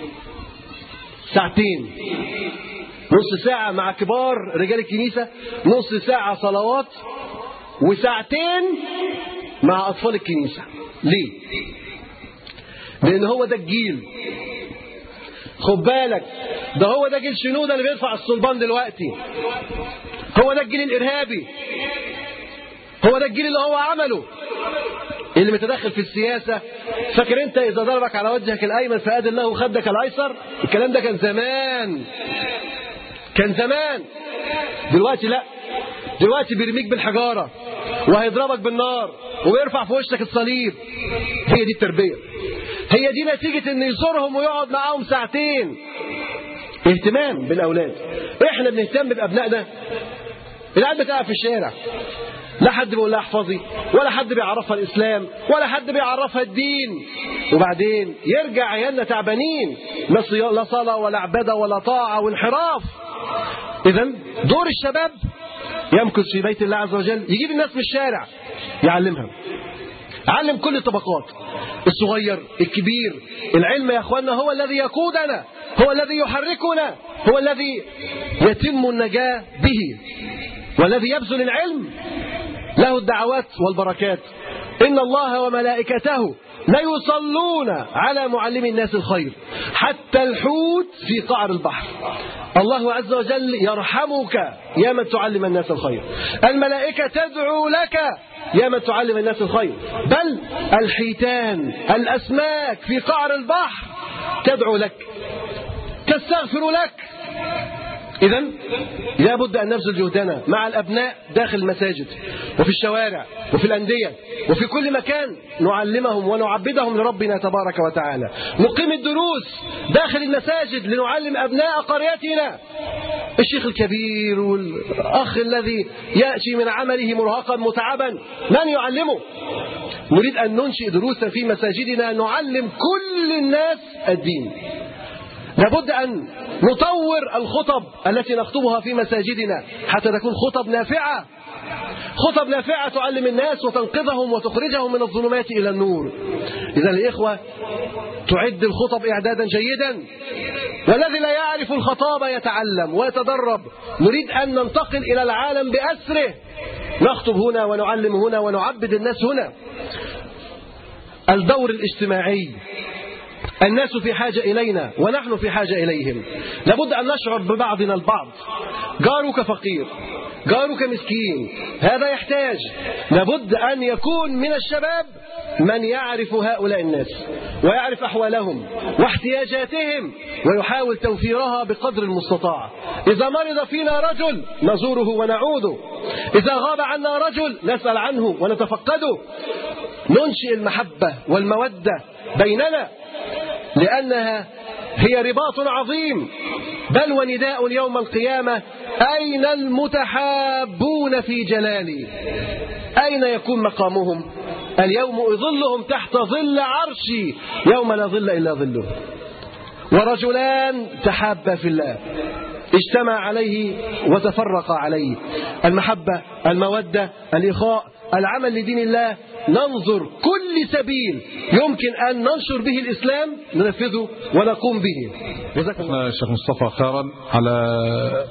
Speaker 6: ساعتين نص ساعة مع كبار رجال الكنيسة نص ساعة صلوات وساعتين مع أطفال الكنيسة ليه؟ لأن هو ده الجيل خد بالك ده هو ده جيل شنودة اللي بيرفع الصلبان دلوقتي هو ده الجيل الإرهابي هو ده الجيل اللي هو عمله اللي متدخل في السياسة فاكر انت إذا ضربك على وجهك الأيمن فأد الله خدك الأيسر الكلام ده كان زمان كان زمان دلوقتي لا دلوقتي بيرميك بالحجارة وهيضربك بالنار ويرفع في وشك الصليب هي دي التربية هي دي نتيجة ان يزورهم ويقعد معاهم ساعتين اهتمام بالأولاد احنا بنهتم بأبنائنا العيال بتقع في الشارع لا حد بيقول لها احفظي ولا حد بيعرفها الإسلام ولا حد بيعرفها الدين وبعدين يرجع عيالنا تعبانين لا صلاة ولا عبادة ولا طاعة وانحراف إذا دور الشباب يمكث في بيت الله عز وجل يجيب الناس من الشارع يعلمها علم كل الطبقات الصغير الكبير العلم يا اخوانا هو الذي يقودنا هو الذي يحركنا هو الذي يتم النجاة به والذي يبذل العلم له الدعوات والبركات إن الله وملائكته ليصلون على معلم الناس الخير حتى الحوت في قعر البحر الله عز وجل يرحمك يا من تعلم الناس الخير الملائكة تدعو لك يا من تعلم الناس الخير بل الحيتان الأسماك في قعر البحر تدعو لك تستغفر لك إذا لابد أن نبذل جهدنا مع الأبناء داخل المساجد وفي الشوارع وفي الأندية وفي كل مكان نعلمهم ونعبدهم لربنا تبارك وتعالى نقيم الدروس داخل المساجد لنعلم أبناء قريتنا الشيخ الكبير والأخ الذي يأتي من عمله مرهقا متعبا من يعلمه نريد أن ننشئ دروسا في مساجدنا نعلم كل الناس الدين لابد أن نطور الخطب التي نخطبها في مساجدنا حتى تكون خطب نافعة خطب نافعة تعلم الناس وتنقذهم وتخرجهم من الظلمات إلى النور إذا الإخوة تعد الخطب إعدادا جيدا والذي لا يعرف الخطاب يتعلم ويتدرب نريد أن ننتقل إلى العالم بأسره نخطب هنا ونعلم هنا ونعبد الناس هنا الدور الاجتماعي الناس في حاجة إلينا ونحن في حاجة إليهم لابد أن نشعر ببعضنا البعض جارك فقير جارك مسكين هذا يحتاج لابد أن يكون من الشباب من يعرف هؤلاء الناس ويعرف أحوالهم واحتياجاتهم ويحاول توفيرها بقدر المستطاع إذا مرض فينا رجل نزوره ونعوده إذا غاب عنا رجل نسأل عنه ونتفقده ننشئ المحبة والمودة بيننا لأنها هي رباط عظيم بل ونداء يوم القيامة أين المتحابون في جلالي أين يكون مقامهم اليوم أظلهم تحت ظل عرشي يوم لا ظل إلا ظله ورجلان تحابا في الله اجتمع عليه وتفرق عليه المحبة المودة الإخاء العمل لدين الله ننظر كل سبيل يمكن أن ننشر به الإسلام ننفذه ونقوم به جزاك الله
Speaker 4: الشيخ مصطفى خيرا على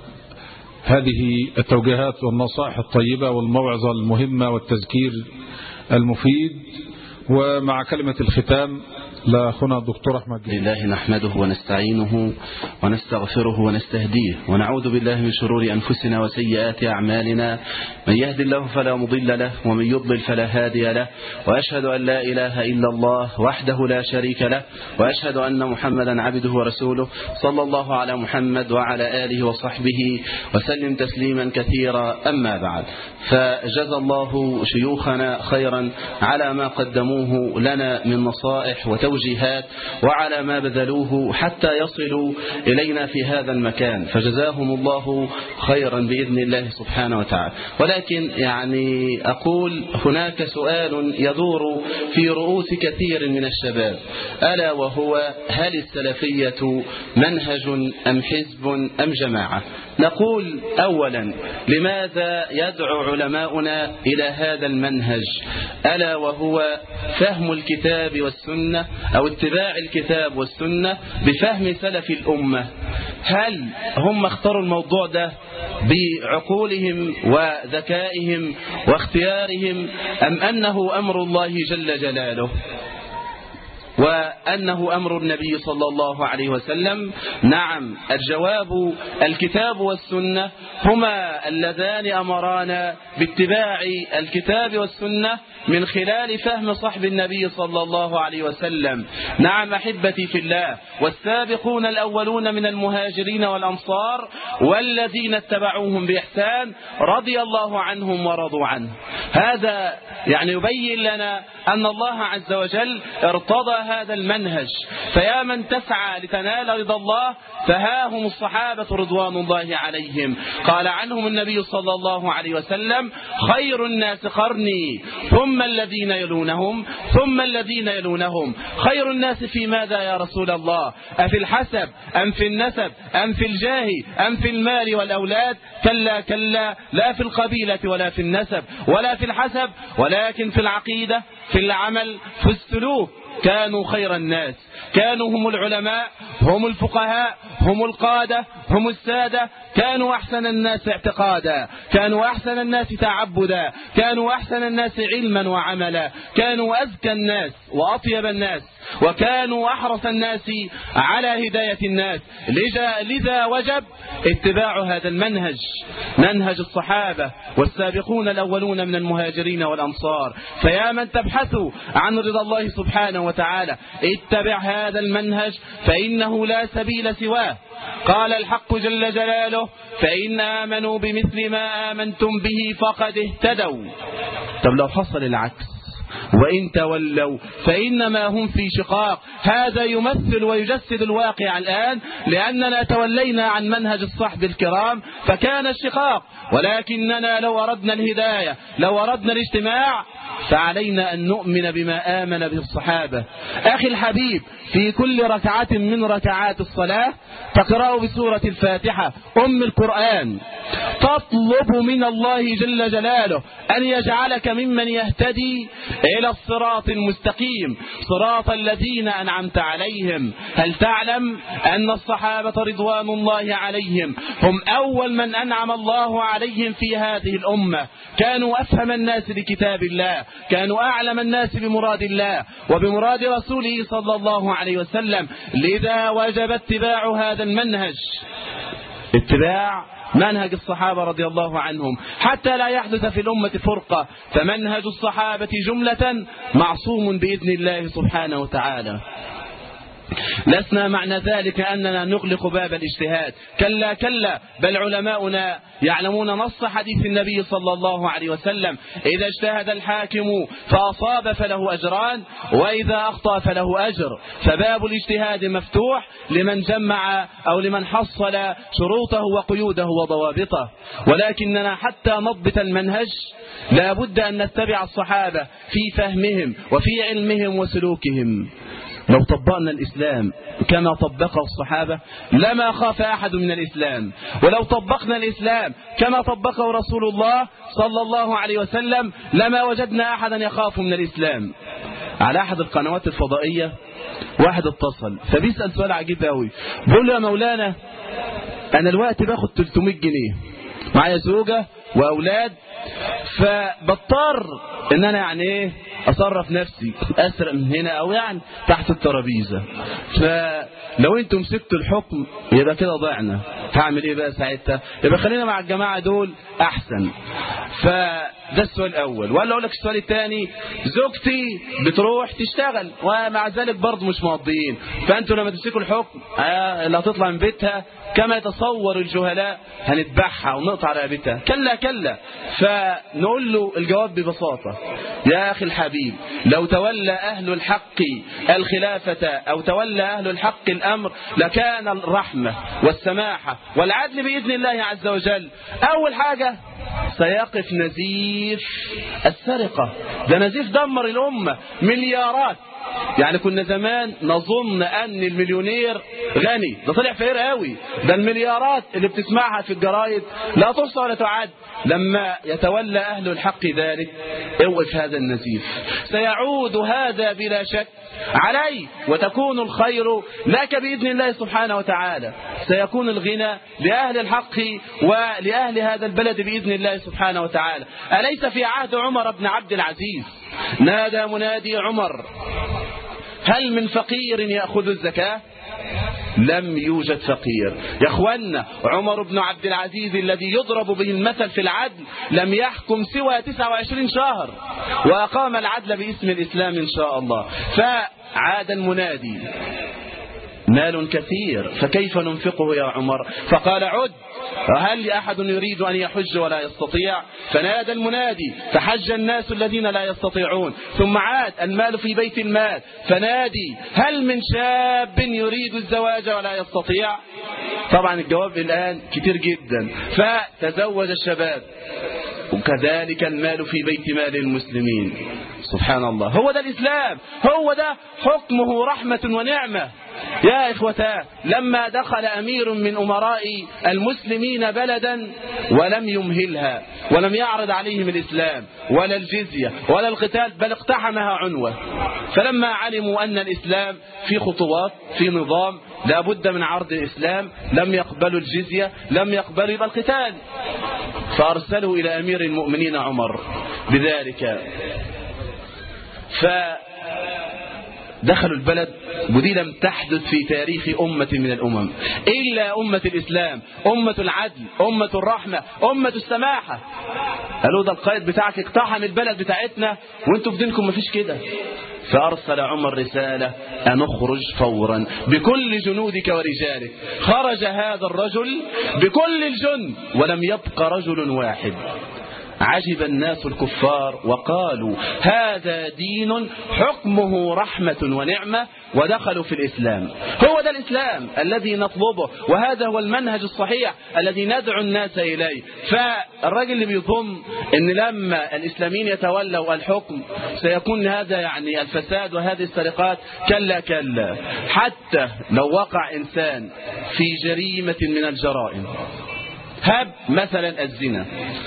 Speaker 4: هذه التوجيهات والنصائح الطيبة والموعظة المهمة والتذكير المفيد ومع كلمة الختام لأخونا الدكتور أحمد جلال.
Speaker 7: لله نحمده ونستعينه ونستغفره ونستهديه ونعوذ بالله من شرور أنفسنا وسيئات أعمالنا من يهد الله فلا مضل له ومن يضلل فلا هادي له وأشهد أن لا إله إلا الله وحده لا شريك له وأشهد أن محمدا عبده ورسوله صلى الله على محمد وعلى آله وصحبه وسلم تسليما كثيرا أما بعد فجزى الله شيوخنا خيرا على ما قدموه لنا من نصائح وتوجيهات وعلى ما بذلوه حتى يصلوا إلينا في هذا المكان فجزاهم الله خيرا بإذن الله سبحانه وتعالى ولكن يعني أقول هناك سؤال يدور في رؤوس كثير من الشباب ألا وهو هل السلفية منهج أم حزب أم جماعة نقول أولا لماذا يدعو علماؤنا إلى هذا المنهج ألا وهو فهم الكتاب والسنة أو اتباع الكتاب والسنة بفهم سلف الأمة هل هم اختاروا الموضوع ده بعقولهم وذكائهم واختيارهم أم أنه أمر الله جل جلاله وأنه أمر النبي صلى الله عليه وسلم نعم الجواب الكتاب والسنة هما اللذان أمرانا باتباع الكتاب والسنة من خلال فهم صحب النبي صلى الله عليه وسلم نعم أحبتي في الله والسابقون الأولون من المهاجرين والأنصار والذين اتبعوهم بإحسان رضي الله عنهم ورضوا عنه هذا يعني يبين لنا أن الله عز وجل ارتضى هذا المنهج فيا من تسعى لتنال رضا الله فها هم الصحابة رضوان الله عليهم قال عنهم النبي صلى الله عليه وسلم خير الناس قرني ثم الذين يلونهم ثم الذين يلونهم خير الناس في ماذا يا رسول الله أفي الحسب أم في النسب أم في الجاه أم في المال والأولاد كلا كلا لا في القبيلة ولا في النسب ولا في الحسب ولكن في العقيدة في العمل في السلوك كانوا خير الناس كانوا هم العلماء هم الفقهاء هم القادة هم السادة كانوا أحسن الناس اعتقادا كانوا أحسن الناس تعبدا كانوا أحسن الناس علما وعملا كانوا أزكى الناس وأطيب الناس وكانوا أحرص الناس على هداية الناس لذا, لذا وجب اتباع هذا المنهج منهج الصحابة والسابقون الأولون من المهاجرين والأنصار فيا من تبحثوا عن رضا الله سبحانه وتعالى اتبع هذا المنهج فإنه لا سبيل سواه قال الحق جل جلاله فإن آمنوا بمثل ما آمنتم به فقد اهتدوا طب لو حصل العكس وإن تولوا فإنما هم في شقاق هذا يمثل ويجسد الواقع الآن لأننا تولينا عن منهج الصحب الكرام فكان الشقاق ولكننا لو أردنا الهداية لو أردنا الاجتماع فعلينا أن نؤمن بما آمن به الصحابة أخي الحبيب في كل ركعة من ركعات الصلاة تقرأ بسورة الفاتحة أم القرآن تطلب من الله جل جلاله أن يجعلك ممن يهتدي إلى الصراط المستقيم صراط الذين أنعمت عليهم هل تعلم أن الصحابة رضوان الله عليهم هم أول من أنعم الله عليهم في هذه الأمة كانوا أفهم الناس لكتاب الله كانوا أعلم الناس بمراد الله وبمراد رسوله صلى الله عليه وسلم لذا وجب اتباع هذا المنهج اتباع منهج الصحابة رضي الله عنهم حتى لا يحدث في الأمة فرقة فمنهج الصحابة جملة معصوم بإذن الله سبحانه وتعالى لسنا معنى ذلك أننا نغلق باب الاجتهاد كلا كلا بل علماؤنا يعلمون نص حديث النبي صلى الله عليه وسلم إذا اجتهد الحاكم فأصاب فله أجران وإذا أخطأ فله أجر فباب الاجتهاد مفتوح لمن جمع أو لمن حصل شروطه وقيوده وضوابطه ولكننا حتى نضبط المنهج لا بد أن نتبع الصحابة في فهمهم وفي علمهم وسلوكهم لو طبقنا الإسلام كما طبقه الصحابة لما خاف أحد من الإسلام ولو طبقنا الإسلام كما طبقه رسول الله صلى الله عليه وسلم لما وجدنا أحدا يخاف من الإسلام على أحد القنوات الفضائية واحد اتصل فبيسأل سؤال عجيب قوي بيقول له يا مولانا أنا الوقت باخد 300 جنيه معايا زوجة وأولاد فبضطر ان انا يعني ايه اصرف نفسي اسرق من هنا او يعني تحت الترابيزه فلو انتم مسكتوا الحكم يبقى كده ضعنا هعمل ايه بقى ساعتها يبقى خلينا مع الجماعه دول احسن فده السؤال الاول ولا اقول لك السؤال الثاني زوجتي بتروح تشتغل ومع ذلك برضه مش مقضيين فانتوا لما تمسكوا الحكم آه اللي هتطلع من بيتها كما يتصور الجهلاء هنذبحها ونقطع رقبتها كلا كلا فنقول له الجواب ببساطة يا أخي الحبيب لو تولى أهل الحق الخلافة أو تولى أهل الحق الأمر لكان الرحمة والسماحة والعدل بإذن الله عز وجل أول حاجة سيقف نزيف السرقة ده نزيف دمر الأمة مليارات يعني كنا زمان نظن ان المليونير غني ده طلع فقير قوي ده المليارات اللي بتسمعها في الجرايد لا تحصى ولا تعد لما يتولى اهل الحق ذلك اوقف هذا النزيف سيعود هذا بلا شك علي وتكون الخير لك بإذن الله سبحانه وتعالى سيكون الغنى لأهل الحق ولأهل هذا البلد بإذن الله سبحانه وتعالى أليس في عهد عمر بن عبد العزيز نادى منادي عمر هل من فقير يأخذ الزكاة لم يوجد فقير يا اخوانا عمر بن عبد العزيز الذي يضرب به المثل في العدل لم يحكم سوى 29 شهر وأقام العدل باسم الإسلام إن شاء الله فعاد المنادي مال كثير فكيف ننفقه يا عمر فقال عد هل أحد يريد أن يحج ولا يستطيع فنادى المنادي فحج الناس الذين لا يستطيعون ثم عاد المال في بيت المال فنادي هل من شاب يريد الزواج ولا يستطيع طبعا الجواب الآن كتير جدا فتزوج الشباب وكذلك المال في بيت مال المسلمين سبحان الله هو ده الإسلام هو ده حكمه رحمة ونعمة يا إخوتاه لما دخل أمير من أمراء المسلمين بلدا ولم يمهلها ولم يعرض عليهم الإسلام ولا الجزية ولا القتال بل اقتحمها عنوة فلما علموا أن الإسلام في خطوات في نظام لا بد من عرض الإسلام لم يقبلوا الجزية لم يقبلوا يبقى القتال فأرسلوا إلى أمير المؤمنين عمر بذلك فدخلوا البلد ودي لم تحدث في تاريخ أمة من الأمم إلا أمة الإسلام أمة العدل أمة الرحمة أمة السماحة قالوا ده القائد بتاعك اقتحم البلد بتاعتنا وانتوا في دينكم مفيش كده فأرسل عمر رسالة أن اخرج فورا بكل جنودك ورجالك خرج هذا الرجل بكل الجند ولم يبق رجل واحد عجب الناس الكفار وقالوا هذا دين حكمه رحمة ونعمة ودخلوا في الإسلام هو ده الإسلام الذي نطلبه وهذا هو المنهج الصحيح الذي ندعو الناس إليه فالراجل اللي بيظن أن لما الإسلاميين يتولوا الحكم سيكون هذا يعني الفساد وهذه السرقات كلا كلا حتى لو وقع إنسان في جريمة من الجرائم هب مثلا الزنا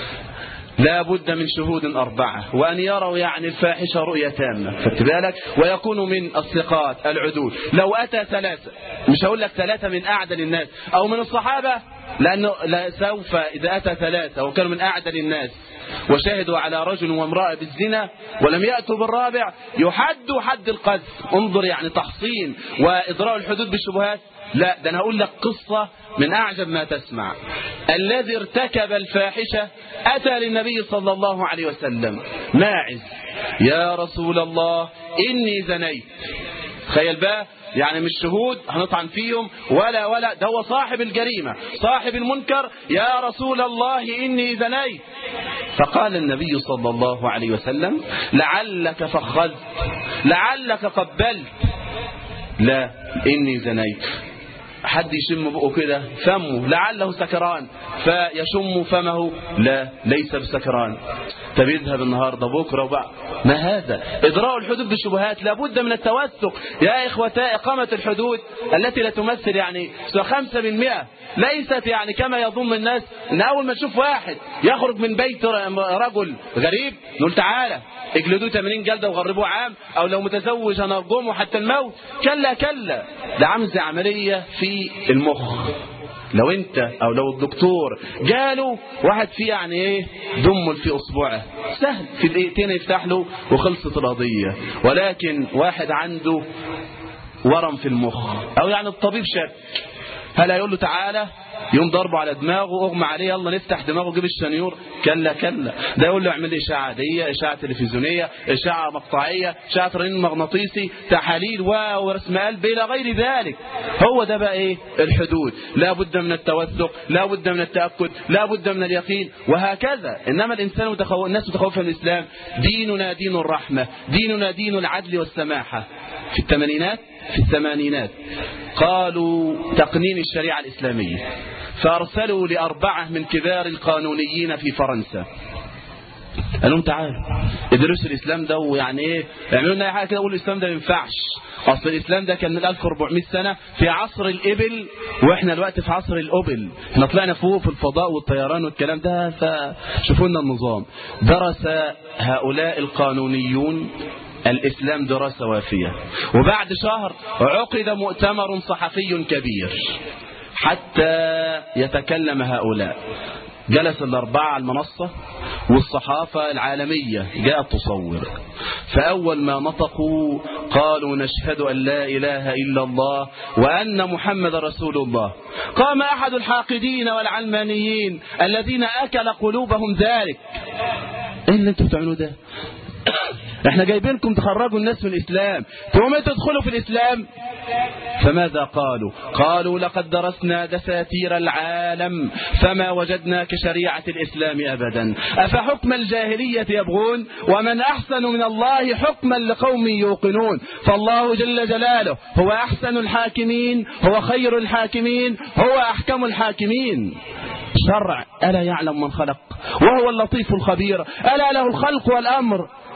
Speaker 7: لا بد من شهود أربعة وأن يروا يعني الفاحشة رؤية تامة خدت بالك ويكون من الثقات العدول لو أتى ثلاثة مش هقول لك ثلاثة من أعدل الناس أو من الصحابة لأنه لا سوف إذا أتى ثلاثة وكانوا من أعدل الناس وشهدوا على رجل وامرأة بالزنا ولم يأتوا بالرابع يحد حد القذف انظر يعني تحصين وإضراء الحدود بالشبهات لا ده أنا هقول لك قصة من أعجب ما تسمع الذي ارتكب الفاحشة أتى للنبي صلى الله عليه وسلم ماعز يا رسول الله إني زنيت تخيل بقى يعني مش شهود هنطعن فيهم ولا ولا ده هو صاحب الجريمة صاحب المنكر يا رسول الله إني زنيت فقال النبي صلى الله عليه وسلم لعلك فخذت لعلك قبلت لا إني زنيت حد يشم بقه كده فمه لعله سكران فيشم فمه لا ليس بسكران طب يذهب النهارده بكره وبعد ما هذا اضراء الحدود بالشبهات لابد من التوثق يا اخوتا اقامه الحدود التي لا تمثل يعني 5% ليست يعني كما يظن الناس ان اول ما تشوف واحد يخرج من بيت رجل غريب نقول تعالى اجلدوه 80 جلده وغربوه عام او لو متزوج هنرجمه حتى الموت كلا كلا ده عامل زي عمليه في المخ لو انت او لو الدكتور جاله واحد فيه يعني ايه دم في اصبعه سهل في دقيقتين يفتح له وخلصت القضيه ولكن واحد عنده ورم في المخ او يعني الطبيب شك هل هيقول له تعالى يوم ضربه على دماغه اغمى عليه يلا نفتح دماغه جيب الشنيور كلا كلا ده يقول له اعمل لي اشعه عاديه اشعه تلفزيونيه اشعه مقطعيه اشعه رنين مغناطيسي تحاليل ورسم قلب الى غير ذلك هو ده بقى ايه الحدود لا بد من التوثق لا بد من التاكد لا بد من اليقين وهكذا انما الانسان متخو... الناس متخوفه من الاسلام ديننا دين الرحمه ديننا دين العدل والسماحه في الثمانينات في الثمانينات قالوا تقنين الشريعه الاسلاميه فارسلوا لاربعه من كبار القانونيين في فرنسا قال لهم تعالوا ادرسوا الاسلام ده ويعني ايه اعملوا لنا اي حاجه كده قولوا الاسلام ده ما ينفعش اصل الاسلام ده كان من 1400 سنه في عصر الابل واحنا دلوقتي في عصر الابل احنا طلعنا فوق في الفضاء والطيران والكلام ده فشوفوا لنا النظام درس هؤلاء القانونيون الإسلام دراسة وافية وبعد شهر عقد مؤتمر صحفي كبير حتى يتكلم هؤلاء جلس الأربعة على المنصة والصحافة العالمية جاءت تصور فأول ما نطقوا قالوا نشهد أن لا إله إلا الله وأن محمد رسول الله قام أحد الحاقدين والعلمانيين الذين أكل قلوبهم ذلك إيه اللي انتوا بتعملوه ده احنا جايبينكم تخرجوا الناس من الاسلام تقوموا تدخلوا في الاسلام فماذا قالوا قالوا لقد درسنا دساتير العالم فما وجدنا كشريعة الإسلام أبدا أفحكم الجاهلية يبغون ومن أحسن من الله حكما لقوم يوقنون فالله جل جلاله هو أحسن الحاكمين هو خير الحاكمين هو أحكم الحاكمين شرع ألا يعلم من خلق وهو اللطيف الخبير ألا له الخلق والأمر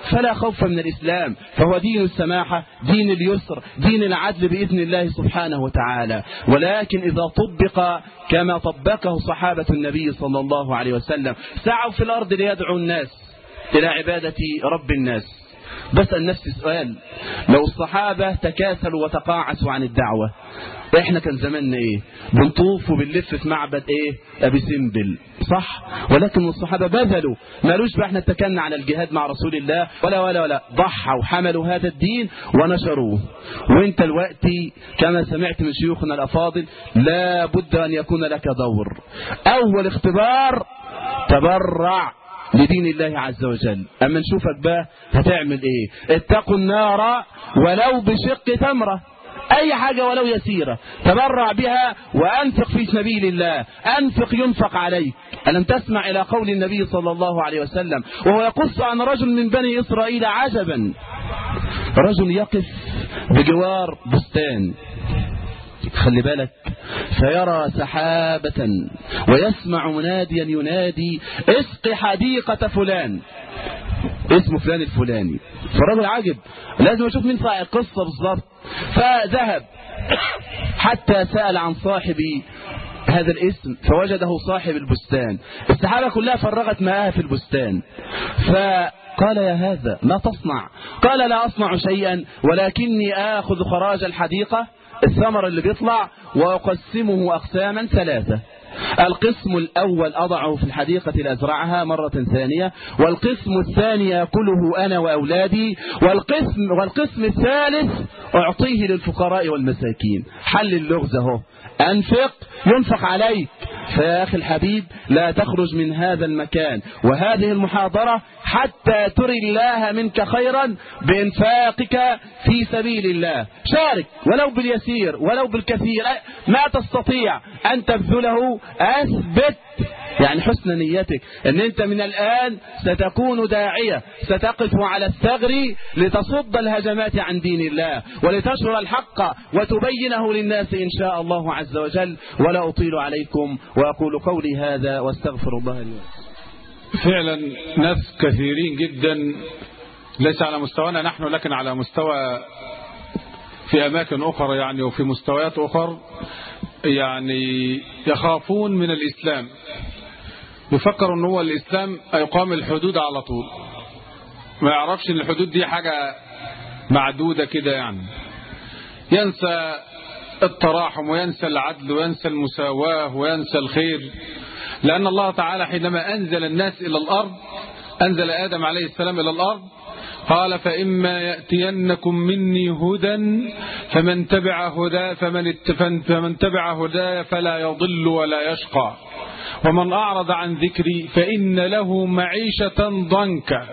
Speaker 7: فلا خوف من الإسلام فهو دين السماحة دين اليسر دين العدل بإذن الله سبحانه وتعالى ولكن إذا طبق كما طبقه صحابة النبي صلى الله عليه وسلم سعوا في الأرض ليدعوا الناس إلى عبادة رب الناس بسأل نفسي سؤال لو الصحابة تكاسلوا وتقاعسوا عن الدعوة احنا كان زماننا ايه بنطوف وبنلف في معبد ايه ابي سمبل صح ولكن الصحابة بذلوا مالوش بقى احنا اتكلنا على الجهاد مع رسول الله ولا ولا ولا ضحوا وحملوا هذا الدين ونشروه وانت الوقت كما سمعت من شيوخنا الافاضل لا بد ان يكون لك دور اول اختبار تبرع لدين الله عز وجل اما نشوفك بقى هتعمل ايه اتقوا النار ولو بشق تمره اي حاجة ولو يسيرة تبرع بها وانفق في سبيل الله انفق ينفق عليك ألم تسمع إلى قول النبي صلى الله عليه وسلم وهو يقص عن رجل من بني إسرائيل عجبا رجل يقف بجوار بستان خلي بالك فيرى سحابة ويسمع مناديا ينادي اسق حديقة فلان اسمه فلان الفلاني فالرجل عجب لازم اشوف مين صاحب القصة بالظبط فذهب حتى سأل عن صاحب هذا الاسم فوجده صاحب البستان السحابة كلها فرغت ماءها في البستان فقال يا هذا ما تصنع قال لا أصنع شيئا ولكني آخذ خراج الحديقة الثمر اللي بيطلع وأقسمه أقساما ثلاثة القسم الأول أضعه في الحديقة لأزرعها مرة ثانية والقسم الثاني يأكله أنا وأولادي والقسم, والقسم الثالث أعطيه للفقراء والمساكين حل اللغز اهو أنفق ينفق عليك فيا أخي الحبيب لا تخرج من هذا المكان وهذه المحاضرة حتى تري الله منك خيرا بإنفاقك في سبيل الله شارك ولو باليسير ولو بالكثير ما تستطيع أن تبذله أثبت يعني حسن نيتك ان انت من الان ستكون داعية ستقف على الثغر لتصد الهجمات عن دين الله ولتشر الحق وتبينه للناس ان شاء الله عز وجل ولا اطيل عليكم واقول قولي هذا واستغفر الله لي
Speaker 4: فعلا ناس كثيرين جدا ليس على مستوانا نحن لكن على مستوى في أماكن أخرى يعني وفي مستويات أخرى يعني يخافون من الإسلام يفكر ان هو الإسلام يقام الحدود على طول ما يعرفش ان الحدود دي حاجة معدودة كده يعني ينسى التراحم وينسى العدل وينسى المساواة وينسى الخير لأن الله تعالى حينما أنزل الناس إلى الأرض أنزل آدم عليه السلام إلى الأرض قال فإما يأتينكم مني هدى فمن تبع هدى فمن, فمن تبع هداي فلا يضل ولا يشقى ومن أعرض عن ذكري فإن له معيشة ضنكا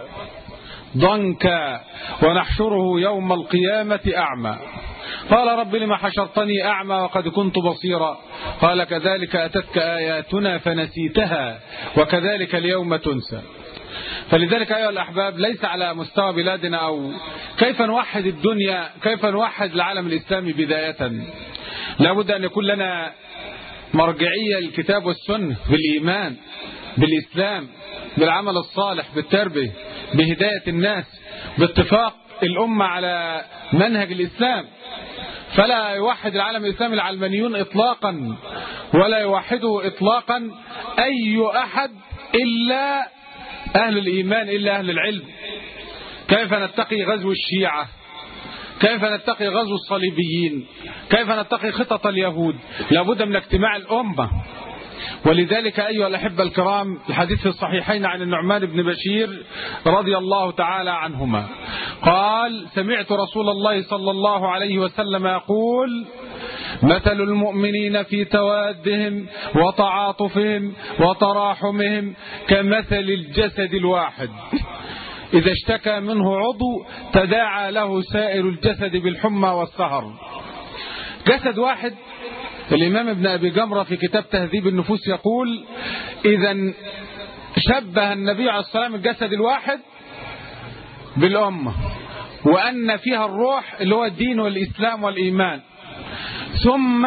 Speaker 4: ضنكا ونحشره يوم القيامة أعمى قال رب لما حشرتني أعمى وقد كنت بصيرا قال كذلك أتتك آياتنا فنسيتها وكذلك اليوم تنسى فلذلك أيها الأحباب ليس على مستوى بلادنا أو كيف نوحد الدنيا كيف نوحد العالم الإسلامي بداية لابد أن يكون لنا مرجعية الكتاب والسنة بالإيمان بالإسلام بالعمل الصالح بالتربية بهداية الناس باتفاق الأمة على منهج الإسلام فلا يوحد العالم الإسلامي العلمانيون إطلاقا ولا يوحده إطلاقا أي أحد إلا أهل الإيمان إلا أهل العلم كيف نتقي غزو الشيعة كيف نتقي غزو الصليبيين كيف نتقي خطط اليهود لابد من اجتماع الأمة ولذلك أيها الأحبة الكرام الحديث في الصحيحين عن النعمان بن بشير رضي الله تعالى عنهما قال سمعت رسول الله صلى الله عليه وسلم يقول مثل المؤمنين في توادهم وتعاطفهم وتراحمهم كمثل الجسد الواحد إذا اشتكى منه عضو تداعى له سائر الجسد بالحمى والسهر جسد واحد الإمام ابن أبي جمرة في كتاب تهذيب النفوس يقول إذا شبه النبي عليه الصلاة والسلام الجسد الواحد بالأمة وأن فيها الروح اللي هو الدين والإسلام والإيمان ثم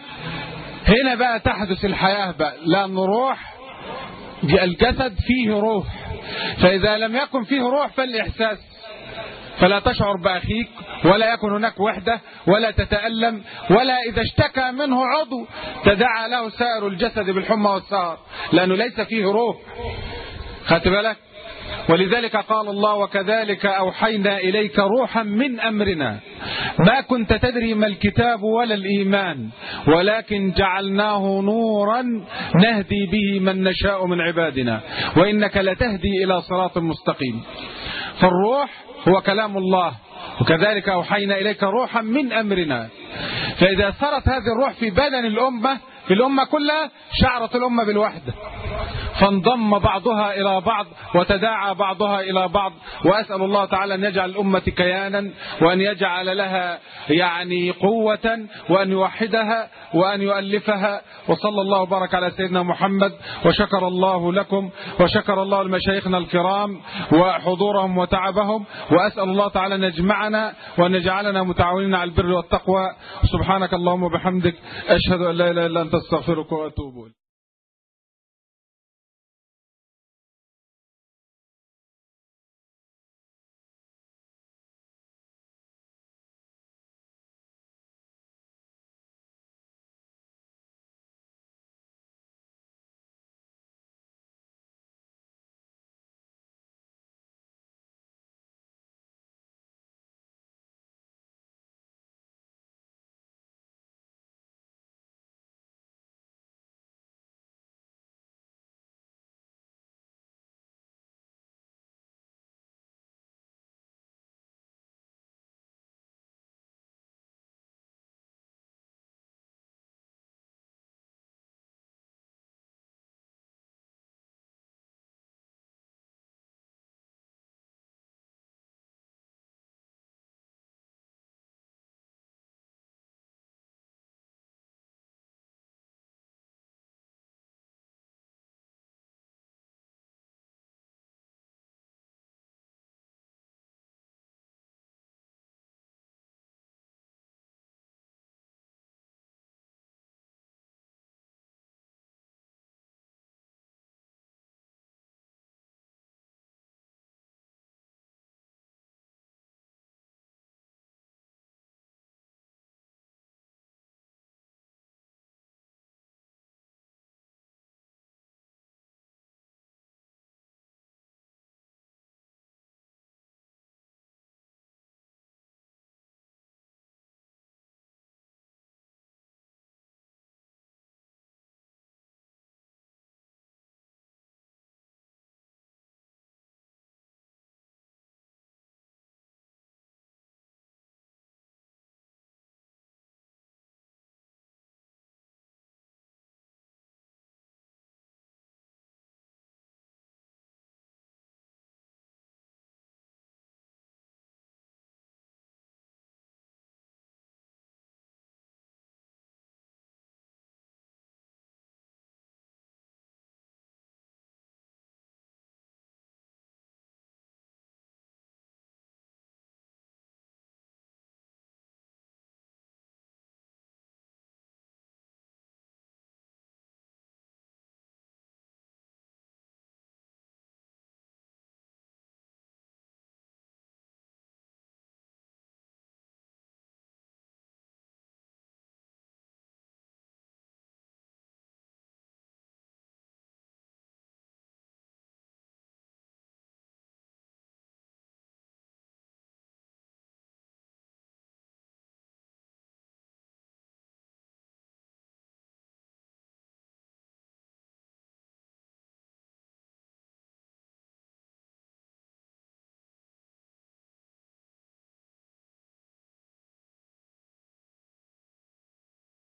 Speaker 4: هنا بقى تحدث الحياة بقى لأن روح الجسد فيه روح فإذا لم يكن فيه روح فالإحساس فلا تشعر بأخيك ولا يكن هناك وحدة ولا تتألم ولا إذا اشتكى منه عضو تدعى له سائر الجسد بالحمى والسهر لأنه ليس فيه روح خدت بالك ولذلك قال الله وكذلك أوحينا إليك روحا من أمرنا ما كنت تدري ما الكتاب ولا الإيمان ولكن جعلناه نورا نهدي به من نشاء من عبادنا وإنك لتهدي إلى صراط مستقيم فالروح هو كلام الله وكذلك أوحينا إليك روحا من أمرنا فإذا صارت هذه الروح في بدن الأمة في الأمة كلها شعرت الأمة بالوحدة فانضم بعضها إلى بعض وتداعى بعضها إلى بعض وأسأل الله تعالى أن يجعل الأمة كيانا وأن يجعل لها يعني قوة وأن يوحدها وأن يؤلفها وصلى الله وبارك على سيدنا محمد وشكر الله لكم وشكر الله لمشايخنا الكرام وحضورهم وتعبهم وأسأل الله تعالى أن يجمعنا وأن يجعلنا متعاونين على البر والتقوى سبحانك اللهم وبحمدك أشهد أن لا إله إلا أنت استغفرك وأتوب إليك